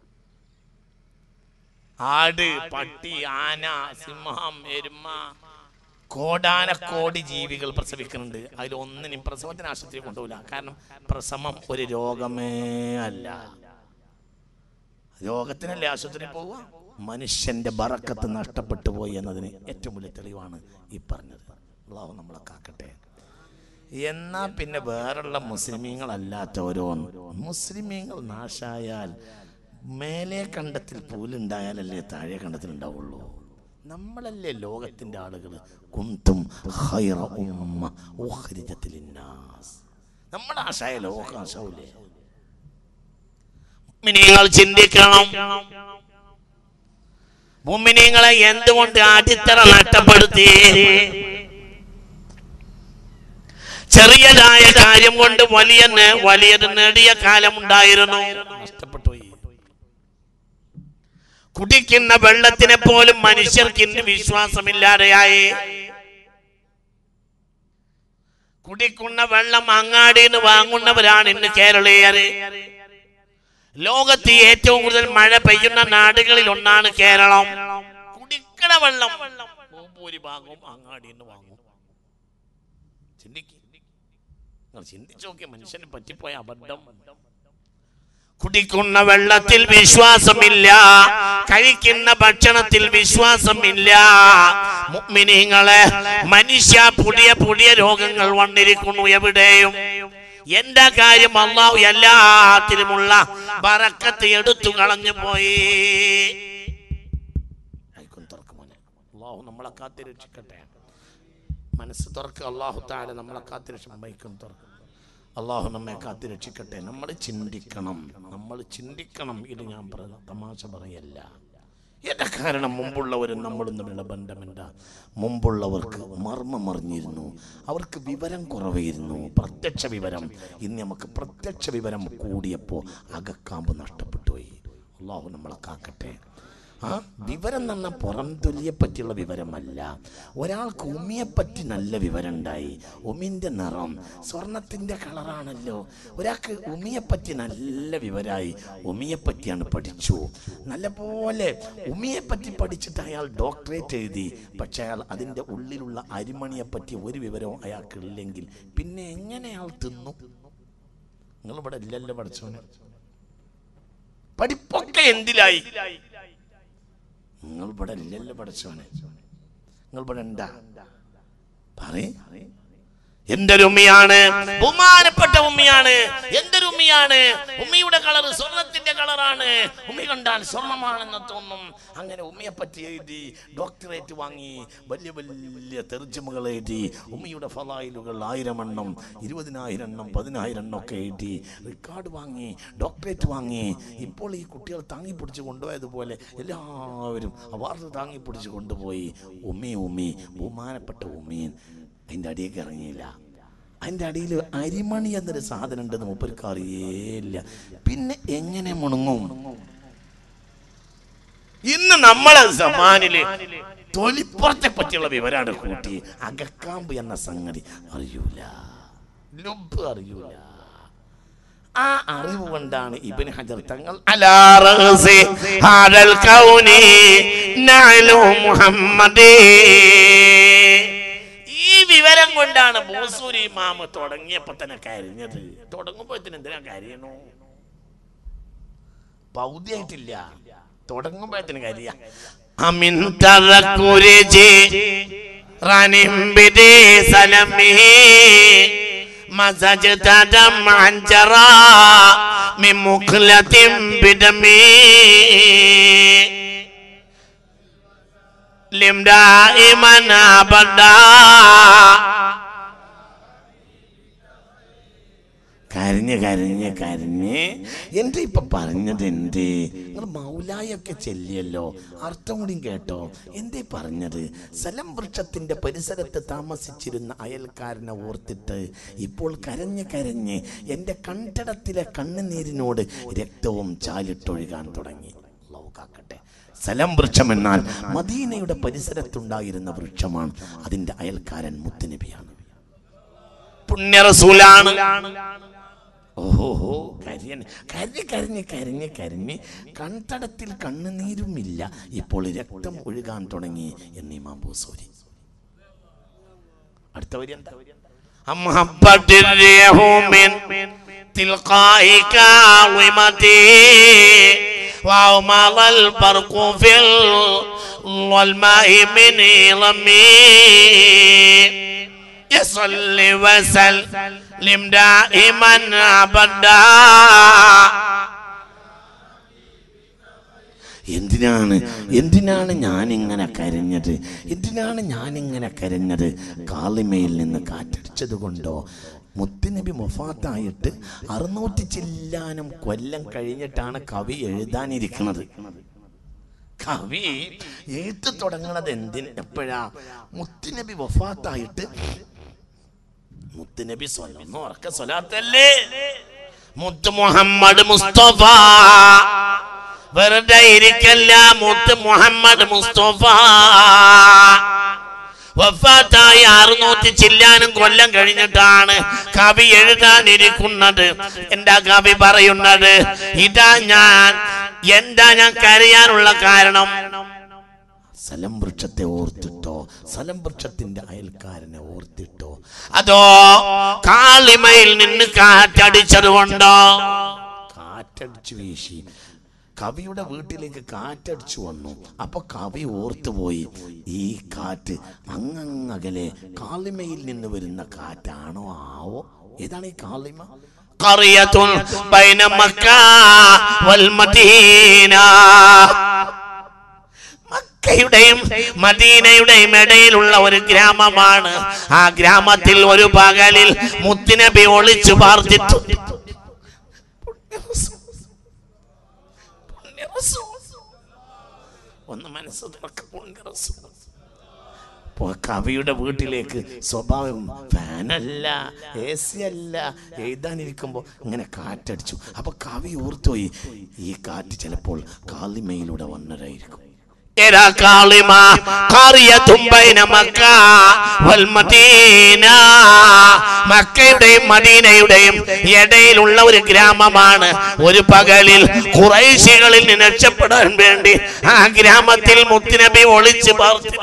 ആട് പട്ടി ആന സിംഹം എരുമ കോടാനക്കോടി ജീവികൾ പ്രസവിക്കുന്നുണ്ട് അതിൽ ഒന്നിനും പ്രസവത്തിന് ആശുപത്രി കൊണ്ടുപോകില്ല കാരണം പ്രസവം ഒരു രോഗമേ അല്ല രോഗത്തിനല്ലേ ആശുപത്രി പോവുക മനുഷ്യന്റെ ബറക്കത്ത് നഷ്ടപ്പെട്ടു പോയി എന്നതിന് ഏറ്റവും വലിയ തെളിവാണ് ഈ പറഞ്ഞത് അള്ളാഹു നമ്മളെ കാക്കട്ടെ എന്നാ പിന്നെ വേറുള്ള മുസ്ലിമീങ്ങളല്ലാത്ത ഓരോന്ന് മുസ്ലിമീങ്ങൾ നാശായാൽ മേലെ കണ്ടത്തിൽ പൂലുണ്ടായാലല്ലേ താഴെ കണ്ടത്തിൽ ഉണ്ടാവുള്ളൂ നമ്മളല്ലേ ലോകത്തിന്റെ ആളുകൾ കുന്തും ഖൈറ ഉമ്മ ഉഖ്രിജത്തിൽ ഇന്നാസ്. നമ്മുടെ ആശായ ലോക ആശാവൂലേ മുഅ്മിനീങ്ങൾ ചിന്തിക്കണം മുമ്മിനീങ്ങളെ എന്തുകൊണ്ട് അടിത്തറ നഷ്ടപ്പെടുത്തി ചെറിയതായ കാര്യം കൊണ്ട് വലിയ നേ- വലിയത് നേടിയ കാലമുണ്ടായിരുന്നു നഷ്ടപ്പെട്ടു പോയി കുടിക്കുന്ന വെള്ളത്തിനെ പോലും മനുഷ്യർക്ക് ഇന്ന് വിശ്വാസമില്ലാതെയായി കുടിക്കുന്ന വെള്ളം അങ്ങാടിയിൽ നിന്ന് വാങ്ങുന്നവരാണ് ഇന്ന് കേരളീയര് ലോകത്ത് ഏറ്റവും കൂടുതൽ മഴ പെയ്യുന്ന നാടുകളിൽ ഒന്നാണ് കേരളം കുടിക്കണ വെള്ളം ഭൂരിഭാഗവും അങ്ങാടിയിൽ നിന്ന് വാങ്ങും ചിന്തിക്ക് നിങ്ങൾ ചിന്തിച്ചു നോക്കിയ മനുഷ്യന് പറ്റിപ്പോയ അബദ്ധം കുടിക്കുന്ന വെള്ളത്തിൽ വിശ്വാസമില്ല കഴിക്കുന്ന ഭക്ഷണത്തിൽ വിശ്വാസമില്ല മുഅ്മിനീങ്ങളെ മനുഷ്യ പുതിയ പുതിയ രോഗങ്ങൾ വന്നിരിക്കുന്നു എവിടെയും എന്റെ കാര്യം അള്ളാഹു എല്ലാത്തിനുമുള്ള ബറക്കത്ത് എടുത്തു കളഞ്ഞു പോയി ആയിക്കോട്ടെ, തുറക്ക് മോനെ. അള്ളാഹു നമ്മളെ കാത്തി രക്ഷിക്കട്ടെ മനസ്സ് തുറക്കുക അള്ളാഹു താല നമ്മളെ കാത്തി രക്ഷിക്കും തുറക്കും അള്ളാഹു നമ്മെ കാത്തി രക്ഷിക്കട്ടെ നമ്മൾ ചിന്തിക്കണം നമ്മൾ ചിന്തിക്കണം ഇത് ഞാൻ പറ തമാശ പറയല്ല എന്റെ കാരണം മുമ്പുള്ളവരും നമ്മളും തമ്മിലുള്ള ബന്ധമില്ല മുമ്പുള്ളവർക്ക് മർമ്മം അറിഞ്ഞിരുന്നു അവർക്ക് വിവരം കുറവായിരുന്നു പ്രത്യക്ഷ വിവരം ഇന്ന് നമുക്ക് പ്രത്യക്ഷ വിവരം കൂടിയപ്പോൾ അകക്കാമ്പ് നഷ്ടപ്പെട്ടു പോയി അള്ളാഹു നമ്മളെ കാക്കട്ടെ ആ വിവരം എന്ന പുറം തൊലിയെ പറ്റിയുള്ള വിവരമല്ല ഒരാൾക്ക് ഉമിയെപ്പറ്റി നല്ല വിവരം ഉണ്ടായി ഉമിൻ്റെ നിറം സ്വർണത്തിൻ്റെ കളറാണല്ലോ ഒരാൾക്ക് ഉമിയെപ്പറ്റി നല്ല വിവരമായി ഉമിയെപ്പറ്റിയാണ് പഠിച്ചു നല്ലപോലെ ഉമിയെപ്പറ്റി പഠിച്ചിട്ട് അയാൾ ഡോക്ടറേറ്റ് എഴുതി പക്ഷെ അയാൾ അതിൻ്റെ ഉള്ളിലുള്ള അരിമണിയെപ്പറ്റി ഒരു വിവരവും അയാൾക്കില്ലെങ്കിൽ പിന്നെ എങ്ങനെ അയാൾ തിന്നു നിങ്ങളിവിടെ ഇല്ലല്ലോ പഠിച്ചോനെ പഠിപ്പൊക്കെ എന്തിലായി നിങ്ങൾ ഇവിടെ ഇല്ലല്ലോ പഠിച്ചോനെ നിങ്ങൾ ഇവിടെ ഉണ്ടാ പറയേ എന്റെ ഒരു ഉമ്മയാണ് ബഹുമാനപ്പെട്ട ഉമ്മയാണ് എന്റെ ഒരു ഉമ്മയാണ് ഉമ്മയുടെ കളർ സ്വർണത്തിന്റെ കളറാണ് ഉമ്മ കണ്ടാൽ സ്വർണമാണെന്ന് തോന്നും അങ്ങനെ ഉമ്മയെ പറ്റി എഴുതി ഡോക്ടറേറ്റ് വാങ്ങി വലിയ വലിയ തെർജമുകൾ എഴുതി ഉമ്മയുടെ ഫലായിലുകൾ ആയിരം എണ്ണം ഇരുപതിനായിരം എണ്ണം പതിനായിരം എണ്ണം ഒക്കെ എഴുതി റെക്കോർഡ് വാങ്ങി ഡോക്ടറേറ്റ് വാങ്ങി ഇപ്പോൾ ഈ കുട്ടികൾ താങ്ങി പിടിച്ച് കൊണ്ടുപോയതുപോലെ എല്ലാവരും അവാർഡ് താങ്ങി പിടിച്ച് കൊണ്ടുപോയി ഉമ്മി ഉമ്മി ബഹുമാനപ്പെട്ട ഉമ്മീൻ അതിൻ്റെ അടിയൊക്കെ ഇറങ്ങിയില്ല അതിൻ്റെ അടിയിൽ അരിമണി എന്നൊരു സാധനം ഉണ്ടെന്ന് മൂപ്പർക്ക് അറിയേയില്ല പിന്നെ എങ്ങനെ മുണങ്ങും ഇന്ന് നമ്മളെ സമാനില് തൊലിപ്പുറത്തെ പറ്റിയുള്ള വിവരമാണ് കൂട്ടി അകക്കാമ്പ് എന്ന സംഗതി അറിയൂല ലുബ് അറിയൂല ആ അറിവ് കൊണ്ടാണ് ഇബിൻ ഹജർ തങ്ങൾ അലാ റഅസി ഹാദൽ കൗനി നഅലു മുഹമ്മദേ ഈ വിവരം കൊണ്ടാണ് ബോസൂരി ഇമാമ് തുടങ്ങിയപ്പോ തന്നെ കരഞ്ഞത് തുടങ്ങുമ്പോഴത്തേന് എന്തിനാ കരയണു പൗതിയായിട്ടില്ല തുടങ്ങുമ്പോഴത്തേന് കരിയ അമിൻ തറക്കുരജി റാനിം ബിദി സലമി مزجت دمعا جرى من مقلة بدمي لم دائما أبدا കരഞ്ഞ് കരഞ്ഞ് കരഞ്ഞ് എൻ്റെ ഇപ്പൊ പറഞ്ഞത് എന്ത് നിങ്ങൾ മൗലായൊക്കെ ചെല്ലിയല്ലോ അർത്ഥം കൂടി കേട്ടോ എന്തേ പറഞ്ഞത് സലം വൃക്ഷത്തിന്റെ പരിസരത്ത് താമസിച്ചിരുന്ന അയൽക്കാരനെ ഓർത്തിട്ട് ഇപ്പോൾ കരഞ്ഞ് കരഞ്ഞ് എൻ്റെ കണ്ടടത്തിലെ കണ്ണുനീരിനോട് രക്തവും ചാലിട്ടൊഴുകാൻ തുടങ്ങി അല്ലാഹു കാക്കട്ടെ സലം വൃക്ഷം എന്നാൽ മദീനയുടെ പരിസരത്തുണ്ടായിരുന്ന വൃക്ഷമാണ് അതിൻ്റെ അയൽക്കാരൻ മുത്തുനബിയാണ് പുണ്യറസൂലാണ് ഓഹോ കരഞ്ഞ് കരഞ്ഞ് കരഞ്ഞ് കരഞ്ഞ് കരഞ്ഞ് കൺതടത്തിൽ കണ്ണുനീരുമില്ല ഇപ്പോൾ രക്തം ഒഴുകാൻ തുടങ്ങി എന്ന് ഇമാം ബൂസൂരി അടുത്ത വരി എന്താ أمهبت الريح من تلقاء كاظمتي وأمض البرق في الظلماء من ظمي يصلي وسلم دائما أبدا എന്തിനാണ് എന്തിനാണ് ഞാനിങ്ങനെ കരഞ്ഞത് എന്തിനാണ് ഞാനിങ്ങനെ കരഞ്ഞത് കാളിമയിൽ നിന്ന് കാറ്റടിച്ചത് കൊണ്ടോ മുത്തുനബി മുഫാത്തായിട്ട് അറുന്നൂറ്റി ചില്ലാനും കൊല്ലം കഴിഞ്ഞിട്ടാണ് കവി എഴുതാനിരിക്കുന്നത് കവി എഴുത്ത് തുടങ്ങണത് എന്തിന് എപ്പോഴാ മുത്തുനബി വഫാത്തായിട്ട് മുത്തുനബി സ്വലം ഉറക്ക സ്വലാത്തല്ലേ മുത്ത് മുഹമ്മദ് മുസ്തഫ വെറുതെ ഇരിക്കല്ല മുത്ത് മുഹമ്മദ് മുസ്തഫ വഫാത്തായി അറുന്നൂറ്റി ചില്ലാനും കൊല്ലം കഴിഞ്ഞിട്ടാണ് കവി എഴുതാനിരിക്കുന്നത് എന്താ കവി പറയുന്നത് ഇതാ ഞാൻ എന്താ ഞാൻ കരയാനുള്ള കാരണം സലം വൃക്ഷത്തെ ഓർത്തിട്ടോ സലം വൃക്ഷത്തിന്റെ അയൽക്കാരനെ ഓർത്തിട്ടോ അതോ കാളിമയിൽ നിന്ന് കാറ്റടിച്ചത് കൊണ്ടോ കാറ്റടിച്ചു വീശി കവിയുടെ വീട്ടിലേക്ക് കാറ്റടിച്ചു വന്നു അപ്പൊ കവി ഓർത്തുപോയി ഈ കാറ്റ് അങ്ങങ്ങകലെ കാളിമയിൽ നിന്ന് വരുന്ന കാറ്റാണോ ആവോ ഏതാണ് ഈ കാളിമ قرية بين مكة والمدينة മക്കയുടെയും മദീനയുടെയും ഇടയിലുള്ള ഒരു ഗ്രാമമാണ് ആ ഗ്രാമത്തിൽ ഒരു പകലിൽ മുത്തിനബി ഒളിച്ചു പാർത്തിട്ടുണ്ട് ഒന്ന് മനസ്സ് തുറക്ക പുണ്യറസൂൽ. അപ്പോ കവിയുടെ വീട്ടിലേക്ക് സ്വഭാവം ഫാനല്ല എ സി അല്ല എഴുതാനിരിക്കുമ്പോൾ ഇങ്ങനെ കാറ്റടിച്ചു അപ്പൊ കവി ഓർത്തുപോയി ഈ കാറ്റ് ചിലപ്പോൾ കാളിമയിലൂടെ വന്നതായിരിക്കും إلى كالمة قرية بين مكة والمدينة മക്കയുടെയും മദീനയുടെയും ഇടയിലുള്ള ഒരു ഗ്രാമമാണ് ഒരു പകലിൽ കുറൈശികളിൽ നിന്ന് രക്ഷപ്പെടാൻ വേണ്ടി ആ ഗ്രാമത്തിൽ മുത്തുനബി ഒളിച്ചു പാർത്തി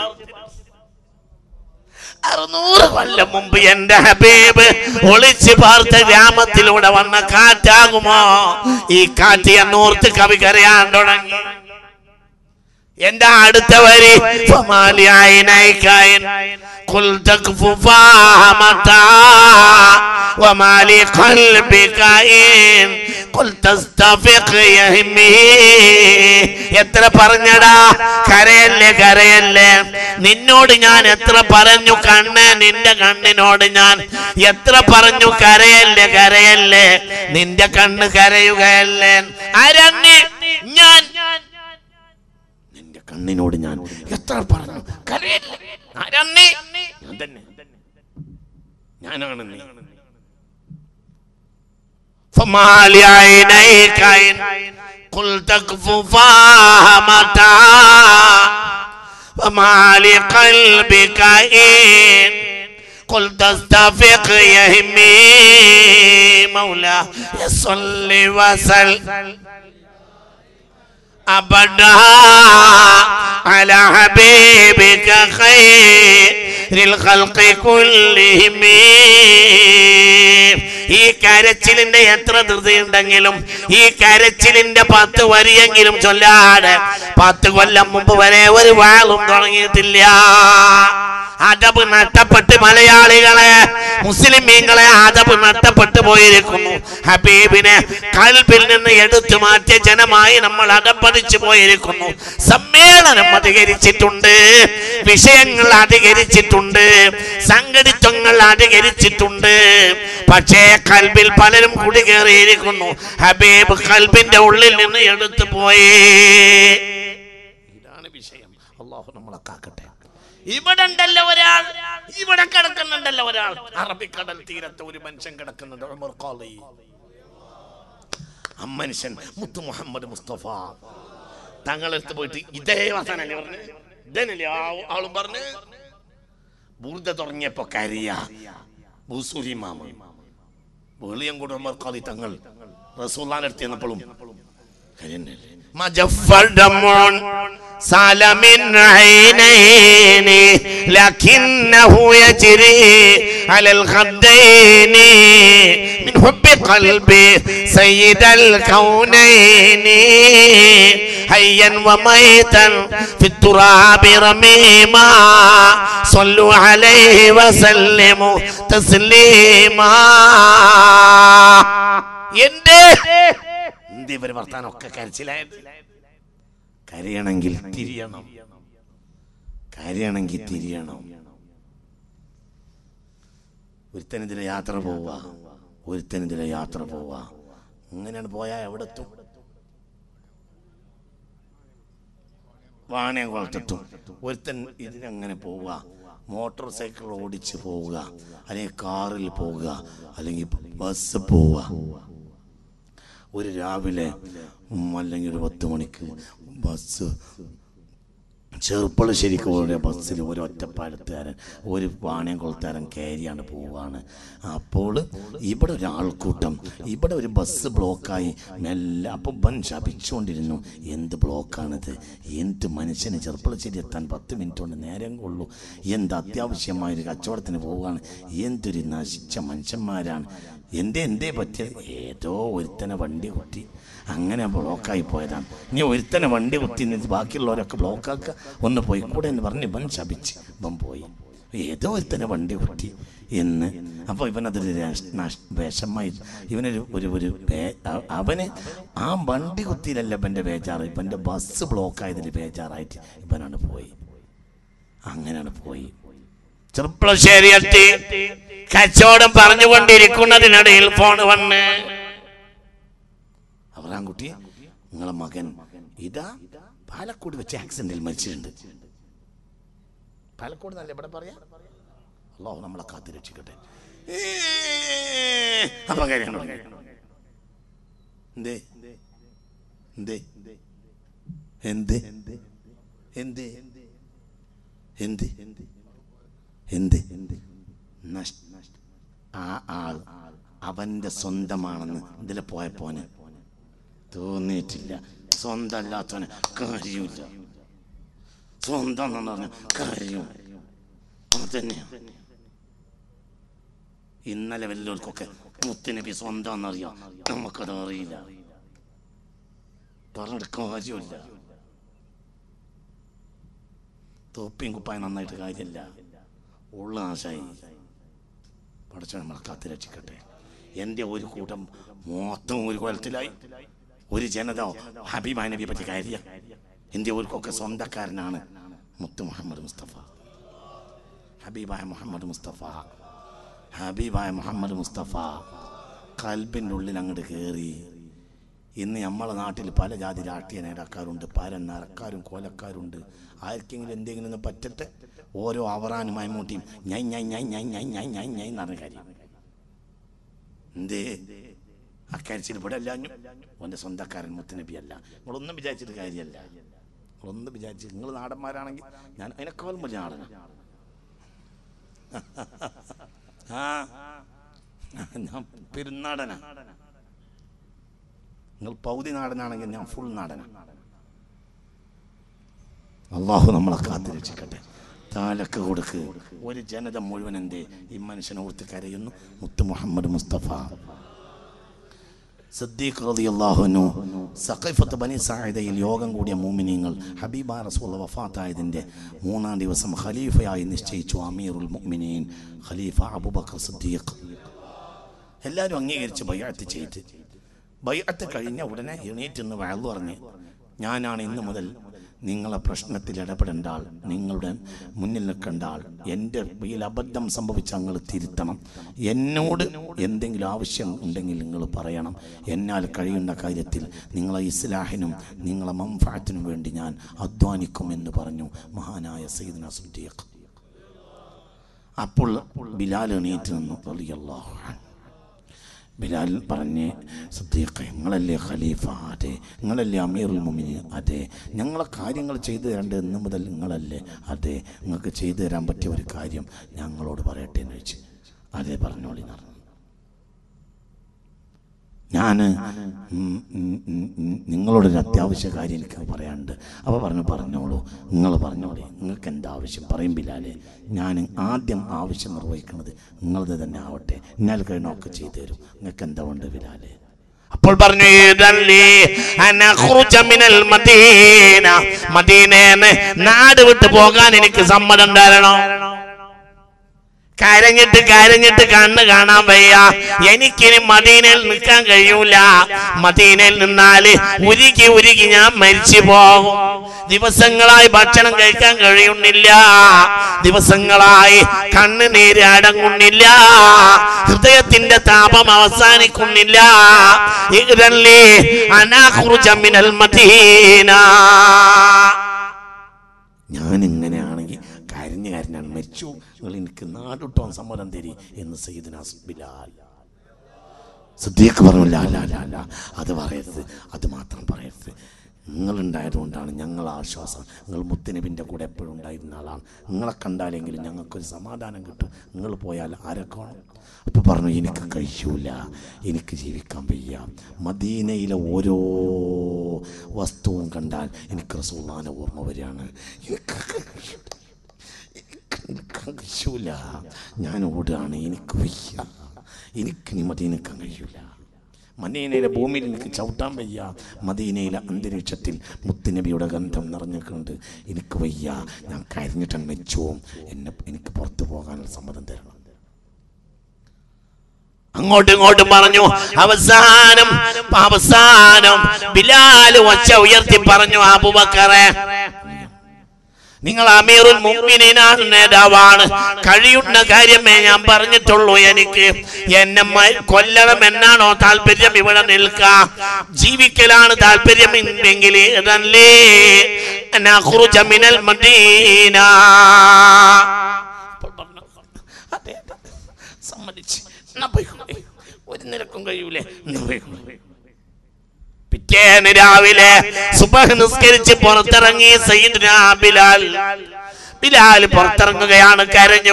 അറുന്നൂറ് കൊല്ലം മുമ്പ് എന്റെ ഹബീബ് ഒളിച്ചു പാർത്ത ഗ്രാമത്തിലൂടെ വന്ന കാറ്റാകുമോ ഈ കാറ്റ് എന്നോർത്ത് കവി കരയാൻ തുടങ്ങി എന്താ അടുത്ത വരി ഫമാലി ഐനൈകൈൻ ഖുൽ തക്ഫു ഫാമതാ വമാലി ഖൽബികൈൻ ഖുൽ തസ്തഫിഖ് യഹ്മി എത്ര പറഞ്ഞടാ കരയല്ലേ കരയല്ലേ നിന്നോട് ഞാൻ എത്ര പറഞ്ഞു കണ്ണ് നിന്റെ കണ്ണിനോട് ഞാൻ എത്ര പറഞ്ഞു കരയല്ലേ കരയല്ലേ നിന്റെ കണ്ണ് കരയുകയല്ലേ ആരണ്ണി ഞാൻ നിന്റെ കണ്ണിനോട് ഞാൻ എത്ര പറഞ്ഞു കരയല്ലേ ആരാ നീ? ഞാൻ തന്നെ ഞാനാണ് നീ فما لعينيك عين قل تكف فاهمتا وما لقلبك إن قل تستفق يهمي مولاه يصل وسلم أبدا على حبيبك خير الخلق كلهم ഈ കരച്ചിലിന്റെ എത്ര ധൃതിയുണ്ടെങ്കിലും ഈ കരച്ചിലിന്റെ പത്ത് വരിയെങ്കിലും ചൊല്ലാട് പത്ത് കൊല്ലം മുമ്പ് വരെ ഒരു വാളും തുടങ്ങിയിട്ടില്ല അതബ് നഷ്ടപ്പെട്ട് മലയാളികളെ മുസ്ലിമീങ്ങളെ അതബ് നഷ്ടപ്പെട്ടു പോയിരിക്കുന്നു ഹബീബിനെ കൽബിൽ നിന്ന് എടുത്തു മാറ്റിയ ജനമായി നമ്മൾ അകപ്പതിച്ചു പോയിരിക്കുന്നു സമ്മേളനം അധികരിച്ചിട്ടുണ്ട് വിഷയങ്ങൾ അധികരിച്ചിട്ടുണ്ട് സംഘടിത്വങ്ങൾ അധികരിച്ചിട്ടുണ്ട് പക്ഷേ കൽബിൽ പലരും കുടികേറിയിരിക്കുന്നു ഹബീബ് കൽബിന്റെ ഉള്ളിൽ നിന്ന് എടുത്തു പോയേ ഇതാണ് വിഷയം അള്ളാഹു നമ്മളെ കാക്കട്ടെ ഇവിടെ ഉണ്ടല്ലോ ഒരാൾ ഇവിടെ കിടക്കുന്നുണ്ടല്ലോ ഒരാൾ അറബിക്കടൽ തീരത്ത് ഒരു മനുഷ്യൻ കിടക്കുന്നുണ്ട് ഉമർ ഖാലി ആ മനുഷ്യൻ മുത്തു മുഹമ്മദ് മുസ്തഫ തങ്ങളെടുത്ത് പോയിട്ട് ഇതേ വർത്താനല്ലേ പറഞ്ഞു ഇതന്നല്ലേ ആ ആളും പറഞ്ഞ് ബൂർദ തുടങ്ങിയപ്പോ കരിയ ബൂസൂരി മാമ വെളിയം കൂടെ ഉമർ ഖാലി തങ്ങൾ റസൂല്ലാന്റെ അടുത്ത് ചെന്നപ്പോഴും കരിയന്നല്ലേ مجفر دم سال من عينين لكنه يجري على الخدين من حب قلبي سيد الكونين حيا وميتا في التراب رميما صلوا عليه وسلموا تسليما എന്റെ എന്ത് ഇവര് വർത്താനൊക്കെ കരച്ചിലായത് കരയണമെങ്കിൽ തിരിയണം കരയണമെങ്കിൽ തിരിയണം ഒരുത്തനിതിലെ യാത്ര പോവുക ഒരുത്തനിതിലെ യാത്ര പോവുക അങ്ങനെയാണ് പോയാൽ എവിടെ എത്തും വാണയം കൊളത്തെത്തും ഒരുത്തൻ ഇതിനങ്ങനെ പോവുക മോട്ടോർ സൈക്കിൾ ഓടിച്ച് പോവുക അല്ലെങ്കിൽ കാറിൽ പോവുക അല്ലെങ്കിൽ ബസ് പോവുക ഒരു രാവിലെ ഉം, അല്ലെങ്കിൽ ഒരു പത്ത് മണിക്ക് ബസ് ചെറുപ്പളശ്ശേരിക്ക് പോയ ബസ്സിൽ ഒരു ഒറ്റപ്പാലത്തുകാരൻ ഒരു വാണിയം കൊളുത്താരൻ കയറിയാണ് പോവുകയാണ് അപ്പോൾ ഇവിടെ ഒരു ആൾക്കൂട്ടം ഇവിടെ ഒരു ബസ് ബ്ലോക്കായി മെല്ലെ അപ്പോൾ ബൻ ശപിച്ചുകൊണ്ടിരുന്നു എന്ത് ബ്ലോക്കാണിത് എന്ത് മനുഷ്യന് ചെറുപ്പളശ്ശേരി എത്താൻ പത്ത് മിനിറ്റ് കൊണ്ട് നേരം കൊള്ളൂ എന്ത് അത്യാവശ്യമായ ഒരു കച്ചവടത്തിന് പോവുകയാണ് എന്തൊരു നശിച്ച മനുഷ്യന്മാരാണ് എന്തേ എന്തേ പറ്റിയത് ഏതോ ഒരുത്തനെ വണ്ടി കുത്തി അങ്ങനെ ബ്ലോക്കായി പോയതാണ് ഇനി ഒരുത്തനെ വണ്ടി കുത്തി നിന്ന് ബാക്കിയുള്ളവരൊക്കെ ബ്ലോക്കാക്കുക ഒന്ന് പോയി കൂടെ എന്ന് പറഞ്ഞ് ഇവൻ ശപിച്ച് ഇവൻ പോയി ഏതോ ഒരുത്തനെ വണ്ടി കുത്തി എന്ന് അപ്പോൾ ഇവനതൊരു രഷ്- നഷ്- വിഷമായി ഇവനൊരു ഒരു ഒരു ബേ- അ- അവന് ആ വണ്ടി കുത്തിയിലല്ല ഇവൻ്റെ ബേജാറ് ഇവൻ്റെ ബസ് ബ്ലോക്കായതിൽ ബേജാറായിട്ട് ഇവനാണ് പോയി അങ്ങനെയാണ് പോയി ചെറുപ്പളശ്ശേരി എത്തി കച്ചവടം പറഞ്ഞുകൊണ്ടിരിക്കുന്നതിനിടയിൽ ഫോൺ വന്ന് അവറാൻകുട്ടി നിങ്ങളെ മകൻ ഇതാ പാലക്കോട് വെച്ച് ആക്സിഡന്റിൽ മരിച്ചിട്ടുണ്ട് പാലക്കോട് നല്ല ഇവിടെ പറയാ അള്ളാഹു നമ്മളെ കാത്തു രക്ഷിക്കട്ടെ ഏ, അപ്പൊ കാര്യങ്ങൾ തുടങ്ങി. എന്തേ എന്തേ എന്ത് എന്ത് എന്ത് എന്ത് നഷ്- ആ ആൾ അവന്റെ സ്വന്തമാണെന്ന് ഇതിൽ പോയപ്പോന് തോന്നിയിട്ടില്ല സ്വന്തം അല്ലാത്തവന് കാര്യമില്ല സ്വന്തം എന്ന് പറഞ്ഞ കാര്യം അതന്നെയാണ് ഇന്നലെ വല്ലവർക്കൊക്കെ മുത്തുനബി സ്വന്തം എന്നറിയാം നമുക്കത് അറിയില്ല പറഞ്ഞിട്ട് കാര്യമില്ല തോപ്പിയും കുപ്പായും നന്നായിട്ട് കാര്യമില്ല ഉള്ള നാശായി പഠിച്ച നമ്മളെ കാത്തു രക്ഷിക്കട്ടെ എൻ്റെ ഒരു കൂട്ടം മൊത്തം ഒരു കൊലത്തിലായി ഒരു ജനത ഹബീബ നബിയെ പറ്റി കാര്യ എൻ്റെ ഒരുക്കൊക്കെ സ്വന്തക്കാരനാണ് മുത്ത് മുഹമ്മദ് മുസ്തഫ ഹബീബായ മുഹമ്മദ് മുസ്തഫ ഹബീബായ മുഹമ്മദ് മുസ്തഫ കൽബിൻ്റെ ഉള്ളിൽ അങ്ങോട്ട് കയറി ഇന്ന് നമ്മളെ നാട്ടിൽ പല ജാതി രാഷ്ട്രീയ നേതാക്കാരുണ്ട് പല നരക്കാരും കോലക്കാരുണ്ട് ആർക്കെങ്കിലും എന്തെങ്കിലും ഒന്ന് പറ്റട്ടെ ഓരോ അവറാനും മൈമൂട്ടിയും ഞൈ ഞൈ ഞൈ ഞൈ ഞൈ ഞൈ ഞൈ ഞൈ എന്ന് പറഞ്ഞ കാര്യം എന്തേ അക്കാര്യത്തിൽ ഇവിടെ അല്ലാഞ്ഞു ഓൻ്റെ സ്വന്തക്കാരൻ മുത്തനബി അല്ല നിങ്ങളൊന്നും വിചാരിച്ചിട്ട് കാര്യമല്ല നിങ്ങളൊന്നും വിചാരിച്ച് നിങ്ങൾ നാടന്മാരാണെങ്കിൽ ഞാൻ അതിനേക്കാളും വലിയ നാടന ആ ഞാൻ പെരുന്നാടനാ നിങ്ങൾ പൗതി നാടനാണെങ്കിൽ ഞാൻ ഫുൾ നാടനാ അള്ളാഹു നമ്മളെ കാത്തു രക്ഷിക്കട്ടെ താലക്ക് കൊടുക്ക് ഒരു ജനത മുഴുവൻ എന്തേ ഈ മനുഷ്യനെ ഓർത്ത് കരയുന്നു മുത്ത് മുഹമ്മദ് മുസ്തഫ സിദ്ദീഖ് റളിയല്ലാഹു അൻഹു സഖീഫത്ത് ബനി സായിദയിൽ യോഗം കൂടിയ മൂമിനീങ്ങൾ ഹബീബ റസൂൽ വഫാത്തായതിൻ്റെ മൂന്നാം ദിവസം ഖലീഫയായി നിശ്ചയിച്ചു അമീറുൽ മുഅ്മിനീൻ ഖലീഫ അബൂബക്കർ സിദ്ദീഖ് എല്ലാവരും അംഗീകരിച്ച് ബയ്യാത്ത് ചെയ്ത് ബയ്യാത്ത് കഴിഞ്ഞ ഉടനെ എണീറ്റ് നിന്ന് വയലു പറഞ്ഞ് ഞാനാണ് ഇന്ന് മുതൽ നിങ്ങളെ പ്രശ്നത്തിൽ ഇടപെടേണ്ട ആൾ നിങ്ങളുടെ മുന്നിൽ നിൽക്കേണ്ട ആൾ എൻ്റെ ഇതിൽ അബദ്ധം സംഭവിച്ച നിങ്ങൾ തിരുത്തണം എന്നോട് എന്തെങ്കിലും ആവശ്യം ഉണ്ടെങ്കിൽ നിങ്ങൾ പറയണം എന്നാൽ കഴിയുന്ന കാര്യത്തിൽ നിങ്ങളെ ഇസ്ലാഹിനും നിങ്ങളെ മംഫാത്തിനും വേണ്ടി ഞാൻ അധ്വാനിക്കും എന്ന് പറഞ്ഞു മഹാനായ സയ്യിദ്ന സുദ്ദീഖ് അപ്പോൾ ബിലാൽ എണീറ്റ് നിന്നു റളിയല്ലാഹു അൻഹു ബിലാൽ പറഞ്ഞ് സദ്ദീഖ് നിങ്ങളല്ലേ ഖലീഫ അതെ നിങ്ങളല്ലേ അമീറുൽ മുമിനി അതെ ഞങ്ങളെ കാര്യങ്ങൾ ചെയ്തു തരേണ്ടത് ഇന്ന് മുതൽ നിങ്ങളല്ലേ അതെ നിങ്ങൾക്ക് ചെയ്തു തരാൻ പറ്റിയ ഒരു കാര്യം ഞങ്ങളോട് പറയട്ടെ എന്ന് ചോദിച്ചു അതെ പറഞ്ഞോളി എന്ന് പറഞ്ഞു ഞാൻ നിങ്ങളോടൊരു അത്യാവശ്യ കാര്യം എനിക്ക് പറയാനുണ്ട് അപ്പോൾ പറഞ്ഞു പറഞ്ഞോളൂ നിങ്ങൾ പറഞ്ഞോളൂ നിങ്ങൾക്ക് എന്താ ആവശ്യം പറയും ബിലാലെ ഞാൻ ആദ്യം ആവശ്യം നിർവഹിക്കുന്നത് നിങ്ങളത് തന്നെ ആവട്ടെ എന്നാൽ കഴിഞ്ഞൊക്കെ ചെയ്തു തരും നിങ്ങൾക്ക് എന്താ ഉണ്ട് ബിലാലെ അപ്പോൾ പറഞ്ഞു "ഇദല്ലി അൻ അഖ്റുജ മിനൽ മദീന മദീനേന്ന് നാട് വിട്ടു പോകാൻ എനിക്ക് സമ്മതം തരണം കരഞ്ഞിട്ട് കരഞ്ഞിട്ട് കണ്ണ് കാണാൻ വയ്യ എനിക്കിനി മദീനയിൽ നിൽക്കാൻ കഴിയൂല മദീനയിൽ നിന്നാല് ഉരുകി ഉരുകി ഞാൻ മരിച്ചു പോകും ദിവസങ്ങളായി ഭക്ഷണം കഴിക്കാൻ കഴിയുന്നില്ല ദിവസങ്ങളായി കണ്ണുനീര് അടങ്ങുന്നില്ല ഹൃദയത്തിന്റെ താപം അവസാനിക്കുന്നില്ല ഇതല്ലേ അനാഖുറുജ മിനൽ മദീന ഞാൻ ഇങ്ങനെയാണെങ്കിൽ കരഞ്ഞ് കരഞ്ഞാണ് മരിച്ചു നിങ്ങൾ എനിക്ക് നാടുട്ടോൻ സമ്മതം തരി എന്ന് സയ്യിദ്ന ബിലാൽ സിദ്ദീഖ് പറഞ്ഞു "ലാ, ലാ, ലാ, ലാ, അത് പറയരുത് അത് മാത്രം പറയരുത് നിങ്ങളുണ്ടായതുകൊണ്ടാണ് ഞങ്ങൾ ആശ്വാസം നിങ്ങൾ മുത്തനബിൻ്റെ കൂടെ എപ്പോഴും ഉണ്ടായിരുന്ന ആളാണ് നിങ്ങളെ കണ്ടാലെങ്കിലും ഞങ്ങൾക്കൊരു സമാധാനം കിട്ടും നിങ്ങൾ പോയാൽ ആരൊക്കെ അപ്പോൾ പറഞ്ഞു എനിക്ക് കഴിയൂല എനിക്ക് ജീവിക്കാൻ വയ്യ മദീനയിലെ ഓരോ വസ്തുവും കണ്ടാൽ എനിക്ക് റസൂലാന ഓർമ്മ വരികയാണ് എനിക്ക് കഴിയൂല. എനിക്ക് കഴിയൂല ഞാൻ ഓടുകയാണ് എനിക്ക് വയ്യ എനിക്ക് ഇനി മദീനക്കാൻ കഴിയൂല മദീനയിലെ ഭൂമിയിൽ എനിക്ക് ചവിട്ടാൻ വയ്യ മദീനയിലെ അന്തരീക്ഷത്തിൽ മുത്തുനബിയുടെ ഗന്ധം നിറഞ്ഞിട്ടുണ്ട് എനിക്ക് വയ്യ ഞാൻ കരിഞ്ഞിട്ട് മെച്ചവും എന്നെ എനിക്ക് പുറത്തു പോകാനുള്ള സമ്മതം തരണം അങ്ങോട്ടും ഇങ്ങോട്ടും പറഞ്ഞു അവസാനം അവസാനം ബിലാല് ഒച്ച ഉയർത്തി പറഞ്ഞു അബുബക്കറെ നിങ്ങൾ അമീറുൽ മുഅ്മിനീനാണ് നേതാവാണ് കഴിയുന്ന കാര്യമേ ഞാൻ പറഞ്ഞിട്ടുള്ളൂ എനിക്ക് എന്നെ മ- കൊല്ലണം എന്നാണോ താല്പര്യം ഇവിടെ നിൽക്കാം ജീവിക്കലാണ് താല്പര്യം എങ്കിൽ ഇതല്ലേ നഖ്റുജ മിനൽ മദീന അപ്പോൾ പറഞ്ഞു, അതെ അതെ, സമ്മതിച്ച് എന്നാ പോയിക്കോളെ ഒരു നിരക്കും കഴിയൂലേ എന്നാ പോയിക്കോളെ പിറ്റേന്ന് രാവിലെ സുബഹ് നിസ്കരിച്ച് പുറത്തിറങ്ങി സയ്യിദ്ന ബിലാൽ ബിലാൽ പുറത്തിറങ്ങുകയാണ് കരഞ്ഞു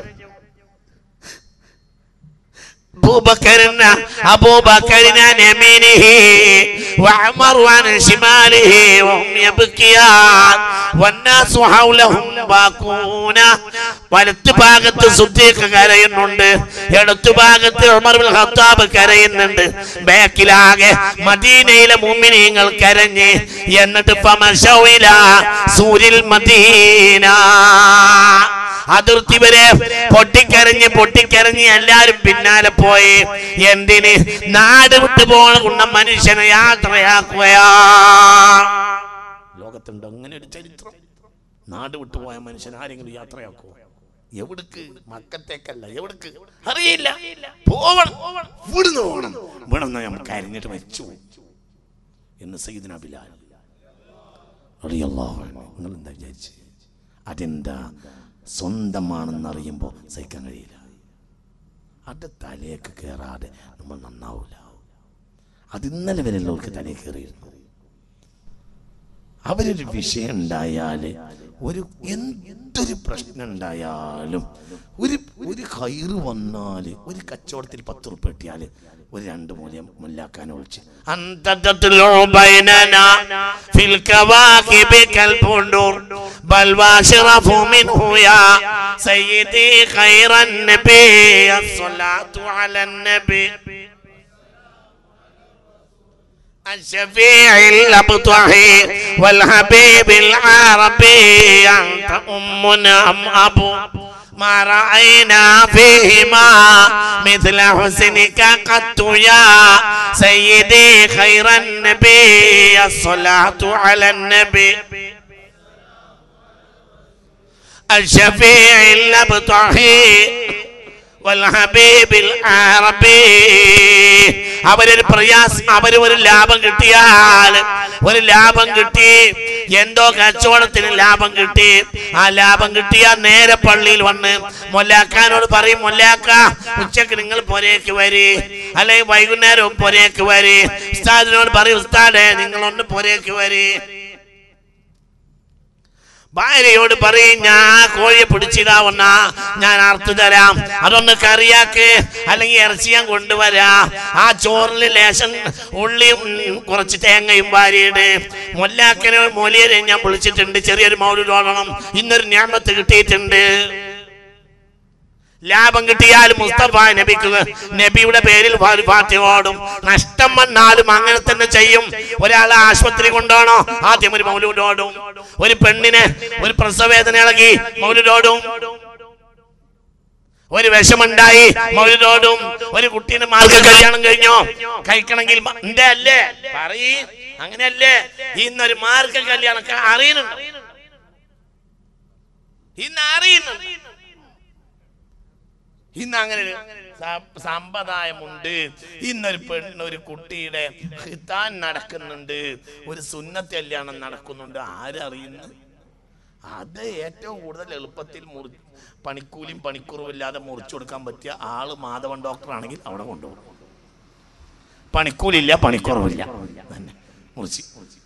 അബൂബക്കറിന് അബൂബക്കറിന് عن يمينه وعمر عن شماله وهم يبكيان والناس حولهم باكون വലത്തു ഭാഗത്ത് സുദ്ദീഖ് കരയുന്നുണ്ട് ഇടത്തു ഭാഗത്ത് ഉമർ ബിൻ ഖത്താബ് കരയുന്നുണ്ട് ബാക്കിലാകെ മദീനയിലെ മുഅ്മിനീങ്ങൾ കരഞ്ഞ് എന്നിട്ട് ഫമശൗഇല സൂരിൽ മദീന അതിർത്തി വരെ പൊട്ടിക്കരഞ്ഞ് പൊട്ടിക്കരഞ്ഞ് എല്ലാരും പിന്നാലെ പോയി എന്തിന് നാട് വിട്ടു പോണ മനുഷ്യനെ യാത്രയാക്കുകയാ ലോകത്തുണ്ട് അങ്ങനെ ഒരു ചരിത്രം നാട് വിട്ടുപോയ മനുഷ്യൻ ആരെങ്കിലും യാത്രയാക്കുമോ എവിടേക്ക് മക്കത്തേക്കല്ല എവിടേക്ക് അറിയില്ല പോവണം ഇവിടുന്ന് പോകണം ഇവിടെ നമ്മൾ കരിഞ്ഞിട്ട് മരിച്ചു എന്ന് സയ്യിദ്ന ബിലാൽ അറിയല്ലാഹു അൻഹു. നിങ്ങൾ എന്താ വിചാരിച്ച് അതെന്താ സ്വന്തമാണെന്ന് അറിയുമ്പോൾ സഹിക്കാൻ കഴിയില്ല അത് തലയൊക്കെ കയറാതെ നമ്മൾ നന്നാവൂല അത് ഇന്നലെ വരെ ഉള്ളവർക്ക് തലയിൽ കയറിയിരുന്നു അവരൊരു വിഷയം ഉണ്ടായാൽ ഒരു എന്തൊരു പ്രശ്നം ഉണ്ടായാലും ഒരു ഒരു കയറ് വന്നാൽ ഒരു കച്ചവടത്തിൽ പത്ത് ഉറുപ്പ് കിട്ടിയാൽ ഒരു രണ്ട് മൂല്യം മുല്ലാക്കാൻ ഒളിച്ച് أنت تطلع بيننا في الكواكب كالبندور بل واشرف منه يا سيدي خير النبي الصلاة على النبي الشفيع الأبطحي والحبيب العربي أنت أمنا أم أبو ما رأينا فيهما مثل حسنك قط يا سيدي خير النبي الصلاة على النبي الشفيع الأبطحي والحبيب العربي അവരൊരു പ്രയാസം അവര് ഒരു ലാഭം കിട്ടിയാൽ ഒരു ലാഭം കിട്ടി എന്തോ കച്ചവടത്തിന് ലാഭം കിട്ടി ആ ലാഭം കിട്ടിയാൽ നേരെ പള്ളിയിൽ വന്ന് മൊല്ലാക്കാനോട് പറയും മൊല്ലാക്ക ഉച്ചക്ക് നിങ്ങൾ പൊരേക്ക് വരി അല്ലെങ്കിൽ വൈകുന്നേരം പൊരേക്ക് വരി ഉസ്താദിനോട് പറയും ഉസ്താദെ നിങ്ങളൊന്ന് പൊരേക്ക് വരി ഭാര്യയോട് പറയും ഞാൻ കോഴിയെ പിടിച്ചിടാവുന്ന ഞാൻ അറുത്തു തരാം അതൊന്ന് കറിയാക്ക് അല്ലെങ്കിൽ ഇറച്ചി ഞാൻ കൊണ്ടുവരാം ആ ചോറിൽ ലേശം ഉള്ളിയും ഉം, കുറച്ച് തേങ്ങയും ഭാര്യയുടെ മൊല്ലാക്കനെ മൊലിയരെ ഞാൻ വിളിച്ചിട്ടുണ്ട് ചെറിയൊരു മൗലൂദ് ഓടണം ഇന്നൊരു ഞാമത്ത് കിട്ടിയിട്ടുണ്ട് ലാഭം കിട്ടിയാൽ മുസ്തഫ നബിക്ക് നബിയുടെ പേരിൽ ഫാ- ഫാത്തിഹ ഓടും നഷ്ടം വന്നാലും അങ്ങനെ തന്നെ ചെയ്യും ഒരാളെ ആശുപത്രി കൊണ്ടുപോകണോ ആദ്യം ഒരു മൗലൂദ് ഓടും ഒരു പെണ്ണിനെ ഒരു പ്രസവേദന ഇളകി മൗലൂദ് ഓടും ഒരു വിഷമുണ്ടായി മൗലൂദോടും ഒരു കുട്ടീനെ മാർക്ക് കല്യാണം കഴിഞ്ഞോ കഴിക്കണമെങ്കിൽ മ- എന്റെ അല്ലേ പറയ് അങ്ങനെയല്ലേ ഇന്നൊരു മാർക്ക് കല്യാണം ക- അറിയുന്നുണ്ട് ഇന്ന് അറിയുന്നുണ്ട് ഇന്ന് അങ്ങനെ ഒരു സ- സമ്പ്രദായമുണ്ട് ഇന്നൊരു പെണ്ണ് ഒരു കുട്ടിയുടെ ഹിതാൻ നടക്കുന്നുണ്ട് ഒരു സുന്നത്ത് കല്യാണം നടക്കുന്നുണ്ട് ആരറിയുന്നു അത് ഏറ്റവും കൂടുതൽ എളുപ്പത്തിൽ മുറി പണിക്കൂലിയും പണിക്കുറവില്ലാതെ മുറിച്ചു കൊടുക്കാൻ പറ്റിയ ആള് മാധവൻ ഡോക്ടർ ആണെങ്കിൽ അവിടെ കൊണ്ടുപോകും പണിക്കൂലില്ല പണിക്കുറവില്ല തന്നെ മുറിച്ച്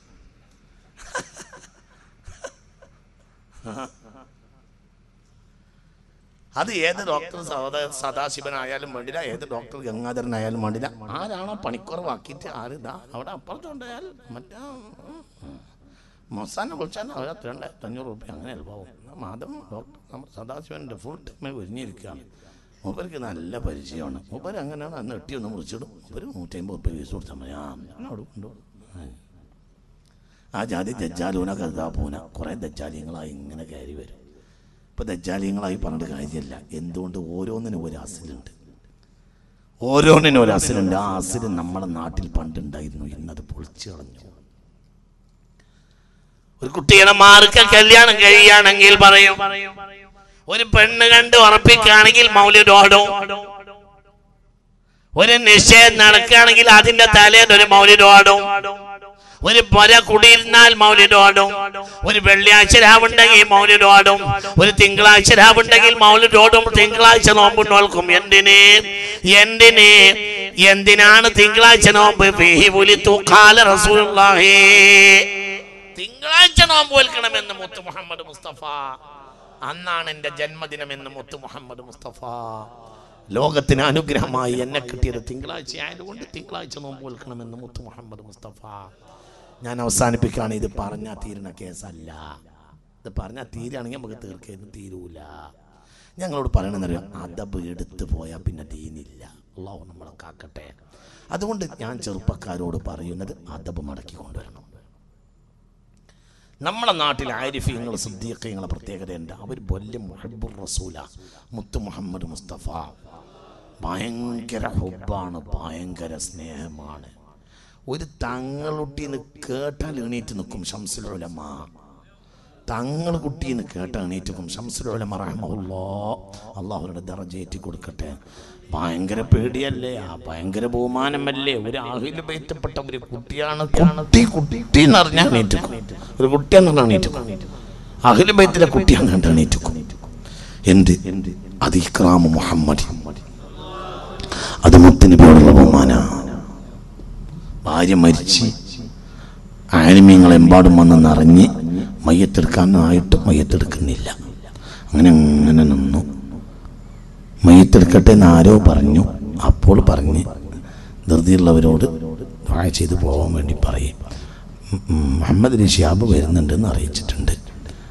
അത് ഏത് ഡോക്ടർ സദാ സദാശിവനായാലും വേണ്ടില്ല ഏത് ഡോക്ടർ ഗംഗാധരനായാലും വേണ്ടില്ല ആരാണോ പണിക്കുറവാക്കിയിട്ട് ആര് ഇതാ അവിടെ അപ്പുറത്തുണ്ടായാൽ മറ്റേ മൊസാനെ വിളിച്ചാൽ അവർ അത്ര രണ്ടായിരത്തി അഞ്ഞൂറ് റുപ്യ അങ്ങനെ എളുപ്പമാവും മാധവൻ ഡോക്ടർ നമ്മുടെ സദാശിവൻ്റെ ഫുൾ ടൈം ഒരുങ്ങിയിരിക്കുകയാണ് മൂപ്പർക്ക് നല്ല പരിചയമാണ് മൂപ്പർ അങ്ങനെയാണ് അന്ന് എട്ടി ഒന്ന് മുറിച്ചിടും മൂപ്പര് നൂറ്റമ്പത് റുപ്യ ഫീസ് കൊടുത്താൽ മതി ആ ഞാൻ അവിടെ കൊണ്ടുപോകും ആ ജാതി ദജ്ജാലൂന കരുതാ പൂന കുറേ ദജ്ജാലിയങ്ങളായി ഇങ്ങനെ കയറി വരും ഇപ്പൊ ദജ്ജാലിയങ്ങളായി പറഞ്ഞിട്ട് കാര്യമില്ല എന്തുകൊണ്ട് ഓരോന്നിനും ഒരു അസിലുണ്ട് ഓരോന്നിനും ഒരു അസിലുണ്ട് ആ അസിൽ നമ്മുടെ നാട്ടിൽ പണ്ടുണ്ടായിരുന്നു ഇന്നത് പൊളിച്ചു കളഞ്ഞു ഒരു കുട്ടിയുടെ മാർക്ക് കല്യാണം കഴിയുകയാണെങ്കിൽ പറയും ഒരു പെണ്ണ് കണ്ട് ഉറപ്പിക്കുകയാണെങ്കിൽ മൗലിനോടും ഒരു നിശ്ചയം നടക്കുകയാണെങ്കിൽ അതിന്റെ തലേന്ന് ഒരു മൗലിനോടും ഒരു പൊര കുടിയിരുന്നാൽ മൗലിനോടും ഒരു വെള്ളിയാഴ്ച രാവുണ്ടെങ്കിൽ മൗലിനോടും ഒരു തിങ്കളാഴ്ച രാവുണ്ടെങ്കിൽ മൗലിനോടും തിങ്കളാഴ്ച നോമ്പ് നോൽക്കും എന്തിന് എന്തിന് എന്തിനാണ് തിങ്കളാഴ്ച നോമ്പ് ഫീഹി ഉലിത്തു ഖാല റസൂലുള്ളാഹി തിങ്കളാഴ്ച നോമ്പ് വെൽക്കണമെന്ന് മുത്ത് മുഹമ്മദ് മുസ്തഫ അന്നാണ് എൻ്റെ ജന്മദിനമെന്ന് മുത്ത് മുഹമ്മദ് മുസ്തഫ ലോകത്തിന് അനുഗ്രഹമായി എന്നെ കിട്ടിയത് തിങ്കളാഴ്ച ആയതുകൊണ്ട് തിങ്കളാഴ്ച നോമ്പ് വെൽക്കണമെന്ന് മുത്ത് മുഹമ്മദ് മുസ്തഫ ഞാൻ അവസാനിപ്പിക്കുകയാണ് ഇത് പറഞ്ഞാൽ തീരുന്ന കേസല്ല ഇത് പറഞ്ഞാൽ തീരുകയാണെങ്കിൽ നമുക്ക് തീർക്കുന്നു തീരൂല ഞങ്ങളോട് പറയണമെന്നറിയാം അതബ് എടുത്തു പോയാൽ പിന്നെ ദീനില്ല അള്ളാഹു നമ്മളെ കാക്കട്ടെ അതുകൊണ്ട് ഞാൻ ചെറുപ്പക്കാരോട് പറയുന്നത് അതബ് മടക്കി കൊണ്ടുവരണം നമ്മുടെ നാട്ടിൽ ആരിഫ്യങ്ങൾ സിദ്ദീഖ്യങ്ങളെ പ്രത്യേകതയുണ്ട് അവർ വലിയ മുഹബുർ റസൂല മുത്ത് മുഹമ്മദ് മുസ്തഫ ഭയങ്കര ഹുബാണ് ഭയങ്കര സ്നേഹമാണ് ഒരു തങ്ങളുട്ടീന്ന് കേട്ടാൽ എണീറ്റ് നിൽക്കും ഷംസുലുലമ തങ്ങൾ കുട്ടീന്ന് കേട്ട എണീറ്റുക്കും ഷംസുലുലമ റഹ്മുല്ലോ അള്ളാഹുരുടെ ദറജേറ്റി കൊടുക്കട്ടെ ഭയങ്കര പേടിയല്ലേ ആ ഭയങ്കര ബഹുമാനമല്ലേ ഒരു ആഹില് ബൈത്തപ്പെട്ട ഒരു കുട്ടിയാണ് കുട്ടി കുട്ടി എന്ന് പറഞ്ഞാൽ എണീറ്റുക്കും ഒരു കുട്ടിയെന്ന് പറഞ്ഞാൽ എണീറ്റുക്കും അഹില് ബൈത്തിലെ കുട്ടിയാണ് കണ്ട് എണീറ്റുക്കും എന്ത് അത് ഇക്രാമ് മുഹമ്മദ് അത് മുത്തനബിയോടുള്ള ബഹുമാന ഭാര്യ മരിച്ച് ആനിമീങ്ങളെമ്പാടും വന്ന് നിറഞ്ഞ് മയ്യത്തെടുക്കാനായിട്ട് മയ്യത്തെടുക്കുന്നില്ല അങ്ങനെ അങ്ങനെ നിന്നു മയ്യത്തെടുക്കട്ടെ എന്ന് ആരോ പറഞ്ഞു അപ്പോൾ പറഞ്ഞ് ധൃതിയുള്ളവരോട് ദുആ ചെയ്ത് പോകാൻ വേണ്ടി പറയും ഉം, ഉം, മുഹമ്മദ് അലി ഷിയാബ് വരുന്നുണ്ടെന്ന് അറിയിച്ചിട്ടുണ്ട് അതുകൊണ്ട്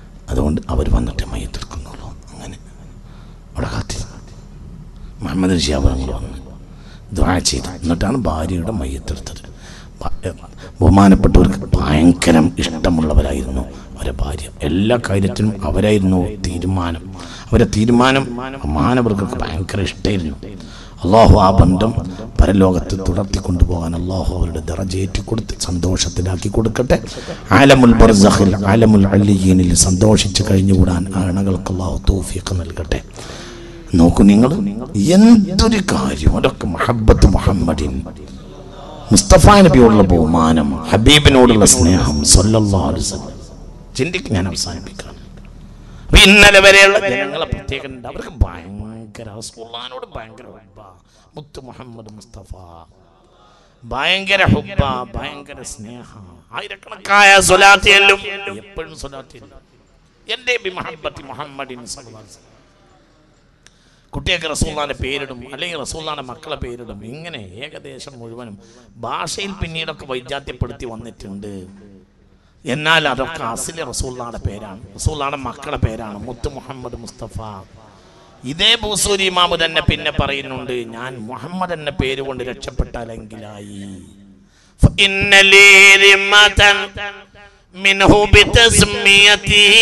അതുകൊണ്ട് അവർ വന്നിട്ട് മയ്യത്തെടുക്കുന്നുള്ളൂ അങ്ങനെ അവിടെ കാത്തിരുന്നു മുഹമ്മദ് ഷിയാബങ്ങൾ വന്ന് ദ്വാ ചെയ്തു എന്നിട്ടാണ് ഭാര്യയുടെ മയ്യത്തെടുത്തത് ബ- ബഹുമാനപ്പെട്ടവർക്ക് ഭയങ്കര ഇഷ്ടമുള്ളവരായിരുന്നു അവരെ ഭാര്യ എല്ലാ കാര്യത്തിനും അവരായിരുന്നു തീരുമാനം അവരെ തീരുമാനം ബഹുമാനവർക്കൊക്കെ ഭയങ്കര ഇഷ്ടമായിരുന്നു അള്ളാഹു ആ ബന്ധം പരലോകത്ത് തുടർത്തി കൊണ്ടുപോകാൻ അള്ളാഹു അവരുടെ ദറജേറ്റി കൊടുത്ത് സന്തോഷത്തിലാക്കി കൊടുക്കട്ടെ ആലമുൽ ബർസഖിൽ ആലമുൽ അല്ലിയീനിൽ സന്തോഷിച്ച് കഴിഞ്ഞുകൂടാൻ ആ അണകൾക്ക് അള്ളാഹു തൗഫീഖ് നൽകട്ടെ നോക്കൂ നിങ്ങൾ എന്തൊരു കാര്യം അതൊക്കെ മഹബത്ത് മുഹമ്മദിൻ മുസ്തഫ നബിയോടുള്ള ബഹുമാനം ഹബീബിനോടുള്ള സ്നേഹം സല്ലല്ലാഹു അലൈഹി വസല്ലം ചിന്തിക്ക് ഞാൻ അവസാനിപ്പിക്കാണ് അപ്പൊ ഇന്നലെ വരെയുള്ള ജനങ്ങളെ പ്രത്യേകത ഉണ്ട് അവർക്ക് ഭയങ്കര റസൂലുള്ളാഹിനോട് ഭയങ്കര ഹുബ്ബ മുത്ത് മുഹമ്മദ് മുസ്തഫ ഭയങ്കര ഹുബ്ബ ഭയങ്കര സ്നേഹ ആയിരക്കണക്കായ സ്വലാത്തിയല്ലും എപ്പോഴും സ്വലാത്തിയല്ലും എൻ്റെ ബി മഹബത്തി മുഹമ്മദിൻ സല്ലല്ലാഹു അലൈഹി വസല്ലം കുട്ടിയൊക്കെ റസൂള്ളാന്റെ പേരിടും അല്ലെങ്കിൽ റസൂള്ളാന്റെ മക്കളെ പേരിടും ഇങ്ങനെ ഏകദേശം മുഴുവനും ഭാഷയിൽ പിന്നീടൊക്കെ വൈജാത്യപ്പെടുത്തി വന്നിട്ടുണ്ട് എന്നാൽ അതൊക്കെ അസിലെ റസൂള്ളാന്റെ പേരാണ് റസൂള്ളാന്റെ മക്കളെ പേരാണ് മുത്ത് മുഹമ്മദ് മുസ്തഫ ഇതേ ബൂസൂരി ഇമാമു തന്നെ പിന്നെ പറയുന്നുണ്ട് ഞാൻ മുഹമ്മദ് എന്ന പേര് കൊണ്ട് രക്ഷപ്പെട്ടാലെങ്കിലായി فإن لي ذمة منه بتسميته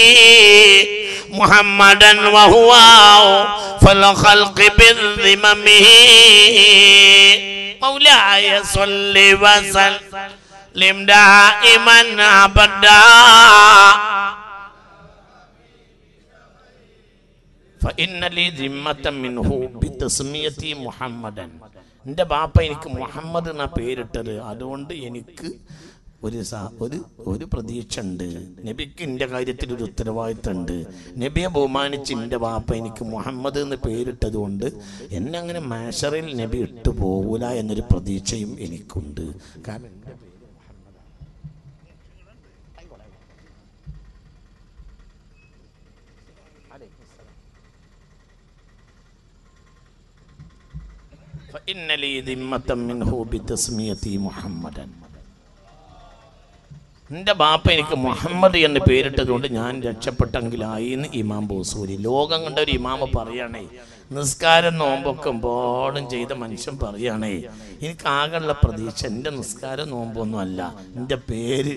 محمدا وهو فالخلق بالذممه مولاي صل وسلم دائما ابدا فإن لي ذمة منه بتسميتي محمدا എൻ്റെ ബാപ്പ എനിക്ക് മുഹമ്മദ് എന്നാ പേരിട്ടത് അതുകൊണ്ട് എനിക്ക് ഒരു സ- ഒരു ഒരു പ്രതീക്ഷ ഉണ്ട് നബിക്ക് എൻ്റെ കാര്യത്തിൽ ഒരു ഉത്തരവാദിത്തം ഉണ്ട് നബിയെ ബഹുമാനിച്ച് എൻ്റെ ബാപ്പ എനിക്ക് മുഹമ്മദ് എന്ന് പേരിട്ടത് കൊണ്ട് എന്നെ അങ്ങനെ മാഷറിൽ നബി ഇട്ടു പോകൂല എന്നൊരു പ്രതീക്ഷയും എനിക്കുണ്ട് കാരണം എൻ്റെ പേര് فإن لي ذمة منه بتسميتي محمدا എൻ്റെ ബാപ്പ എനിക്ക് മുഹമ്മദ് എന്ന് പേരിട്ടത് കൊണ്ട് ഞാൻ രക്ഷപ്പെട്ടെങ്കിലായി എന്ന് ഇമാം ബോസൂരി ലോകം കണ്ട ഒരു ഇമാമ പറയണേ നിസ്കാരം നോമ്പൊക്കെ എമ്പോഴും ചെയ്ത മനുഷ്യൻ പറയണേ എനിക്ക് ആകെയുള്ള പ്രതീക്ഷ എൻ്റെ നിസ്കാരം നോമ്പൊന്നും അല്ല എൻ്റെ പേര്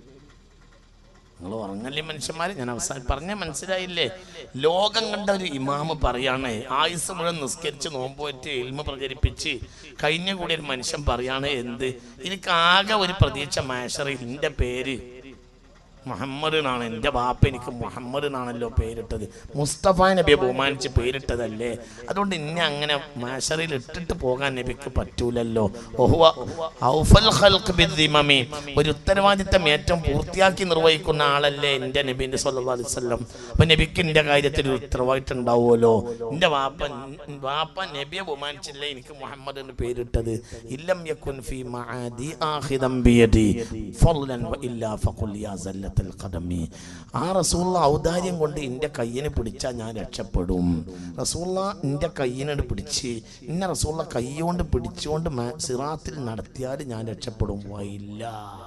നിങ്ങൾ ഉറങ്ങല്ലേ മനുഷ്യന്മാരെ ഞാൻ അവസാനം പറഞ്ഞ മനസ്സിലായില്ലേ ലോകം കണ്ട ഒരു ഇമാമ് പറയാണ് ആയുസ് മുഴുവൻ നിസ്കരിച്ച് നോമ്പോറ്റ് എൽമ പ്രചരിപ്പിച്ച് കഴിഞ്ഞ കൂടി ഒരു മനുഷ്യൻ പറയാണ് എന്ത് എനിക്ക് ആകെ ഒരു പ്രതീക്ഷ മാഷറിൽ എൻ്റെ പേര് മുഹമ്മദ് എന്നാണ് എൻ്റെ ബാപ്പ എനിക്ക് മുഹമ്മദ് എന്നാണല്ലോ പേരിട്ടത് മുസ്തഫ നബിയെ ബഹുമാനിച്ച് പേരിട്ടതല്ലേ അതുകൊണ്ട് ഇന്നെ അങ്ങനെ മാഷറിൽ ഇട്ടിട്ട് പോകാൻ നബിക്ക് പറ്റൂലല്ലോ ഓഹുവ ഔഫൽ ഖൽഖ് ബിദ്ദിമമി. ഒരു ഉത്തരവാദിത്തം ഏറ്റവും പൂർത്തിയാക്കി നിർവഹിക്കുന്ന ആളല്ലേ എൻ്റെ നബീൻ്റെ സല്ലല്ലാഹു അലൈഹി വസല്ലം അപ്പൊ നബിക്ക് എൻ്റെ കാര്യത്തിൽ ഒരു ഉത്തരവാദിത്തം ഉണ്ടാവുമല്ലോ എൻ്റെ വാപ്പ വാപ്പ നബിയെ ബഹുമാനിച്ചില്ലേ എനിക്ക് മുഹമ്മദ് എന്ന് പേരിട്ടത് ഇല്ലം യക്കുൻ ഫീ മആദി ആഖിദം ബിയദി ഫളൻ വ ഇല്ലാ ഫഖുൽ യാ സല്ലത്തൽ ഖദമി ആ റസൂള്ള ഔദാര്യം കൊണ്ട് എൻ്റെ കയ്യിനെ പിടിച്ചാൽ ഞാൻ രക്ഷപ്പെടും റസൂള്ള എൻ്റെ കയ്യിനോട് പിടിച്ച് ഇന്ന റസൂള്ള കൈ കൊണ്ട് പിടിച്ചുകൊണ്ട് മ- സിറാത്തിൽ നടത്തിയാൽ ഞാൻ രക്ഷപ്പെടും വയില്ല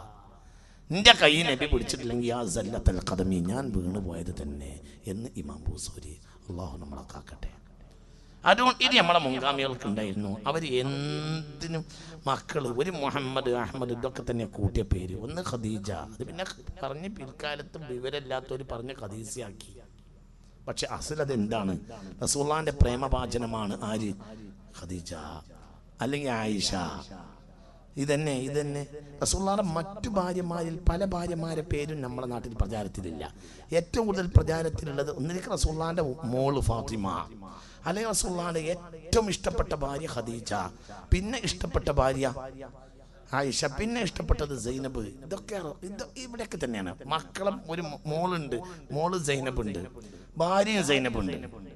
നിന്റെ കൈ നബി പിടിച്ചിട്ടില്ലെങ്കിൽ ആ സല്ലത്തൽ ഖദമി ഞാൻ വീണു പോയത് തന്നെ എന്ന് ഇമാം ബൂസൂരി അള്ളാഹു നമ്മളെ കാക്കട്ടെ അതുകൊണ്ട് ഇത് നമ്മളെ മുൻഗാമികൾക്ക് ഉണ്ടായിരുന്നു അവർ എന്തിനും മക്കൾ ഒരു മുഹമ്മദ് അഹമ്മദ് ഇതൊക്കെ തന്നെ കൂട്ടിയ പേര് ഒന്ന് ഖദീജ അത് പിന്നെ പറഞ്ഞ് പിൽക്കാലത്ത് വിവരമില്ലാത്തവർ പറഞ്ഞ് ഖദീസയാക്കി പക്ഷെ അസൽ അത് എന്താണ് റസൂള്ളാന്റെ പ്രേമഭാചനമാണ് ആര് ഖദീജ അല്ലെങ്കിൽ ആയിഷ ഇതന്നെ ഇതന്നെ റസൂള്ളാന്റെ മറ്റു ഭാര്യമാരിൽ പല ഭാര്യമാരെ പേരും നമ്മുടെ നാട്ടിൽ പ്രചാരത്തിലില്ല ഏറ്റവും കൂടുതൽ പ്രചാരത്തിലുള്ളത് ഒന്നിലേക്ക് റസൂള്ളാന്റെ മോള് ഫാത്തിമ അല്ലെങ്കിൽ റസൂള്ളാന്റെ ഏറ്റവും ഇഷ്ടപ്പെട്ട ഭാര്യ ഖദീജ പിന്നെ ഇഷ്ടപ്പെട്ട ഭാര്യ ആയിഷ പിന്നെ ഇഷ്ടപ്പെട്ടത് സൈനബ് ഇതൊക്കെ ഇത് ഇവിടെയൊക്കെ തന്നെയാണ് മക്കളും ഒരു മോളുണ്ട് മോള് സൈനബ് ഉണ്ട് ഭാര്യയും സൈനബ് ഉണ്ട്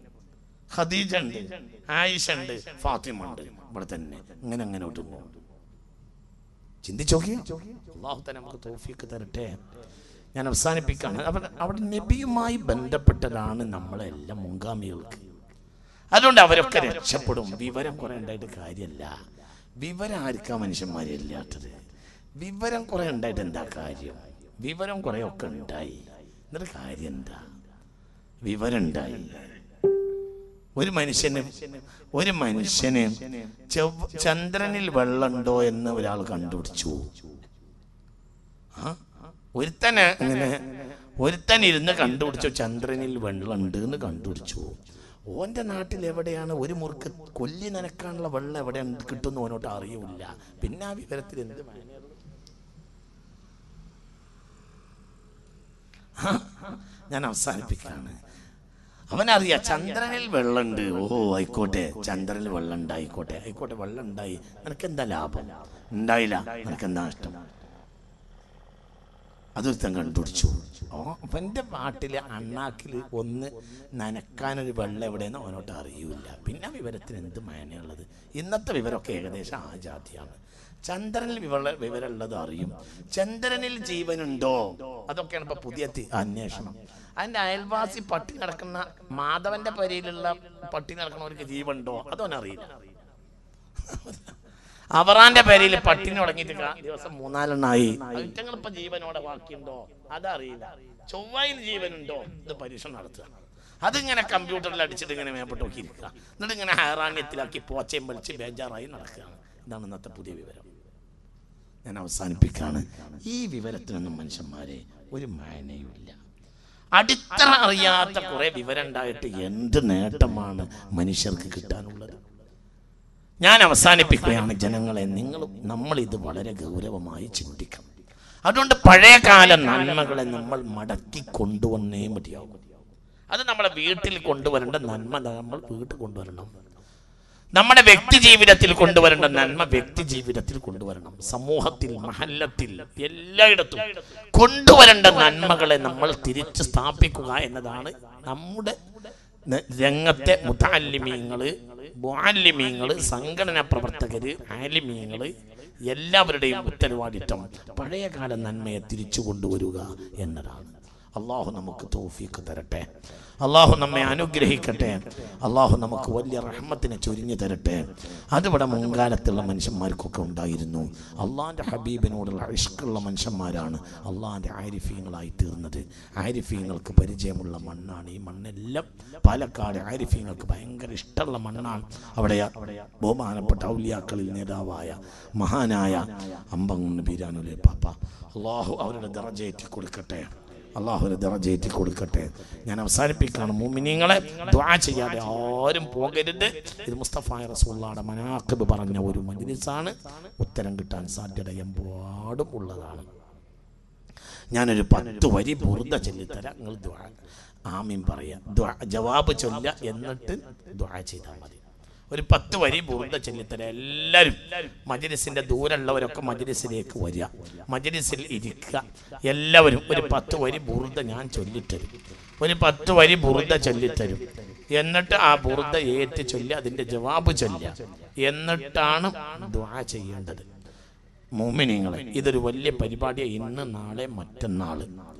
ഖദീജ ഉണ്ട് ആയിഷ ഉണ്ട് ഫാത്തിമ ഉണ്ട് ഇവിടെ തന്നെ ഇങ്ങനെ അങ്ങനോട്ട് പോകും ചിന്തിച്ചോക്കി അള്ളാഹു തന്നെ നമുക്ക് തോഫിക്ക് തരട്ടെ ഞാൻ അവസാനിപ്പിക്കാണ് അവിടെ അവിടെ നബിയുമായി ബന്ധപ്പെട്ടതാണ് നമ്മളെല്ലാം മുൻഗാമികൾക്ക് അതുകൊണ്ട് അവരൊക്കെ രക്ഷപ്പെടും വിവരം കുറെ ഉണ്ടായിട്ട് കാര്യമല്ല വിവരം ആർക്കാ മനുഷ്യന്മാരില്ലാത്തത് വിവരം കുറെ ഉണ്ടായിട്ട് എന്താ കാര്യം വിവരം കുറെ ഒക്കെ ഉണ്ടായി എന്നിട്ട് കാര്യം എന്താ വിവരമുണ്ടായി ഒരു മനുഷ്യന് ഒരു മനുഷ്യന് ചൊവ്വ- ചന്ദ്രനിൽ വെള്ളമുണ്ടോ എന്ന് ഒരാൾ കണ്ടുപിടിച്ചു ആ? ഒരുത്തന് ഇങ്ങനെ ഒരുത്തൻ ഇരുന്ന് കണ്ടുപിടിച്ചു ചന്ദ്രനിൽ വെള്ളമുണ്ട് എന്ന് കണ്ടുപിടിച്ചു ഓന്റെ നാട്ടിൽ എവിടെയാണ് ഒരു മുറുക്ക് കൊല്ലി നനക്കാനുള്ള വെള്ളം എവിടെ കിട്ടുമെന്ന് ഓനോട്ട് അറിയൂല പിന്നെ ആ വിവരത്തിൽ എന്ത് മാനേറും? ആ, ഞാൻ അവസാനിപ്പിക്കാണ് അവനറിയാം ചന്ദ്രനിൽ വെള്ളമുണ്ട് ഓ ആയിക്കോട്ടെ ചന്ദ്രനിൽ വെള്ളം ഉണ്ടായിക്കോട്ടെ ആയിക്കോട്ടെ വെള്ളം ഉണ്ടായി നിനക്ക് എന്താ ലാഭം ഉണ്ടായില്ല നിനക്ക് എന്താ നഷ്ടം അതൊരുത്തൻ കണ്ടുപിടിച്ചു ഓ അവൻ്റെ പാട്ടിലെ അണ്ണാക്കിൽ ഒന്ന് നനക്കാനൊരു വെള്ളം എവിടെയെന്ന് അവനോട്ട് അറിയൂല പിന്നെ ആ വിവരത്തിന് എന്ത് മാനയുള്ളത് ഇന്നത്തെ വിവരമൊക്കെ ഏകദേശം ആ ജാതിയാണ് ചന്ദ്രനിൽ വിവര വിവരമുള്ളത് അറിയും ചന്ദ്രനിൽ ജീവനുണ്ടോ അതൊക്കെയാണ് ഇപ്പൊ പുതിയ തി- അന്വേഷണം അതിന്റെ അയൽവാസി പട്ടി നടക്കുന്ന മാധവന്റെ പരിയിലുള്ള പട്ടി നടക്കുന്നവർക്ക് ജീവനുണ്ടോ അതൊന്നറിയില്ല അവറാന്റെ പേരിൽ പട്ടിണി തുടങ്ങിയിട്ട് കാ- ദിവസം മൂന്നാലെണ്ണായി ഐറ്റങ്ങൾ ഇപ്പൊ ജീവനോടെ ബാക്കിയുണ്ടോ അതറിയില്ല ചൊവ്വയിൽ ജീവനുണ്ടോ ഇത് പരീക്ഷണം നടത്തുക അതിങ്ങനെ കമ്പ്യൂട്ടറിൽ അടിച്ചിട്ട് ഇങ്ങനെ മേപ്പോട്ട് നോക്കിയിരിക്കുക എന്നിട്ട് ഇങ്ങനെ ഹൈറാണ്യത്തിലാക്കി പോച്ചയും വലിച്ച് ബേജാറായി നടക്കുകയാണ് ഇതാണ് ഇന്നത്തെ പുതിയ വിവരം ഞാൻ അവസാനിപ്പിക്കാണ് ഈ വിവരത്തിനൊന്നും മനുഷ്യന്മാരെ ഒരു മാനയുമില്ല അടിത്തറ അറിയാത്ത കുറെ വിവരം ഉണ്ടായിട്ട് എന്ത് നേട്ടമാണ് മനുഷ്യർക്ക് കിട്ടാനുള്ളത് ഞാൻ അവസാനിപ്പിക്കുകയാണ് ജനങ്ങളെ നിങ്ങൾ നമ്മൾ ഇത് വളരെ ഗൗരവമായി ചിന്തിക്കണം അതുകൊണ്ട് പഴയകാല നന്മകളെ നമ്മൾ മടക്കി കൊണ്ടുവന്നേ മതിയാകും അത് നമ്മളെ വീട്ടിൽ കൊണ്ടുവരേണ്ട നന്മ നമ്മൾ വീട്ടിൽ കൊണ്ടുവരണം നമ്മുടെ വ്യക്തി ജീവിതത്തിൽ കൊണ്ടുവരേണ്ട നന്മ വ്യക്തി ജീവിതത്തിൽ കൊണ്ടുവരണം സമൂഹത്തിൽ മഹല്ലത്തിൽ എല്ലായിടത്തും കൊണ്ടുവരേണ്ട നന്മകളെ നമ്മൾ തിരിച്ചു സ്ഥാപിക്കുക എന്നതാണ് നമ്മുടെ ന- രംഗത്തെ മുതാലിമീങ്ങള് മുഅല്ലിമീങ്ങള് സംഘടനാ പ്രവർത്തകര് ആലിമീങ്ങള് എല്ലാവരുടെയും ഉത്തരവാദിത്തം പഴയകാല നന്മയെ തിരിച്ചു കൊണ്ടുവരിക എന്നതാണ് അള്ളാഹു നമുക്ക് തോഫീക്ക് തരട്ടെ അള്ളാഹു നമ്മെ അനുഗ്രഹിക്കട്ടെ അള്ളാഹു നമുക്ക് വലിയ റഹ്മത്തിനെ ചൊരിഞ്ഞു തരട്ടെ അതിവിടെ മുൻകാലത്തുള്ള മനുഷ്യന്മാർക്കൊക്കെ ഉണ്ടായിരുന്നു അള്ളാഹിൻ്റെ ഹബീബിനോടുള്ള ഇഷ്കുള്ള മനുഷ്യന്മാരാണ് അള്ളാഹിൻ്റെ ആരിഫീങ്ങളായി തീർന്നത് ആരിഫീങ്ങൾക്ക് പരിചയമുള്ള മണ്ണാണ് ഈ മണ്ണെല്ലാം പാലക്കാട് ആരിഫീങ്ങൾക്ക് ഭയങ്കര ഇഷ്ടമുള്ള മണ്ണാണ് അവിടെ അവിടെ ബഹുമാനപ്പെട്ട ഔലിയാക്കളിൽ നേതാവായ മഹാനായ അമ്പങ്ങുന്ന് ബീരാനുലെ പാപ്പ അള്ളാഹു അവരുടെ ദറജയേറ്റി കൊടുക്കട്ടെ അള്ളാഹുവിന് ദറജയേറ്റി കൊടുക്കട്ടെ ഞാൻ അവസാനിപ്പിക്കുകയാണ് മൂമിനിങ്ങളെ ദ്വാ ചെയ്യാതെ ആരും പോകരുത് ഇത് മുസ്തഫായ റസൂള്ളാടെ മനാഖിബ് പറഞ്ഞ ഒരു മജ്ലിസാണ് ഉത്തരം കിട്ടാൻ സാധ്യത എമ്പാടും ഉള്ളതാണ് ഞാനൊരു പത്ത് വരി ബുർദ ചൊല്ലിത്തരാം നിങ്ങൾ ദ്വാ ആമീൻ പറയാ ദ്വാ ജവാബ് ചൊല്ല എന്നിട്ട് ദ്വാ ചെയ്താൽ മതി ഒരു പത്ത് വരി ബുർദ ചൊല്ലിത്തരാം എല്ലാവരും മജ്ലിസിന്റെ ദൂരമുള്ളവരൊക്കെ മജ്ലിസിലേക്ക് വരിക മജ്ലിസിൽ ഇരിക്കുക എല്ലാവരും ഒരു പത്ത് വരി ബുർദ ഞാൻ ചൊല്ലിത്തരും ഒരു പത്ത് വരി ബുർദ ചൊല്ലിത്തരും എന്നിട്ട് ആ ബുർദ ഏറ്റ് ചൊല്ലി അതിന്റെ ജവാബ് ചൊല്ലുക എന്നിട്ടാണ് ദ്വാ ചെയ്യേണ്ടത് മോമിനിങ്ങളെ ഇതൊരു വലിയ പരിപാടിയാണ് ഇന്ന് നാളെ മറ്റന്നാൾ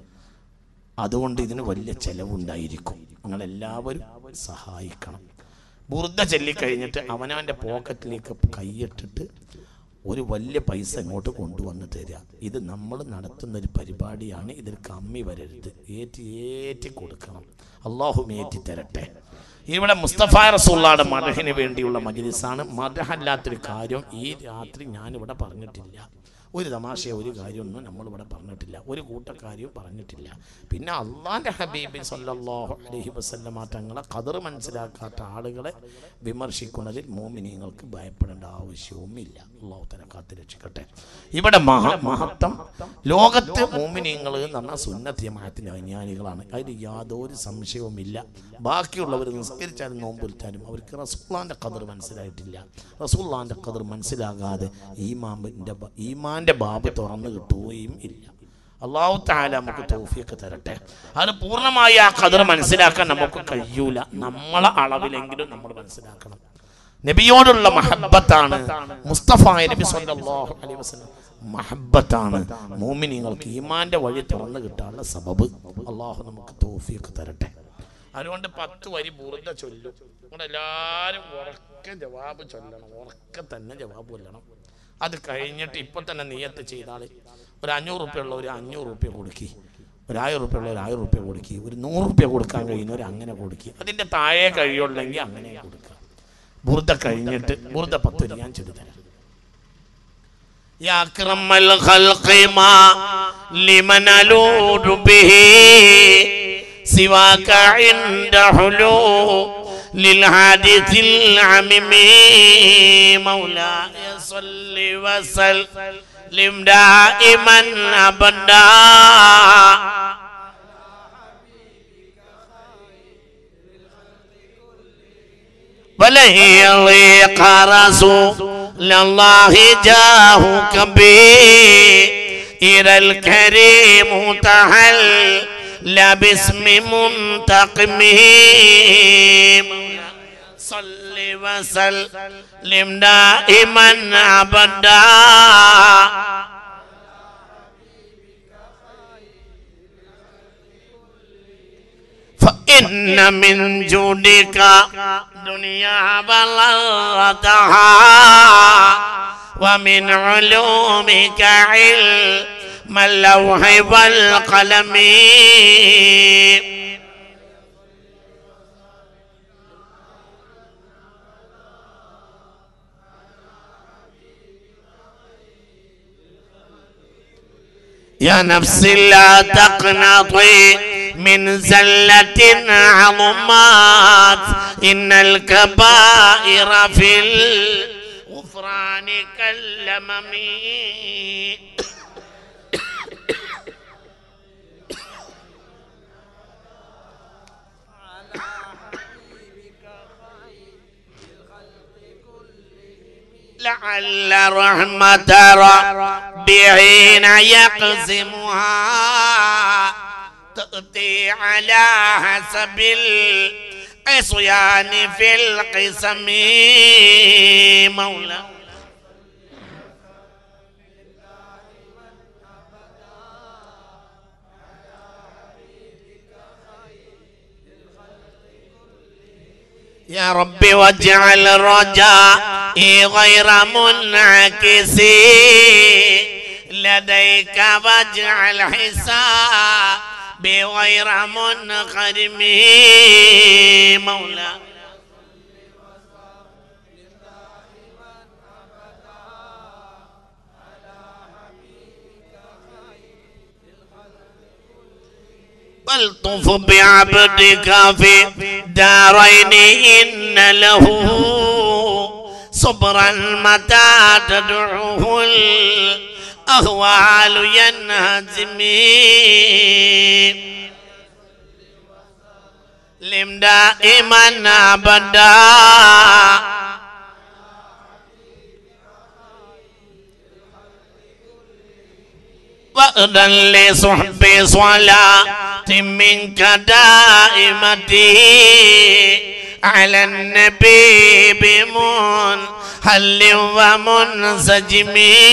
അതുകൊണ്ട് ഇതിന് വലിയ ചെലവുണ്ടായിരിക്കും നിങ്ങളെല്ലാവരും സഹായിക്കണം ബുർദ ചൊല്ലിക്കഴിഞ്ഞിട്ട് അവനവൻ്റെ പോക്കറ്റിലേക്ക് കൈയിട്ടിട്ട് ഒരു വലിയ പൈസ ഇങ്ങോട്ട് കൊണ്ടുവന്ന് തരിക ഇത് നമ്മൾ നടത്തുന്ന ഒരു പരിപാടിയാണ് ഇതിൽ കമ്മി വരരുത് ഏറ്റി ഏറ്റി കൊടുക്കണം അള്ളാഹും ഏറ്റി തരട്ടെ ഇവിടെ മുസ്തഫ റസൂള്ളാടെ മദഹിന് വേണ്ടിയുള്ള മജ്ലിസാണ് മദഹല്ലാത്തൊരു കാര്യം ഈ രാത്രി ഞാനിവിടെ പറഞ്ഞിട്ടില്ല ഒരു തമാശയോ ഒരു കാര്യമൊന്നും നമ്മളിവിടെ പറഞ്ഞിട്ടില്ല ഒരു കൂട്ടക്കാര്യവും പറഞ്ഞിട്ടില്ല പിന്നെ അള്ളാൻ്റെ ഹബീബി സല്ലല്ലാഹു അലൈഹി വസല്ലമ തങ്ങളെ കതർ മനസ്സിലാക്കാത്ത ആളുകളെ വിമർശിക്കുന്നതിൽ മോമിനിയങ്ങൾക്ക് ഭയപ്പെടേണ്ട ആവശ്യവുമില്ല അള്ളാഹു തല കാത്ത് രക്ഷിക്കട്ടെ ഇവിടെ മഹ മഹത്വം ലോകത്ത് മോമിനിയങ്ങൾ എന്ന് പറഞ്ഞാൽ സുന്നത്തിയമായത്തിൻ്റെ അജ്ഞാനികളാണ് അതിൽ യാതൊരു സംശയവുമില്ല ബാക്കിയുള്ളവർ നിസ്കരിച്ചാലും നോമ്പെടുത്താലും അവർക്ക് റസൂള്ളാൻ്റെ കതർ മനസ്സിലായിട്ടില്ല റസൂള്ളാൻ്റെ കതർ മനസ്സിലാകാതെ ഈമാൻ്റെ ഈമാൻ്റെ ബാബ് തുറന്നു കിട്ടുകയും ഇല്ല അള്ളാഹു താല നമുക്ക് തോഫിയൊക്കെ തരട്ടെ അത് പൂർണ്ണമായി ആ കതർ മനസ്സിലാക്കാൻ നമുക്ക് കഴിയൂല നമ്മളെ അളവിലെങ്കിലും നമ്മൾ മനസ്സിലാക്കണം നബിയോടുള്ള മഹബത്താണ് മുസ്തഫ നബി സല്ലല്ലാഹു അലൈഹി വസല്ലം മഹബത്താണ് മോമിനിങ്ങൾക്ക് ഈമാന്റെ വഴി തുറന്നു കിട്ടാനുള്ള സബബ് അള്ളാഹു നമുക്ക് തോഫിയൊക്കെ തരട്ടെ അതുകൊണ്ട് പത്ത് വരി ബുറുദ ചൊല്ലും നിങ്ങൾ എല്ലാവരും ഉറക്കെ ജവാബ് ചൊല്ലണം ഉറക്കെ തന്നെ ജവാബ് കൊല്ലണം അത് കഴിഞ്ഞിട്ട് ഇപ്പൊ തന്നെ നിയത്ത് ചെയ്താൽ ഒരു അഞ്ഞൂറ് റുപ്യ ഉള്ള ഒരു അഞ്ഞൂറ് റുപ്യ കൊടുക്കി ഒരു ആയിരം റുപ്യ ഉള്ള ഒരു ആയിരം റുപ്യ കൊടുക്കുക ഒരു നൂറ് റുപ്യ കൊടുക്കാൻ കഴിയുന്നവർ അങ്ങനെ കൊടുക്കുക അതിൻ്റെ താഴെ കഴിയുള്ളെങ്കിൽ അങ്ങനെ കൊടുക്കുക ബുർദ കഴിഞ്ഞിട്ട് ബുർദ പത്ത് ഞാൻ ചെയ്തു തരാം يا أكرم الخلق ما لمن ألوذ به سواك عند حلول للحادث العميم مولاي صل وسلم دائما أبدا ولن يضيق رسول الله جاهك به إلى الكريم تحل لا باسم منتقم صل وسلم دائما أبدا فإن من جودك دنيا بلغتها ومن علومك علم اللوح والقلم يا نفس لا تقنطي من زلة عظمات إن الكبائر في الغفران كاللمم لعل رحمة ربي حين يقسمها تأتي على حسب العصيان في القسم مولا يا رب واجعل رجائي غير منعكس لديك واجعل حسابي غير منخرم مولا والطف بعبدك في دارين إن له صبرا متى تدعوه الأهوال ينهزم لم دائما أبدا وأذن لصحب صلاة منك دائمتي على النبي بمنهل ومنسجم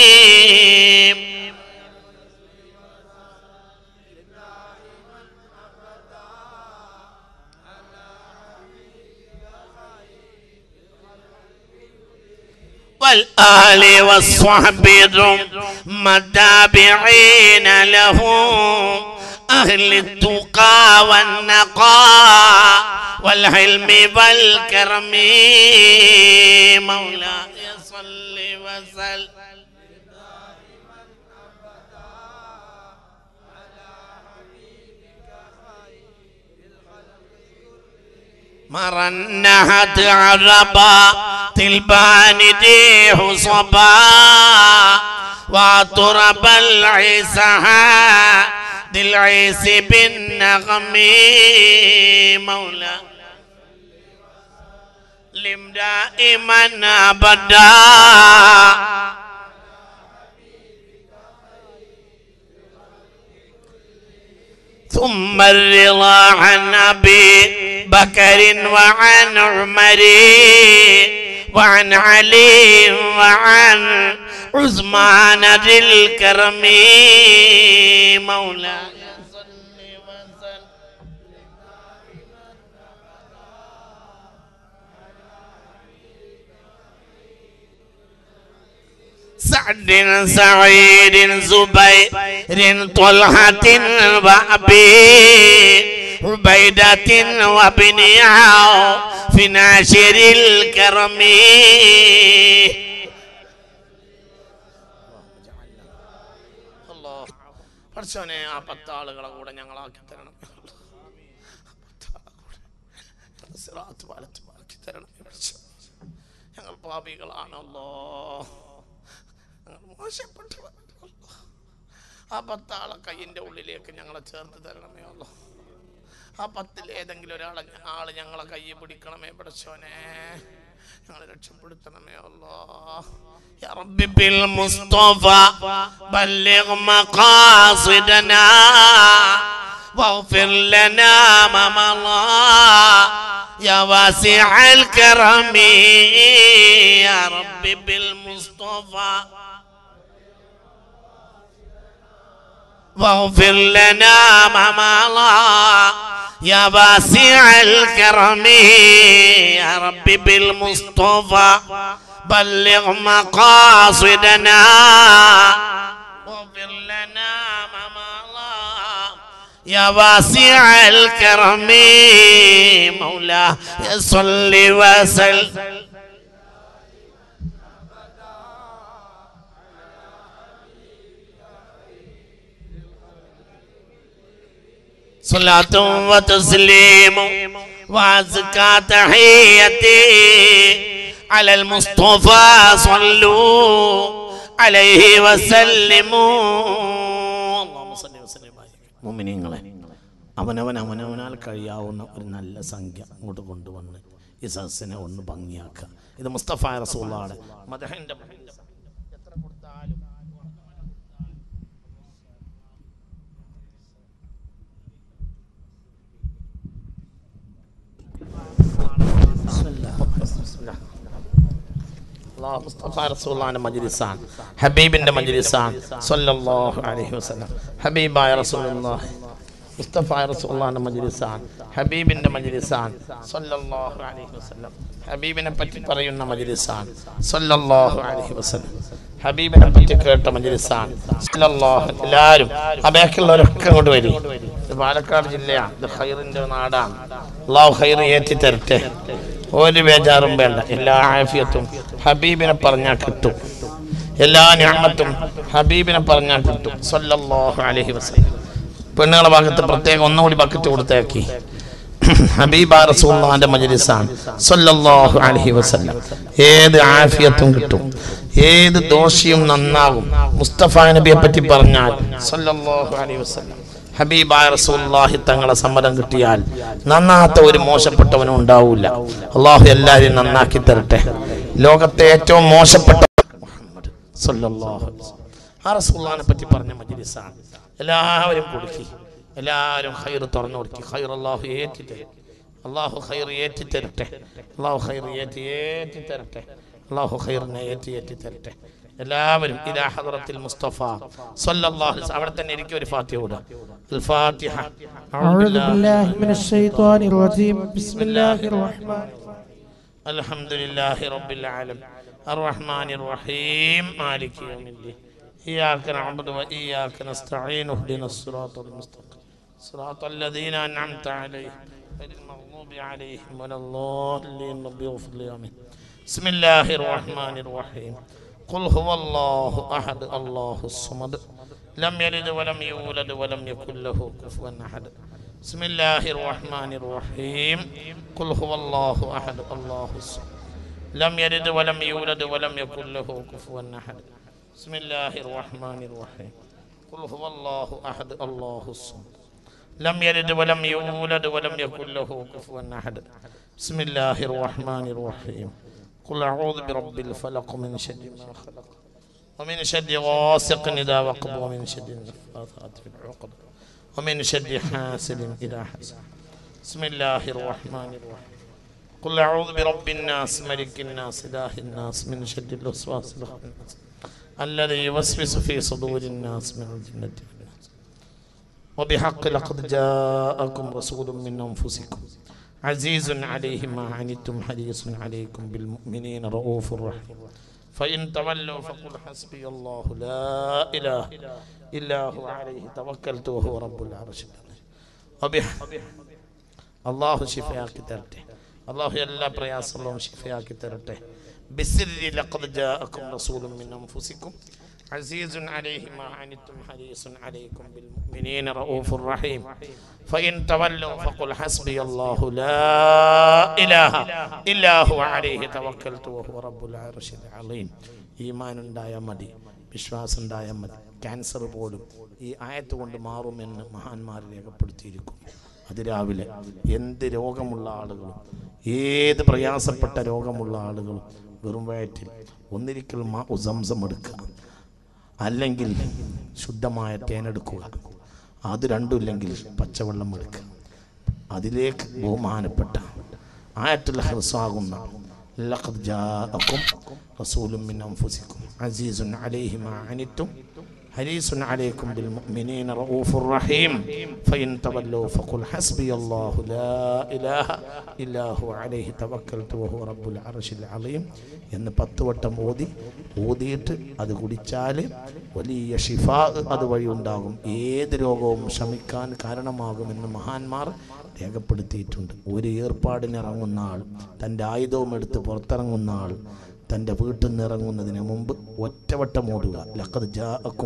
والآل والصحب ثم التابعين لهم أهل التقى والنقاء والحلم والكرم مولاي صل وسلم مرنحت عربات البانديه صبا وطرب العيسها للعيس بالنغم مولا لم دائما ابدا ثم الرضا عن ابي بكر وعن عمر وعن علي وعن عثمان ذي الكرم مولاي صل وسلم سعد سعيد زبير طلحة وأبي عبيدة وابن عوف ناشر الكرم പഠിച്ചവനെ ആ പത്താളുകളെ കൂടെ ഞങ്ങളാക്കി തരണം സിറാത്ത് പാലത്തുമാക്കി തരണം പഠിച്ചവനെ. ഞങ്ങൾ പാപികളാണല്ലോ ഞങ്ങൾ മോശപ്പെട്ടവരല്ലോ ആ പത്താളെ കയ്യിൻ്റെ ഉള്ളിലേക്ക് ഞങ്ങളെ ചേർത്ത് തരണമേ ഉള്ളൂ ആ പത്തിൽ ഏതെങ്കിലും ഒരാളെ ആള് ഞങ്ങളെ കൈ പിടിക്കണമേ പഠിച്ചോനെ ഞങ്ങളെ രക്ഷപ്പെടുത്തണമേ അല്ലോ يا رب بالمصطفى بلغ مقاصدنا واغفر لنا ما مضى يا واسع الكرم يا رب بالمصطفى واغفر لنا ما مضى يا واسع الكرم يا رب بالمصطفى بلغ مقاصدنا واغفر لنا ما مضى يا واسع الكرم مولاي صل وسلم صلاة وتسليم وأزكى تحيتي على المصطفى صلوا عليه وسلموا اللهم صل وسلم മുമിനിങ്ങളെ അവനവൻ അവനവനാൽ കഴിയാവുന്ന ഒരു നല്ല സംഖ്യ അങ്ങോട്ട് കൊണ്ടുവന്ന് ഈ സദസ്സിനെ ഒന്ന് ഭംഗിയാക്കുക ഇത് മുസ്തഫ റസൂള്ളാണ് മദഹിന്റെ എത്ര കൊടുത്താലും അള്ളാഹു മുസ്തഫ റസൂലുള്ളാഹിന്റെ മജ്ലിസാണ് ഹബീബിന്റെ മജ്ലിസാണ് സല്ലല്ലാഹു അലൈഹി വസല്ലം ഹബീബായ റസൂലുള്ളാഹി മുസ്തഫ റസൂലുള്ളാഹിന്റെ മജ്ലിസാണ് ഹബീബിന്റെ മജ്ലിസാണ് സല്ലല്ലാഹു അലൈഹി വസല്ലം ഹബീബിനെ പറ്റി പറയുന്ന മജ്ലിസാണ് സല്ലല്ലാഹു അലൈഹി വസല്ലം ഹബീബിനെ പറ്റി കേട്ട മജ്ലിസാണ് സല്ലല്ലാഹു എല്ലാവരും ആ ബാക്കിയുള്ളവരൊക്കെ അങ്ങോട്ട് വരും ഇത് പാലക്കാട് ജില്ലയാണ് ഇത് ഖൈറിന്റെ നാടാണ് അള്ളാഹു ഖൈർ ഏറ്റി തരട്ടെ ഒരു ബേജാറും വേണ്ട എല്ലാ ആഫിയത്തും ഹബീബിനെ പറഞ്ഞാൽ കിട്ടും എല്ലാ ഞാമത്തും ഹബീബിനെ പറഞ്ഞാൽ കിട്ടും സല്ലല്ലാഹു അലൈഹി വസല്ലം പെണ്ണുങ്ങളെ ഭാഗത്ത് പ്രത്യേകം ഒന്നുകൂടി ബക്കറ്റ് കൊടുത്തേക്കി ഹബീബ റസൂലുള്ളാഹിന്റെ മജ്ലിസാണ് സല്ലല്ലാഹു അലൈഹി വസല്ലം ഏത് ആഫിയത്തും കിട്ടും ഏത് ദോഷിയും നന്നാകും മുസ്തഫ നബിയെ പറ്റി പറഞ്ഞാൽ സല്ലല്ലാഹു അലൈഹി വസല്ലം ഹബീബായ റസൂലുള്ളാഹി തങ്ങളെ സമ്മതം കിട്ടിയാൽ നന്നാത്ത ഒരു മോശപ്പെട്ടവനും ഉണ്ടാവൂല അള്ളാഹു എല്ലാവരെയും നന്നാക്കി തരട്ടെ ലോകത്തെ ഏറ്റവും മോശപ്പെട്ട മുഹമ്മദ് സല്ലല്ലാഹു അലൈഹി വസല്ലം. ആ റസൂലുള്ളാഹിനെ പറ്റി പറഞ്ഞ മജ്ലിസാണ് എല്ലാവരും കൊടുക്കി എല്ലാവരും ഖൈർ തുറന്നു കൊടുക്കി ഖൈർ അള്ളാഹു ഏറ്റി തരും അള്ളാഹു ഖൈർ ഏറ്റി തരട്ടെ അള്ളാഹു ഖൈർ ഏറ്റി ഏറ്റി തരട്ടെ അള്ളാഹു ഖൈറിനെ ഏറ്റി ഏറ്റി തരട്ടെ എല്ലാവരും ഇലാ ഹദ്റത്തിൽ മുസ്തഫ സല്ലല്ലാഹു അലൈഹി വസല്ലം. അവിടെ തന്നെ ഇരിക്കും ഒരു ഫാത്തിഹ ഓടുക അൽ ഫാത്തിഹ أعوذ بالله من الشيطان الرجيم بسم الله الرحمن الحمد لله رب العالمين الرحمن الرحيم مالك يوم الدين إياك نعبد وإياك نستعين اهدنا الصراط المستقيم صراط الذين أنعمت عليهم غير المغضوب عليهم ولا الضالين رب اغفر لي آمين بسم الله الرحمن الرحيم قل هو الله أحد الله الصمد لم يلد ولم يولد ولم يكن له كفوا أحد بسم الله الرحمن الرحيم قل هو الله أحد الله الصمد لم يلد ولم يولد ولم يكن له كفوا أحد بسم الله الرحمن الرحيم قل هو الله أحد الله الصمد لم يلد ولم يولد ولم يكن له كفوا أحد بسم الله الرحمن الرحيم قل أعوذ برب الفلق من شر ما خلق ومن شر غاسق إذا وقب ومن شر النفاثات في العقد ومن شر حاسد إذا حسد بسم الله الرحمن الرحيم قل أعوذ برب الناس ملك الناس إله الناس من شر الوسواس الخناس الذي يوسوس في صدور الناس من الجنة والناس وبحق لقد جاءكم رسول من أنفسكم عزيز عليه ما عنتم حريص عليكم بالمؤمنين رؤوف رحيم فإن تولوا فقل حسبي الله لا إله إلا هو عليه توكلت وهو رب العرش العظيم وبح അള്ളാഹു ഷിഫയാക്കി തരട്ടെ അള്ളാഹു എല്ലാ പ്രയാസങ്ങളും ഷിഫയാക്കി തരട്ടെ ബിസിരി ലഖദ് ജാഅക്കും റസൂലും മിൻ അൻഫുസിക്കും അസീസുൻ അലൈഹി മാ അനിത്തും ഹരീസുൻ അലൈക്കും ബിൽ മുഅ്മിനീന റഊഫുർ റഹീം ഫഇൻ തവല്ലൂ ഫഖുൽ ഹസ്ബി അല്ലാഹു ലാ ഇലാഹ ഇല്ലാ ഹുവ അലൈഹി തവക്കൽതു വഹുവ റബ്ബുൽ അർശിൽ അലീം ഈമാൻ ഉണ്ടായാൽ മതി വിശ്വാസം ഉണ്ടായാൽ മതി ക്യാൻസർ പോലും ഈ ആയത്ത് കൊണ്ട് മാറുമെന്ന് മഹാന്മാർ രേഖപ്പെടുത്തിയിരിക്കുന്നു അതിരാവിലെ എന്ത് രോഗമുള്ള ആളുകളും ഏത് പ്രയാസപ്പെട്ട രോഗമുള്ള ആളുകളും വെറും വയറ്റിൽ ഒന്നിരിക്കൽ മാ ഉസംസം എടുക്കുക അല്ലെങ്കിൽ ശുദ്ധമായ തേനെടുക്കുക അത് രണ്ടുമില്ലെങ്കിൽ പച്ചവെള്ളം എടുക്കുക അതിലേക്ക് ബഹുമാനപ്പെട്ട ആയത്തുൽ ഹർസാകുന്ന لقد جاءكم رسول من أنفسكم عزيز عليه ما عنتم حريص عليكم بالمؤمنين رؤوف رحيم فإن تولوا فقل حسبي الله لا إله إلا هو عليه توكلت وهو رب العرش العظيم എന്ന് പത്ത് വട്ടം ഓതി ഓതിയിട്ട് അത് കുടിച്ചാൽ വലിയ ഷിഫാ അതുവഴി ഉണ്ടാകും ഏത് രോഗവും ശമിക്കാൻ കാരണമാകുമെന്ന് മഹാന്മാർ രേഖപ്പെടുത്തിയിട്ടുണ്ട് ഒരു ഏർപ്പാടിനിറങ്ങുന്ന ആൾ തൻ്റെ ആയുധവും എടുത്ത് പുറത്തിറങ്ങുന്ന ആൾ തൻ്റെ വീട്ടിൽ നിന്ന് ഇറങ്ങുന്നതിന് മുമ്പ് ഒറ്റവട്ടം ഓടുക ലഖദ് ജാഅക്കും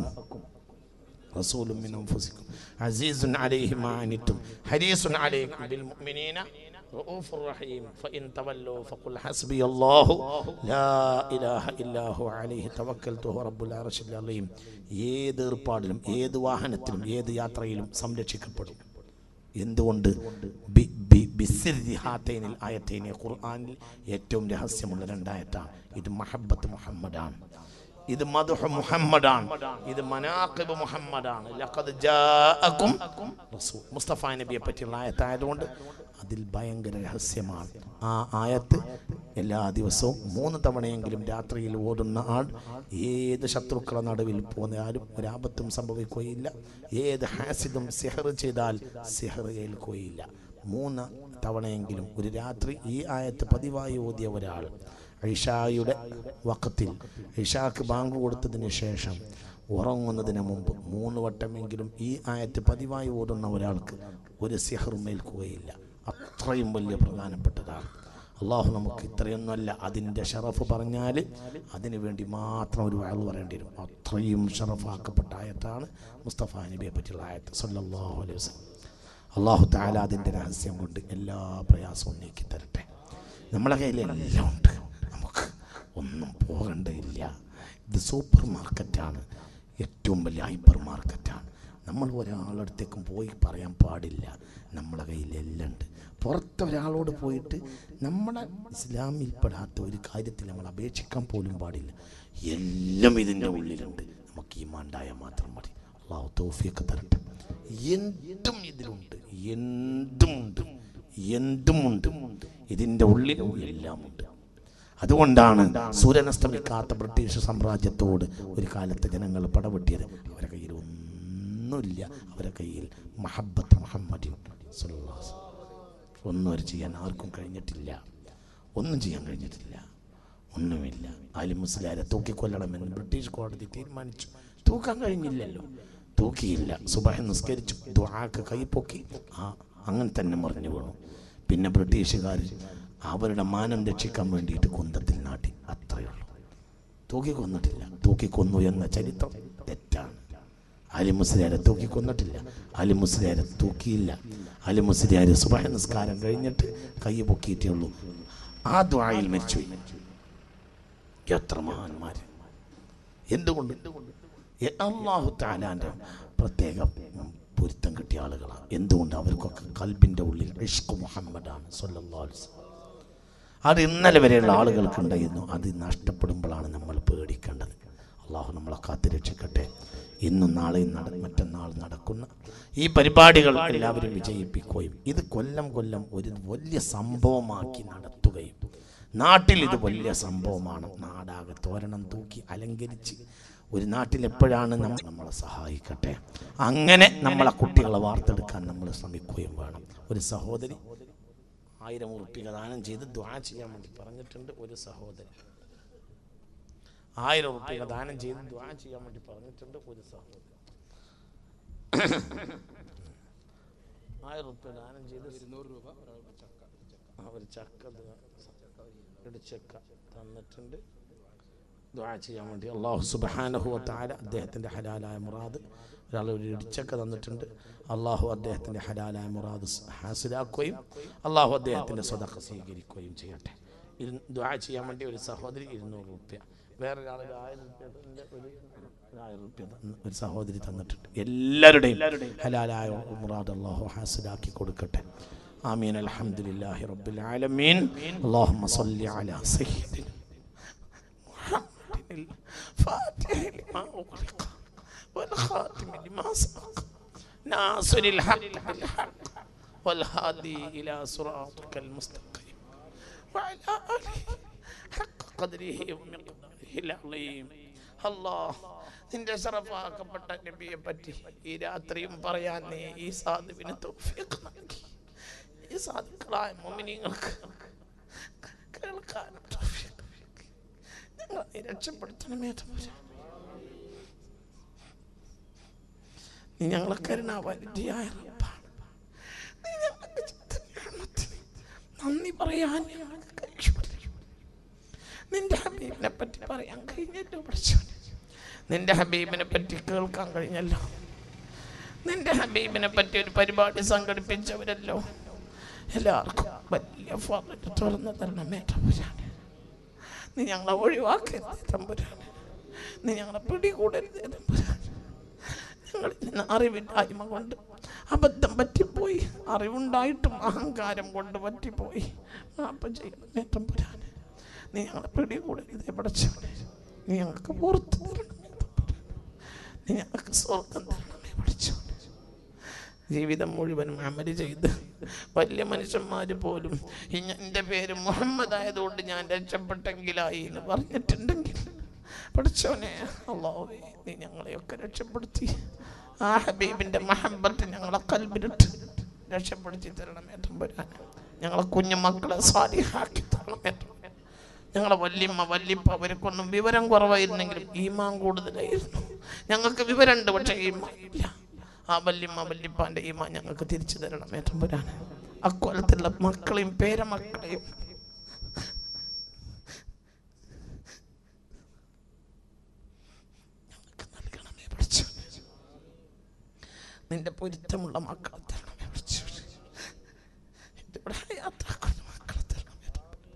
رسول من أنفسكم عزيز عليه ما عنتم حريص عليكم بالمؤمنين رؤوف رحيم فإن تولوا فقل حسبي الله لا إله إلا هو عليه توكلت وهو رب العرش العظيم ഏത് ഏർപ്പാടിലും ഏത് വാഹനത്തിലും ഏത് യാത്രയിലും സംരക്ഷിക്കപ്പെടും എന്തുകൊണ്ട് ബി- ബി- ബിസ്സിരി ഹാത്തൈനിൽ ആയത്തൈനെ ഖുർആനിൽ ഏറ്റവും രഹസ്യമുള്ള രണ്ടായത്താണ് ഇത് മഹബത്ത് മുഹമ്മദാണ് ഇത് മധുഹ് മുഹമ്മദാണ് ഇത് മനാഖിബ് മുഹമ്മദാണ് ലഖദ് ജാഅക്കും റസൂൽ മുസ്തഫ നബിയെ പറ്റിയുള്ള ആയത്തായതുകൊണ്ട് അതിൽ ഭയങ്കര രഹസ്യമാണ് ആ ആയത്ത് എല്ലാ ദിവസവും മൂന്ന് തവണയെങ്കിലും രാത്രിയിൽ ഓടുന്ന ആൾ ഏത് ശത്രുക്കളെ നടുവിൽ പോന്നാലും ഒരാപത്തും സംഭവിക്കുകയില്ല ഏത് ഹാസിദും സിഹർ ചെയ്താൽ സിഹർ ഏൽക്കുകയില്ല മൂന്ന് തവണയെങ്കിലും ഒരു രാത്രി ഈ ആയത്ത് പതിവായി ഓതിയ ഒരാൾ ഐഷായുടെ വക്കത്തിൽ ഐഷാക്ക് ബാങ്ക് കൊടുത്തതിന് ശേഷം ഉറങ്ങുന്നതിന് മുമ്പ് മൂന്ന് വട്ടമെങ്കിലും ഈ ആയത്ത് പതിവായി ഓടുന്ന ഒരാൾക്ക് ഒരു സിഹറും ഏൽക്കുകയില്ല അത്രയും വലിയ പ്രധാനപ്പെട്ടതാണ് അള്ളാഹു നമുക്ക് ഇത്രയൊന്നുമല്ല അതിൻ്റെ ഷറഫ് പറഞ്ഞാൽ അതിനു വേണ്ടി മാത്രം ഒരു വാൾ പറയേണ്ടി വരും അത്രയും ഷറഫാക്കപ്പെട്ട ആയത്താണ് മുസ്തഫ നബിയെ പറ്റിയുള്ള ആയത്ത് സല്ലല്ലാഹു അലൈഹി വസല്ലം അള്ളാഹു താല അതിൻ്റെ രഹസ്യം കൊണ്ട് എല്ലാ പ്രയാസവും നീക്കി തരട്ടെ നമ്മളെ കയ്യിൽ എല്ലാം ഉണ്ട് നമുക്ക് ഒന്നും പോകേണ്ടതില്ല ഇത് സൂപ്പർ മാർക്കറ്റാണ് ഏറ്റവും വലിയ ഹൈപ്പർ മാർക്കറ്റാണ് നമ്മൾ ഒരാളടുത്തേക്കും പോയി പറയാൻ പാടില്ല നമ്മളെ കയ്യിൽ എല്ലാം ഉണ്ട് പുറത്ത് ഒരാളോട് പോയിട്ട് നമ്മളെ ഇസ്ലാമിൽപ്പെടാത്ത ഒരു കാര്യത്തിൽ നമ്മൾ അപേക്ഷിക്കാൻ പോലും പാടില്ല എല്ലാം ഇതിൻ്റെ ഉള്ളിലുണ്ട് നമുക്ക് ഈ മാണ്ടായ മാത്രം മതി അള്ളാഹു തോഫിയൊക്കെ തരട്ടെ എന്തും ഇതിലുണ്ട് എന്തുമുണ്ട് എന്തുമുണ്ട് ഇതിൻ്റെ ഉള്ളിൽ എല്ലാമുണ്ട് അതുകൊണ്ടാണ് സൂര്യനസ്തമിക്കാത്ത ബ്രിട്ടീഷ് സാമ്രാജ്യത്തോട് ഒരു കാലത്ത് ജനങ്ങൾ പടവെട്ടിയത് അവരുടെ കയ്യിൽ ഒന്നുമില്ല അവരുടെ കയ്യിൽ മഹബത്ത് മുഹമ്മദിൻ സല്ലല്ലാഹു അലൈഹി വസല്ലം. ഒന്നും അവർ ചെയ്യാൻ ആർക്കും കഴിഞ്ഞിട്ടില്ല ഒന്നും ചെയ്യാൻ കഴിഞ്ഞിട്ടില്ല ഒന്നുമില്ല അലി മുസ്ലാരെ തൂക്കിക്കൊല്ലണമെന്ന് ബ്രിട്ടീഷ് കോടതി തീരുമാനിച്ചു തൂക്കാൻ കഴിഞ്ഞില്ലല്ലോ തൂക്കിയില്ല സുബഹ നിസ്കരിച്ചു ദുആക്ക് കൈപ്പൊക്കി ആ അങ്ങനെ തന്നെ മറിഞ്ഞു വീണു പിന്നെ ബ്രിട്ടീഷുകാർ അവരുടെ മാനം രക്ഷിക്കാൻ വേണ്ടിയിട്ട് കുന്തത്തിൽ നാട്ടി അത്രയേ ഉള്ളൂ തൂക്കി കൊന്നിട്ടില്ല തൂക്കി കൊന്നു എന്ന ചരിത്രം തെറ്റാണ് അലി മുസ്ലിയാരെ തൂക്കി കൊന്നിട്ടില്ല അലി മുസ്ലിയാരെ തൂക്കിയില്ല അലി മുസ്ലിയാര് സുബഹ നിസ്കാരം കഴിഞ്ഞിട്ട് കൈ പൊക്കിയിട്ടേ ഉള്ളൂ ആ ദ്വായിൽ മരിച്ചുപോയി എത്ര മഹാന്മാർ എന്തുകൊണ്ട് എ- അള്ളാഹു താലാൻ്റെ പ്രത്യേക പൊരുത്തം കിട്ടിയ ആളുകളാണ് എന്തുകൊണ്ട് അവർക്കൊക്കെ കൽബിൻ്റെ ഉള്ളിൽ ഇഷ്ക് മുഹമ്മദാണ് സല്ലല്ലാഹു അലൈഹി വസല്ലം. അത് ഇന്നലെ വരെയുള്ള ആളുകൾക്ക് ഉണ്ടായിരുന്നു അത് നഷ്ടപ്പെടുമ്പോഴാണ് നമ്മൾ പേടിക്കേണ്ടത് അള്ളാഹു നമ്മളെ കാത്തുരക്ഷിക്കട്ടെ ഇന്നും നാളെയും നട മറ്റന്നാൾ നടക്കുന്ന ഈ പരിപാടികൾ എല്ലാവരും വിജയിപ്പിക്കുകയും ഇത് കൊല്ലം കൊല്ലം ഒരു വലിയ സംഭവമാക്കി നടത്തുകയും നാട്ടിൽ ഇത് വലിയ സംഭവമാണ് നാടാകെ തോരണം തൂക്കി അലങ്കരിച്ച് ഒരു നാട്ടിൽ എപ്പോഴാണ് നമ്മൾ നമ്മളെ സഹായിക്കട്ടെ അങ്ങനെ നമ്മളെ കുട്ടികളെ വാർത്തെടുക്കാൻ നമ്മൾ ശ്രമിക്കുകയും വേണം ഒരു സഹോദരി ആയിരം ഉറുപ്പിക ദാനം ചെയ്ത് ദ്വാ ചെയ്യാൻ വേണ്ടി പറഞ്ഞിട്ടുണ്ട് ഒരു സഹോദരൻ ആയിരം റുപ്യ ദാനം ചെയ്ത് ദ്വാ ചെയ്യാൻ വേണ്ടി പറഞ്ഞിട്ടുണ്ട് ഒരു സഹോദരൻ ആയിരം റുപ്യ ദാനം ചെയ്ത് ഇരുന്നൂറ് രൂപ ഒരു ചക്ക ദ- ഇടിച്ചക്ക തന്നിട്ടുണ്ട് ദ്വാ ചെയ്യാൻ വേണ്ടി അള്ളാഹു സുബാനഹു താല അദ്ദേഹത്തിൻ്റെ ഹലാലായ മുറാദ് ഒരാൾ ഒരു ഇടിച്ചക്ക തന്നിട്ടുണ്ട് അള്ളാഹു അദ്ദേഹത്തിൻ്റെ ഹലാലായ മുറാദ് സ് ഹാസിലാക്കുകയും അള്ളാഹു അദ്ദേഹത്തിൻ്റെ സ്വതക്ക സ്വീകരിക്കുകയും ചെയ്യട്ടെ ഇരു ദ്വാ ചെയ്യാൻ വേണ്ടി ഒരു സഹോദരി ഇരുന്നൂറ് റുപ്യ വേറൊരാൾ ഒരു ആയിരം റുപ്യ ഒരു ഒരു ആയിരം റുപ്യ തന്ന് ഒരു സഹോദരി തന്നിട്ടുണ്ട് എല്ലാവരുടെയും ഹലാലായ മുറാദ് അള്ളാഹു ഹാസിലാക്കി കൊടുക്കട്ടെ ആമീൻ അൽഹംദുലില്ലാഹി റബ്ബിൽ ആലമീൻ അല്ലാഹുമ്മ സ്വല്ലി അലാ സയ്യിദിന محمد الفاتح لما أغلق والخاتم لما سبق ناصر الحق بالحق والهادي إلى صراطك المستقيم وعلى آله حق قدره ومقداره العظيم الله നിന്റെ ശറഫാക്കപ്പെട്ട നബിയെ പറ്റി ഈ രാത്രിയും പറയാൻ നീ ഈ സാധുവിന് തൗഫീഖ് നൽകി ഈ സാധുക്കളായ മോമിനിങ്ങൾക്ക് കേൾക്കാനും തൗഫീഖ് നൽകി ഞങ്ങളെ നീ രക്ഷപ്പെടുത്തണമേ തമ്പുരാൻ. നീ ഞങ്ങളെ കരുണാവാരിധിയായ റബ്ബാണ്. നീ ഞങ്ങൾക്ക് ചെയ്ത നിഅമത്തിന് നന്ദി പറയാൻ ഞങ്ങൾക്ക് കഴിയുമില്ല. നിന്റെ ഹബീബിനെ പറ്റി പറയാൻ കഴിഞ്ഞല്ലോ പഠിച്ചോനെ നിന്റെ ഹബീബിനെ പറ്റി കേൾക്കാൻ കഴിഞ്ഞല്ലോ നിന്റെ ഹബീബിനെ പറ്റി ഒരു പരിപാടി സംഘടിപ്പിച്ചവരല്ലോ എല്ലാവർക്കും വലിയ ഫലം തുറന്നു തരണമേ തമ്പുരാനെ നീ ഞങ്ങളെ ഒഴിവാക്കരുത് തമ്പുരാനെ നീ ഞങ്ങളെ പിടികൂടരുത് തമ്പുരാനെ ഞങ്ങളിൽ നിന്ന് അറിവില്ലായ്മ കൊണ്ട് അബദ്ധം പറ്റിപ്പോയി അറിവുണ്ടായിട്ടും അഹങ്കാരം കൊണ്ട് പറ്റിപ്പോയി അപ്പം ചെയ്യണമേ തമ്പുരാനെ നീ ഞങ്ങളെ പിടികൂടരുത് പഠിച്ചവനെ നീ ഞങ്ങൾക്ക് പുറത്ത് തരണമേ തമ്പുരാനെ നീ ഞങ്ങൾക്ക് സ്വർഗം തരണമേ പഠിച്ചവനെ ജീവിതം മുഴുവനും അമല് ചെയ്ത് വലിയ മനുഷ്യന്മാർ പോലും ഇങ്ങ- എൻ്റെ പേര് മുഹമ്മദ് ആയതുകൊണ്ട് ഞാൻ രക്ഷപ്പെട്ടെങ്കിലായി എന്ന് പറഞ്ഞിട്ടുണ്ടെങ്കിൽ പഠിച്ചോനെ അള്ളാഹുവേ നീ ഞങ്ങളെയൊക്കെ രക്ഷപ്പെടുത്തി ആ ഹബീബിൻ്റെ മഹബത്ത് ഞങ്ങളെ കൽബിലിട്ട് രക്ഷപ്പെടുത്തി തരണമേ തമ്പുരാൻ ഞങ്ങളെ കുഞ്ഞു മക്കളെ സ്വാധീനാക്കി തരണമേ തമ്പുരാൻ. ഞങ്ങളെ വല്യമ്മ വല്യപ്പ അവർക്കൊന്നും വിവരം കുറവായിരുന്നെങ്കിലും ഈമാൻ കൂടുതലായിരുന്നു ഞങ്ങൾക്ക് വിവരമുണ്ട് പക്ഷേ ഈമാൻ ഇല്ല ആ വല്യമ്മ വല്യപ്പാൻ്റെ ഈമാൻ ഞങ്ങൾക്ക് തിരിച്ചു തരണം ഏറ്റുമ്പുരാണ് അക്കൊലത്തുള്ള മക്കളെയും പേരമക്കളെയും ഞങ്ങൾക്ക് നൽകണമേ പഠിച്ചവനെ നിന്റെ പൊരുത്തമുള്ള മക്കളെ തരണമേ പഠിച്ചവനെ ഇതിവിടെ ഹയാത്താക്കുന്ന മക്കളെ തരണമേ തമ്പുരാനെ.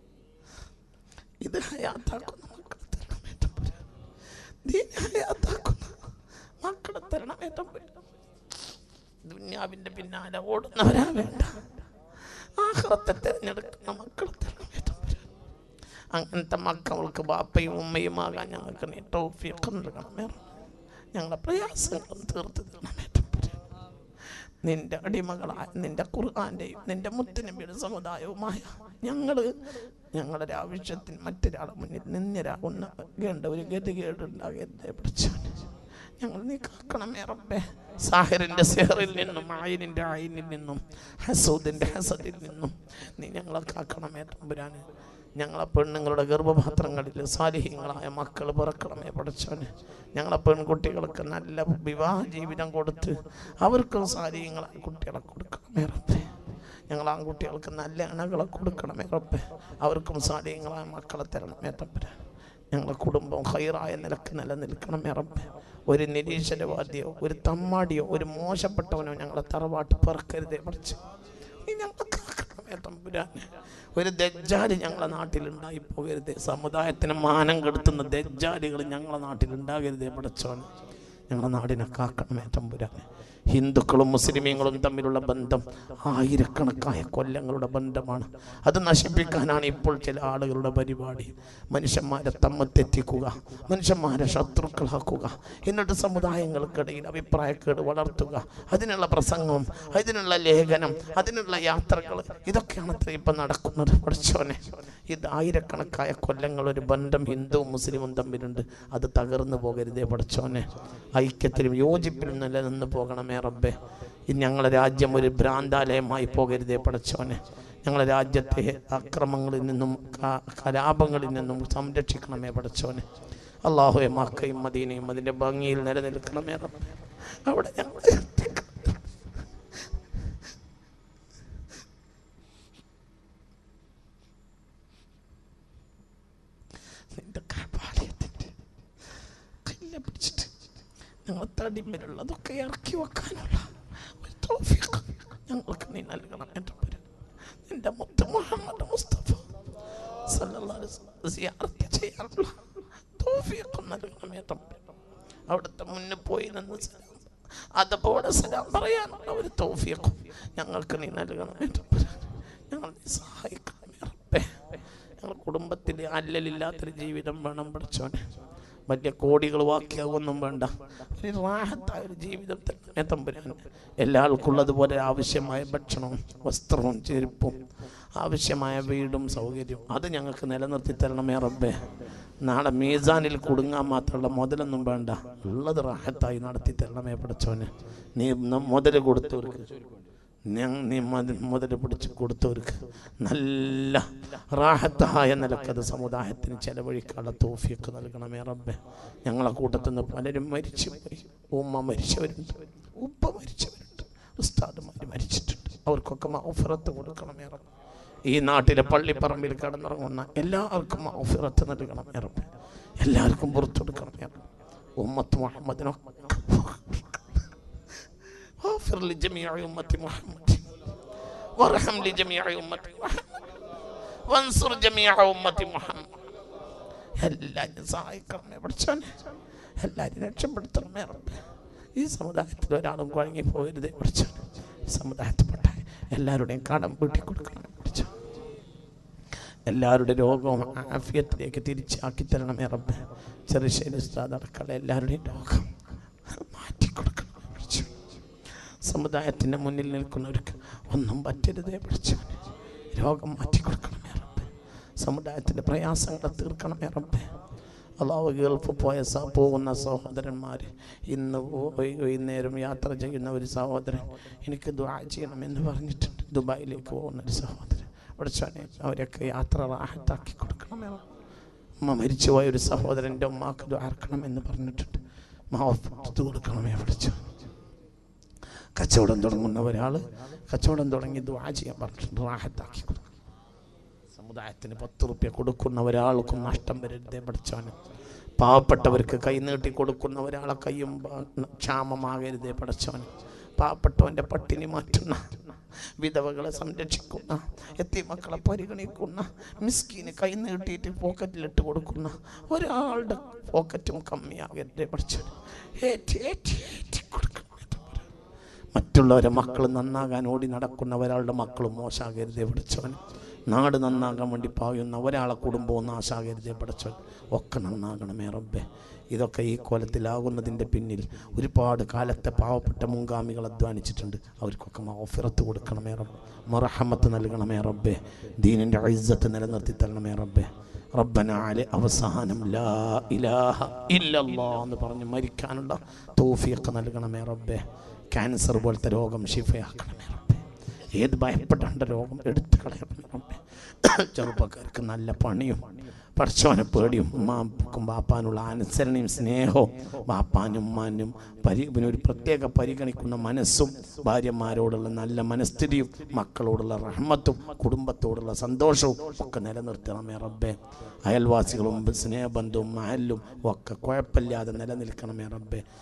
ഇത് ഹയാത്താക്കുന്ന മക്കളെ തരണമേ തമ്പുരാനെ. ദീൻ ഹയാത്താക്കുന്ന മക്കളെ തരണമേ തമ്പുരാനെ. ദുന്യാവിന്റെ പിന്നാലെ ഓടുന്നവരാ വേണ്ട ആഹ്റത്തെ തിരഞ്ഞെടുക്കുന്ന മക്കളെ തരണമേ തമ്പുരാനെ. അങ്ങനത്തെ മക്കൾക്ക് ബാപ്പയും ഉമ്മയുമാകാൻ ഞങ്ങൾക്ക് നീ ടോഫിയൊക്കെ നൽകണമേ ഞങ്ങളെ പ്രയാസങ്ങളും തീർത്ത് തരണമേ തമ്പുരാനെ. നിന്റെ അടിമകളായ നിന്റെ ഖുർആാന്റെയും നിന്റെ മുത്തനബിയുടെ സമുദായവുമായ ഞങ്ങള് ഞങ്ങളുടെ ആവശ്യത്തിന് മറ്റൊരാളെ മുന്നിൽ നിന്നിരാകുന്ന വേണ്ട ഒരു ഗതികേടുണ്ടാകരുതേ പിടിച്ചവന് ഞങ്ങൾ നീ കാക്കണമേ റബ്ബേ സാഹിറിന്റെ സെഹറിൽ നിന്നും ആയിനിന്റെ ആയിനിൽ നിന്നും ഹസൂദിന്റെ ഹസദിൽ നിന്നും നീ ഞങ്ങളെ കാക്കണമേ തമ്പുരാന് ഞങ്ങളെ പെണ്ണുങ്ങളുടെ ഗർഭപാത്രങ്ങളിൽ സാലിഹ്യങ്ങളായ മക്കൾ പിറക്കണമേ പഠിച്ചവന് ഞങ്ങളെ പെൺകുട്ടികൾക്ക് നല്ല വിവാഹ ജീവിതം കൊടുത്ത് അവർക്കും സാലിഹ്യങ്ങളായ കുട്ടികളെ കൊടുക്കണമേ റബ്ബേ ഞങ്ങൾ ആൺകുട്ടികൾക്ക് നല്ല ഇണകളെ കൊടുക്കണമേ റബ്ബേ അവർക്കും സാലിഹ്യങ്ങളായ മക്കളെ തരണമേ തമ്പുരാൻ ഞങ്ങളെ കുടുംബം ഹൈറായ നിലക്ക് നിലനിൽക്കണമേ റബ്ബേ ഒരു നിരീശ്വരവാദിയോ ഒരു തമ്മാടിയോ ഒരു മോശപ്പെട്ടവനോ ഞങ്ങളെ തറവാട്ട് പിറക്കരുതേ പഠിച്ചു നീ ഞങ്ങളെ കാക്കണമേ തമ്പുരാനെ ഒരു ദജ്ജാല് ഞങ്ങളെ നാട്ടിലുണ്ടായി പോകരുതേ സമുദായത്തിന് മാനം കെടുത്തുന്ന ദജ്ജാലുകൾ ഞങ്ങളെ നാട്ടിലുണ്ടാകരുതേ പഠിച്ചോനെ ഞങ്ങളെ നാടിനെ കാക്കണമേ തമ്പുരാനെ ഹിന്ദുക്കളും മുസ്ലിമീങ്ങളും തമ്മിലുള്ള ബന്ധം ആയിരക്കണക്കായ കൊല്ലങ്ങളുടെ ബന്ധമാണ് അത് നശിപ്പിക്കാനാണ് ഇപ്പോൾ ചില ആളുകളുടെ പരിപാടി മനുഷ്യന്മാരെ തമ്മിൽ തെറ്റിക്കുക മനുഷ്യന്മാരെ ശത്രുക്കളാക്കുക എന്നിട്ട് സമുദായങ്ങൾക്കിടയിൽ അഭിപ്രായക്കേട് വളർത്തുക അതിനുള്ള പ്രസംഗം അതിനുള്ള ലേഖനം അതിനുള്ള യാത്രകൾ ഇതൊക്കെയാണ് അത്ര ഇപ്പം നടക്കുന്നത് പഠിച്ചോനെ ഇത് ആയിരക്കണക്കായ കൊല്ലങ്ങൾ ഒരു ബന്ധം ഹിന്ദുവും മുസ്ലിമും തമ്മിലുണ്ട് അത് തകർന്നു പോകരുതേ പഠിച്ചോനെ ഐക്യത്തിലും യോജിപ്പിലും നിലനിന്ന് പോകണമേ നൽകണമേ റബ്ബേ ഇനി ഞങ്ങളുടെ രാജ്യം ഒരു ഭ്രാന്താലയമായി പോകരുതേ പടച്ചോനെ ഞങ്ങളുടെ രാജ്യത്തെ അക്രമങ്ങളിൽ നിന്നും ക- കലാപങ്ങളിൽ നിന്നും സംരക്ഷിക്കണമേ പടച്ചോനെ അള്ളാഹുയെ മക്കയും മദീനയും അതിൻ്റെ ഭംഗിയിൽ നിലനിൽക്കണമേ റബ്ബേ അവിടെ ഞങ്ങൾ നിന്റെ കപാലയത്തിൻ്റെ കയ്യില പിടിച്ചിട്ട് ഞങ്ങൾ തടിമേലുള്ളതൊക്കെ ഇറക്കി വെക്കാനുള്ള ഒരു തൗഫീഖ് ഞങ്ങൾക്ക് നീ നൽകണം എൻ്റെ പേര് നിന്റെ മുത്ത് മുഹമ്മദ് മുസ്തഫ സല്ലല്ലാഹു അലൈഹി വസല്ലം സിയാറത്ത് ചെയ്യാനുള്ള തൗഫീഖ് നൽകണമേ റബ്ബേ അവിടുത്തെ മുന്നിൽ പോയി നിന്ന് സലാം അതപ്പോടെ സലാം പറയാനുള്ള ഒരു തൗഫീഖും ഞങ്ങൾക്ക് നീ നൽകണമേ റബ്ബേ ഞങ്ങൾ നീ സഹായിക്കണമേ റബ്ബേ ഞങ്ങൾ കുടുംബത്തിൽ അല്ലലില്ലാത്തൊരു ജീവിതം വേണം പഠിച്ചോനെ വലിയ കോടികൾ വാക്കിയാകൊന്നും വേണ്ട ഒരു റാഹത്തായ ഒരു ജീവിതം തന്നെ തമ്പുരാൻ എല്ലാവർക്കുള്ളതുപോലെ ആവശ്യമായ ഭക്ഷണവും വസ്ത്രവും ചെരുപ്പും ആവശ്യമായ വീടും സൗകര്യവും അത് ഞങ്ങൾക്ക് നിലനിർത്തി തരണമേ റബ്ബേ നാളെ മീസാനിൽ കുടുങ്ങാൻ മാത്രമുള്ള മുതലൊന്നും വേണ്ട ഉള്ളത് റാഹത്തായി നടത്തി തരണമേ പഠിച്ചോനെ നീ മുതൽ കൊടുത്തവർക്ക് ഞങ്ങൾ നീ മതി- മുതൽ പിടിച്ച് കൊടുത്തവർക്ക് നല്ല റാഹത്തായ നിലക്കത് സമുദായത്തിന് ചെലവഴിക്കാനുള്ള തോഫിയൊക്കെ നൽകണമേ റബ്ബെ ഞങ്ങളെ കൂട്ടത്തിൽ നിന്ന് പലരും മരിച്ചു പോയി ഉമ്മ മരിച്ചവരുണ്ട് ഉപ്പ മരിച്ചവരുണ്ട് ഉസ്താദുമാർ മരിച്ചിട്ടുണ്ട് അവർക്കൊക്കെ മൗഫറത്ത് കൊടുക്കണമേ റബ്ബെ ഈ നാട്ടിലെ പള്ളിപ്പറമ്പിൽ കിടന്നിറങ്ങുന്ന എല്ലാവർക്കും മൗഫിറത്ത് നൽകണമേ റബ്ബെ എല്ലാവർക്കും പുറത്തു കൊടുക്കണമേ റബ്ബെ ഉമ്മത്ത് മുഹമ്മദിനൊക്കെ واغفر لجميع أمة محمد وارحم لجميع أمة محمد وانصر جميع أمة محمد എല്ലാവരും സഹായിക്കണമേ പഠിച്ചോനെ എല്ലാവരും രക്ഷപ്പെടുത്തണമേ റബ്ബേ ഈ സമുദായത്തിൽ ഒരാളും കുഴങ്ങി പോകരുതേ പഠിച്ചോനെ ഈ സമുദായത്തിൽപ്പെട്ട എല്ലാവരുടെയും കടം വീട്ടി കൊടുക്കണമേ പഠിച്ചോ എല്ലാവരുടെ രോഗവും ആഫിയത്തിലേക്ക് തിരിച്ചാക്കി തരണമേ റബ്ബേ ചെറുശ്ശേരി ഉസ്താദ് അടക്കള എല്ലാവരുടെയും രോഗം മാറ്റി കൊടുക്കണമേ പഠിച്ചോ സമുദായത്തിൻ്റെ മുന്നിൽ നിൽക്കുന്നവർക്ക് ഒന്നും പറ്റരുതേ പഠിച്ചവനെ രോഗം മാറ്റി കൊടുക്കണമേ റബ്ബേ സമുദായത്തിൻ്റെ പ്രയാസങ്ങളെ തീർക്കണമേ റബ്ബേ അള്ളാഹു ഗൾഫ് പോയ സ പോകുന്ന സഹോദരന്മാർ ഇന്ന് പോയി വൈകുന്നേരം യാത്ര ചെയ്യുന്ന ഒരു സഹോദരൻ എനിക്ക് ദ്വാ ചെയ്യണമെന്ന് പറഞ്ഞിട്ടുണ്ട് ദുബായിലേക്ക് പോകുന്ന ഒരു സഹോദരൻ പഠിച്ചോനെ അവരൊക്കെ യാത്ര റാഹത്താക്കി കൊടുക്കണമേ റബ്ബേ. ഉമ്മ മരിച്ചുപോയ ഒരു സഹോദരൻ്റെ ഉമ്മാക്ക് ദ്വാർക്കണമെന്ന് പറഞ്ഞിട്ടുണ്ട് മാവത്ത് കൊടുക്കണമേ പഠിച്ചു കച്ചവടം തുടങ്ങുന്ന ഒരാൾ കച്ചവടം തുടങ്ങി ദ്വാ ചെയ്യാൻ പറഞ്ഞിട്ടുണ്ട് റാഹത്താക്കി കൊടുക്കും സമുദായത്തിന് പത്ത് റുപ്യ കൊടുക്കുന്ന ഒരാൾക്കും നഷ്ടം വരരുതേ പഠിച്ചവന് പാവപ്പെട്ടവർക്ക് കൈനീട്ടി കൊടുക്കുന്ന ഒരാളെ കയ്യും പ- ക്ഷാമമാകരുതേ പഠിച്ചവന് പാവപ്പെട്ടവൻ്റെ പട്ടിണി മാറ്റുന്ന വിധവകളെ സംരക്ഷിക്കുന്ന എത്തി മക്കളെ പരിഗണിക്കുന്ന മിസ്കീന് കൈ നീട്ടിയിട്ട് പോക്കറ്റിലിട്ട് കൊടുക്കുന്ന ഒരാളുടെ പോക്കറ്റും കമ്മിയാകരുതേ പഠിച്ചവന് ഏറ്റി ഏറ്റി ഏറ്റി കൊടുക്കണം മറ്റുള്ളവരെ മക്കൾ നന്നാകാൻ ഓടി നടക്കുന്ന ഒരാളുടെ മക്കളും മോശമാകരുതേ പഠിച്ചവൻ നാട് നന്നാകാൻ വേണ്ടി പായുന്ന ഒരാളെ കുടുംബവും നാശാകരുതേ പഠിച്ചവൻ ഒക്കെ നന്നാകണമേ റബ്ബേ ഇതൊക്കെ ഈ കോലത്തിലാകുന്നതിൻ്റെ പിന്നിൽ ഒരുപാട് കാലത്തെ പാവപ്പെട്ട മുൻഗാമികൾ അധ്വാനിച്ചിട്ടുണ്ട് അവർക്കൊക്കെ ഓഫിറത്ത് കൊടുക്കണമേ റബ്ബ് മറഹമ്മത്ത് നൽകണമേ റബ്ബേ ദീനിൻ്റെ ഐസത്ത് നിലനിർത്തി തരണമേ റബ്ബേ റബ്ബന അലെ അവസാനം ലാ ഇലാഹ ഇല്ലല്ലാ എന്ന് പറഞ്ഞ് മരിക്കാനുള്ള തോഫിയൊക്കെ നൽകണമേ റബ്ബേ ക്യാൻസർ പോലത്തെ രോഗം ശിഫയാക്കണമേ റബ്ബേ ഏത് ഭയപ്പെടേണ്ട രോഗം എടുത്തു കളയണമേ റബ്ബേ ചെറുപ്പക്കാർക്ക് നല്ല പണിയും പഠിച്ചവനെ പേടിയും ഉമ്മാക്കും ബാപ്പാനുള്ള അനുസരണയും സ്നേഹവും ബാപ്പാനും ഉമ്മാനും പരി പിന്നെ ഒരു പ്രത്യേക പരിഗണിക്കുന്ന മനസ്സും ഭാര്യമാരോടുള്ള നല്ല മനസ്ഥിതിയും മക്കളോടുള്ള റഹ്മത്തും കുടുംബത്തോടുള്ള സന്തോഷവും ഒക്കെ നിലനിർത്തണമേ റബ്ബേ അയൽവാസികളും സ്നേഹബന്ധവും മഹലും ഒക്കെ കുഴപ്പമില്ലാതെ നിലനിൽക്കണമേ റബ്ബേ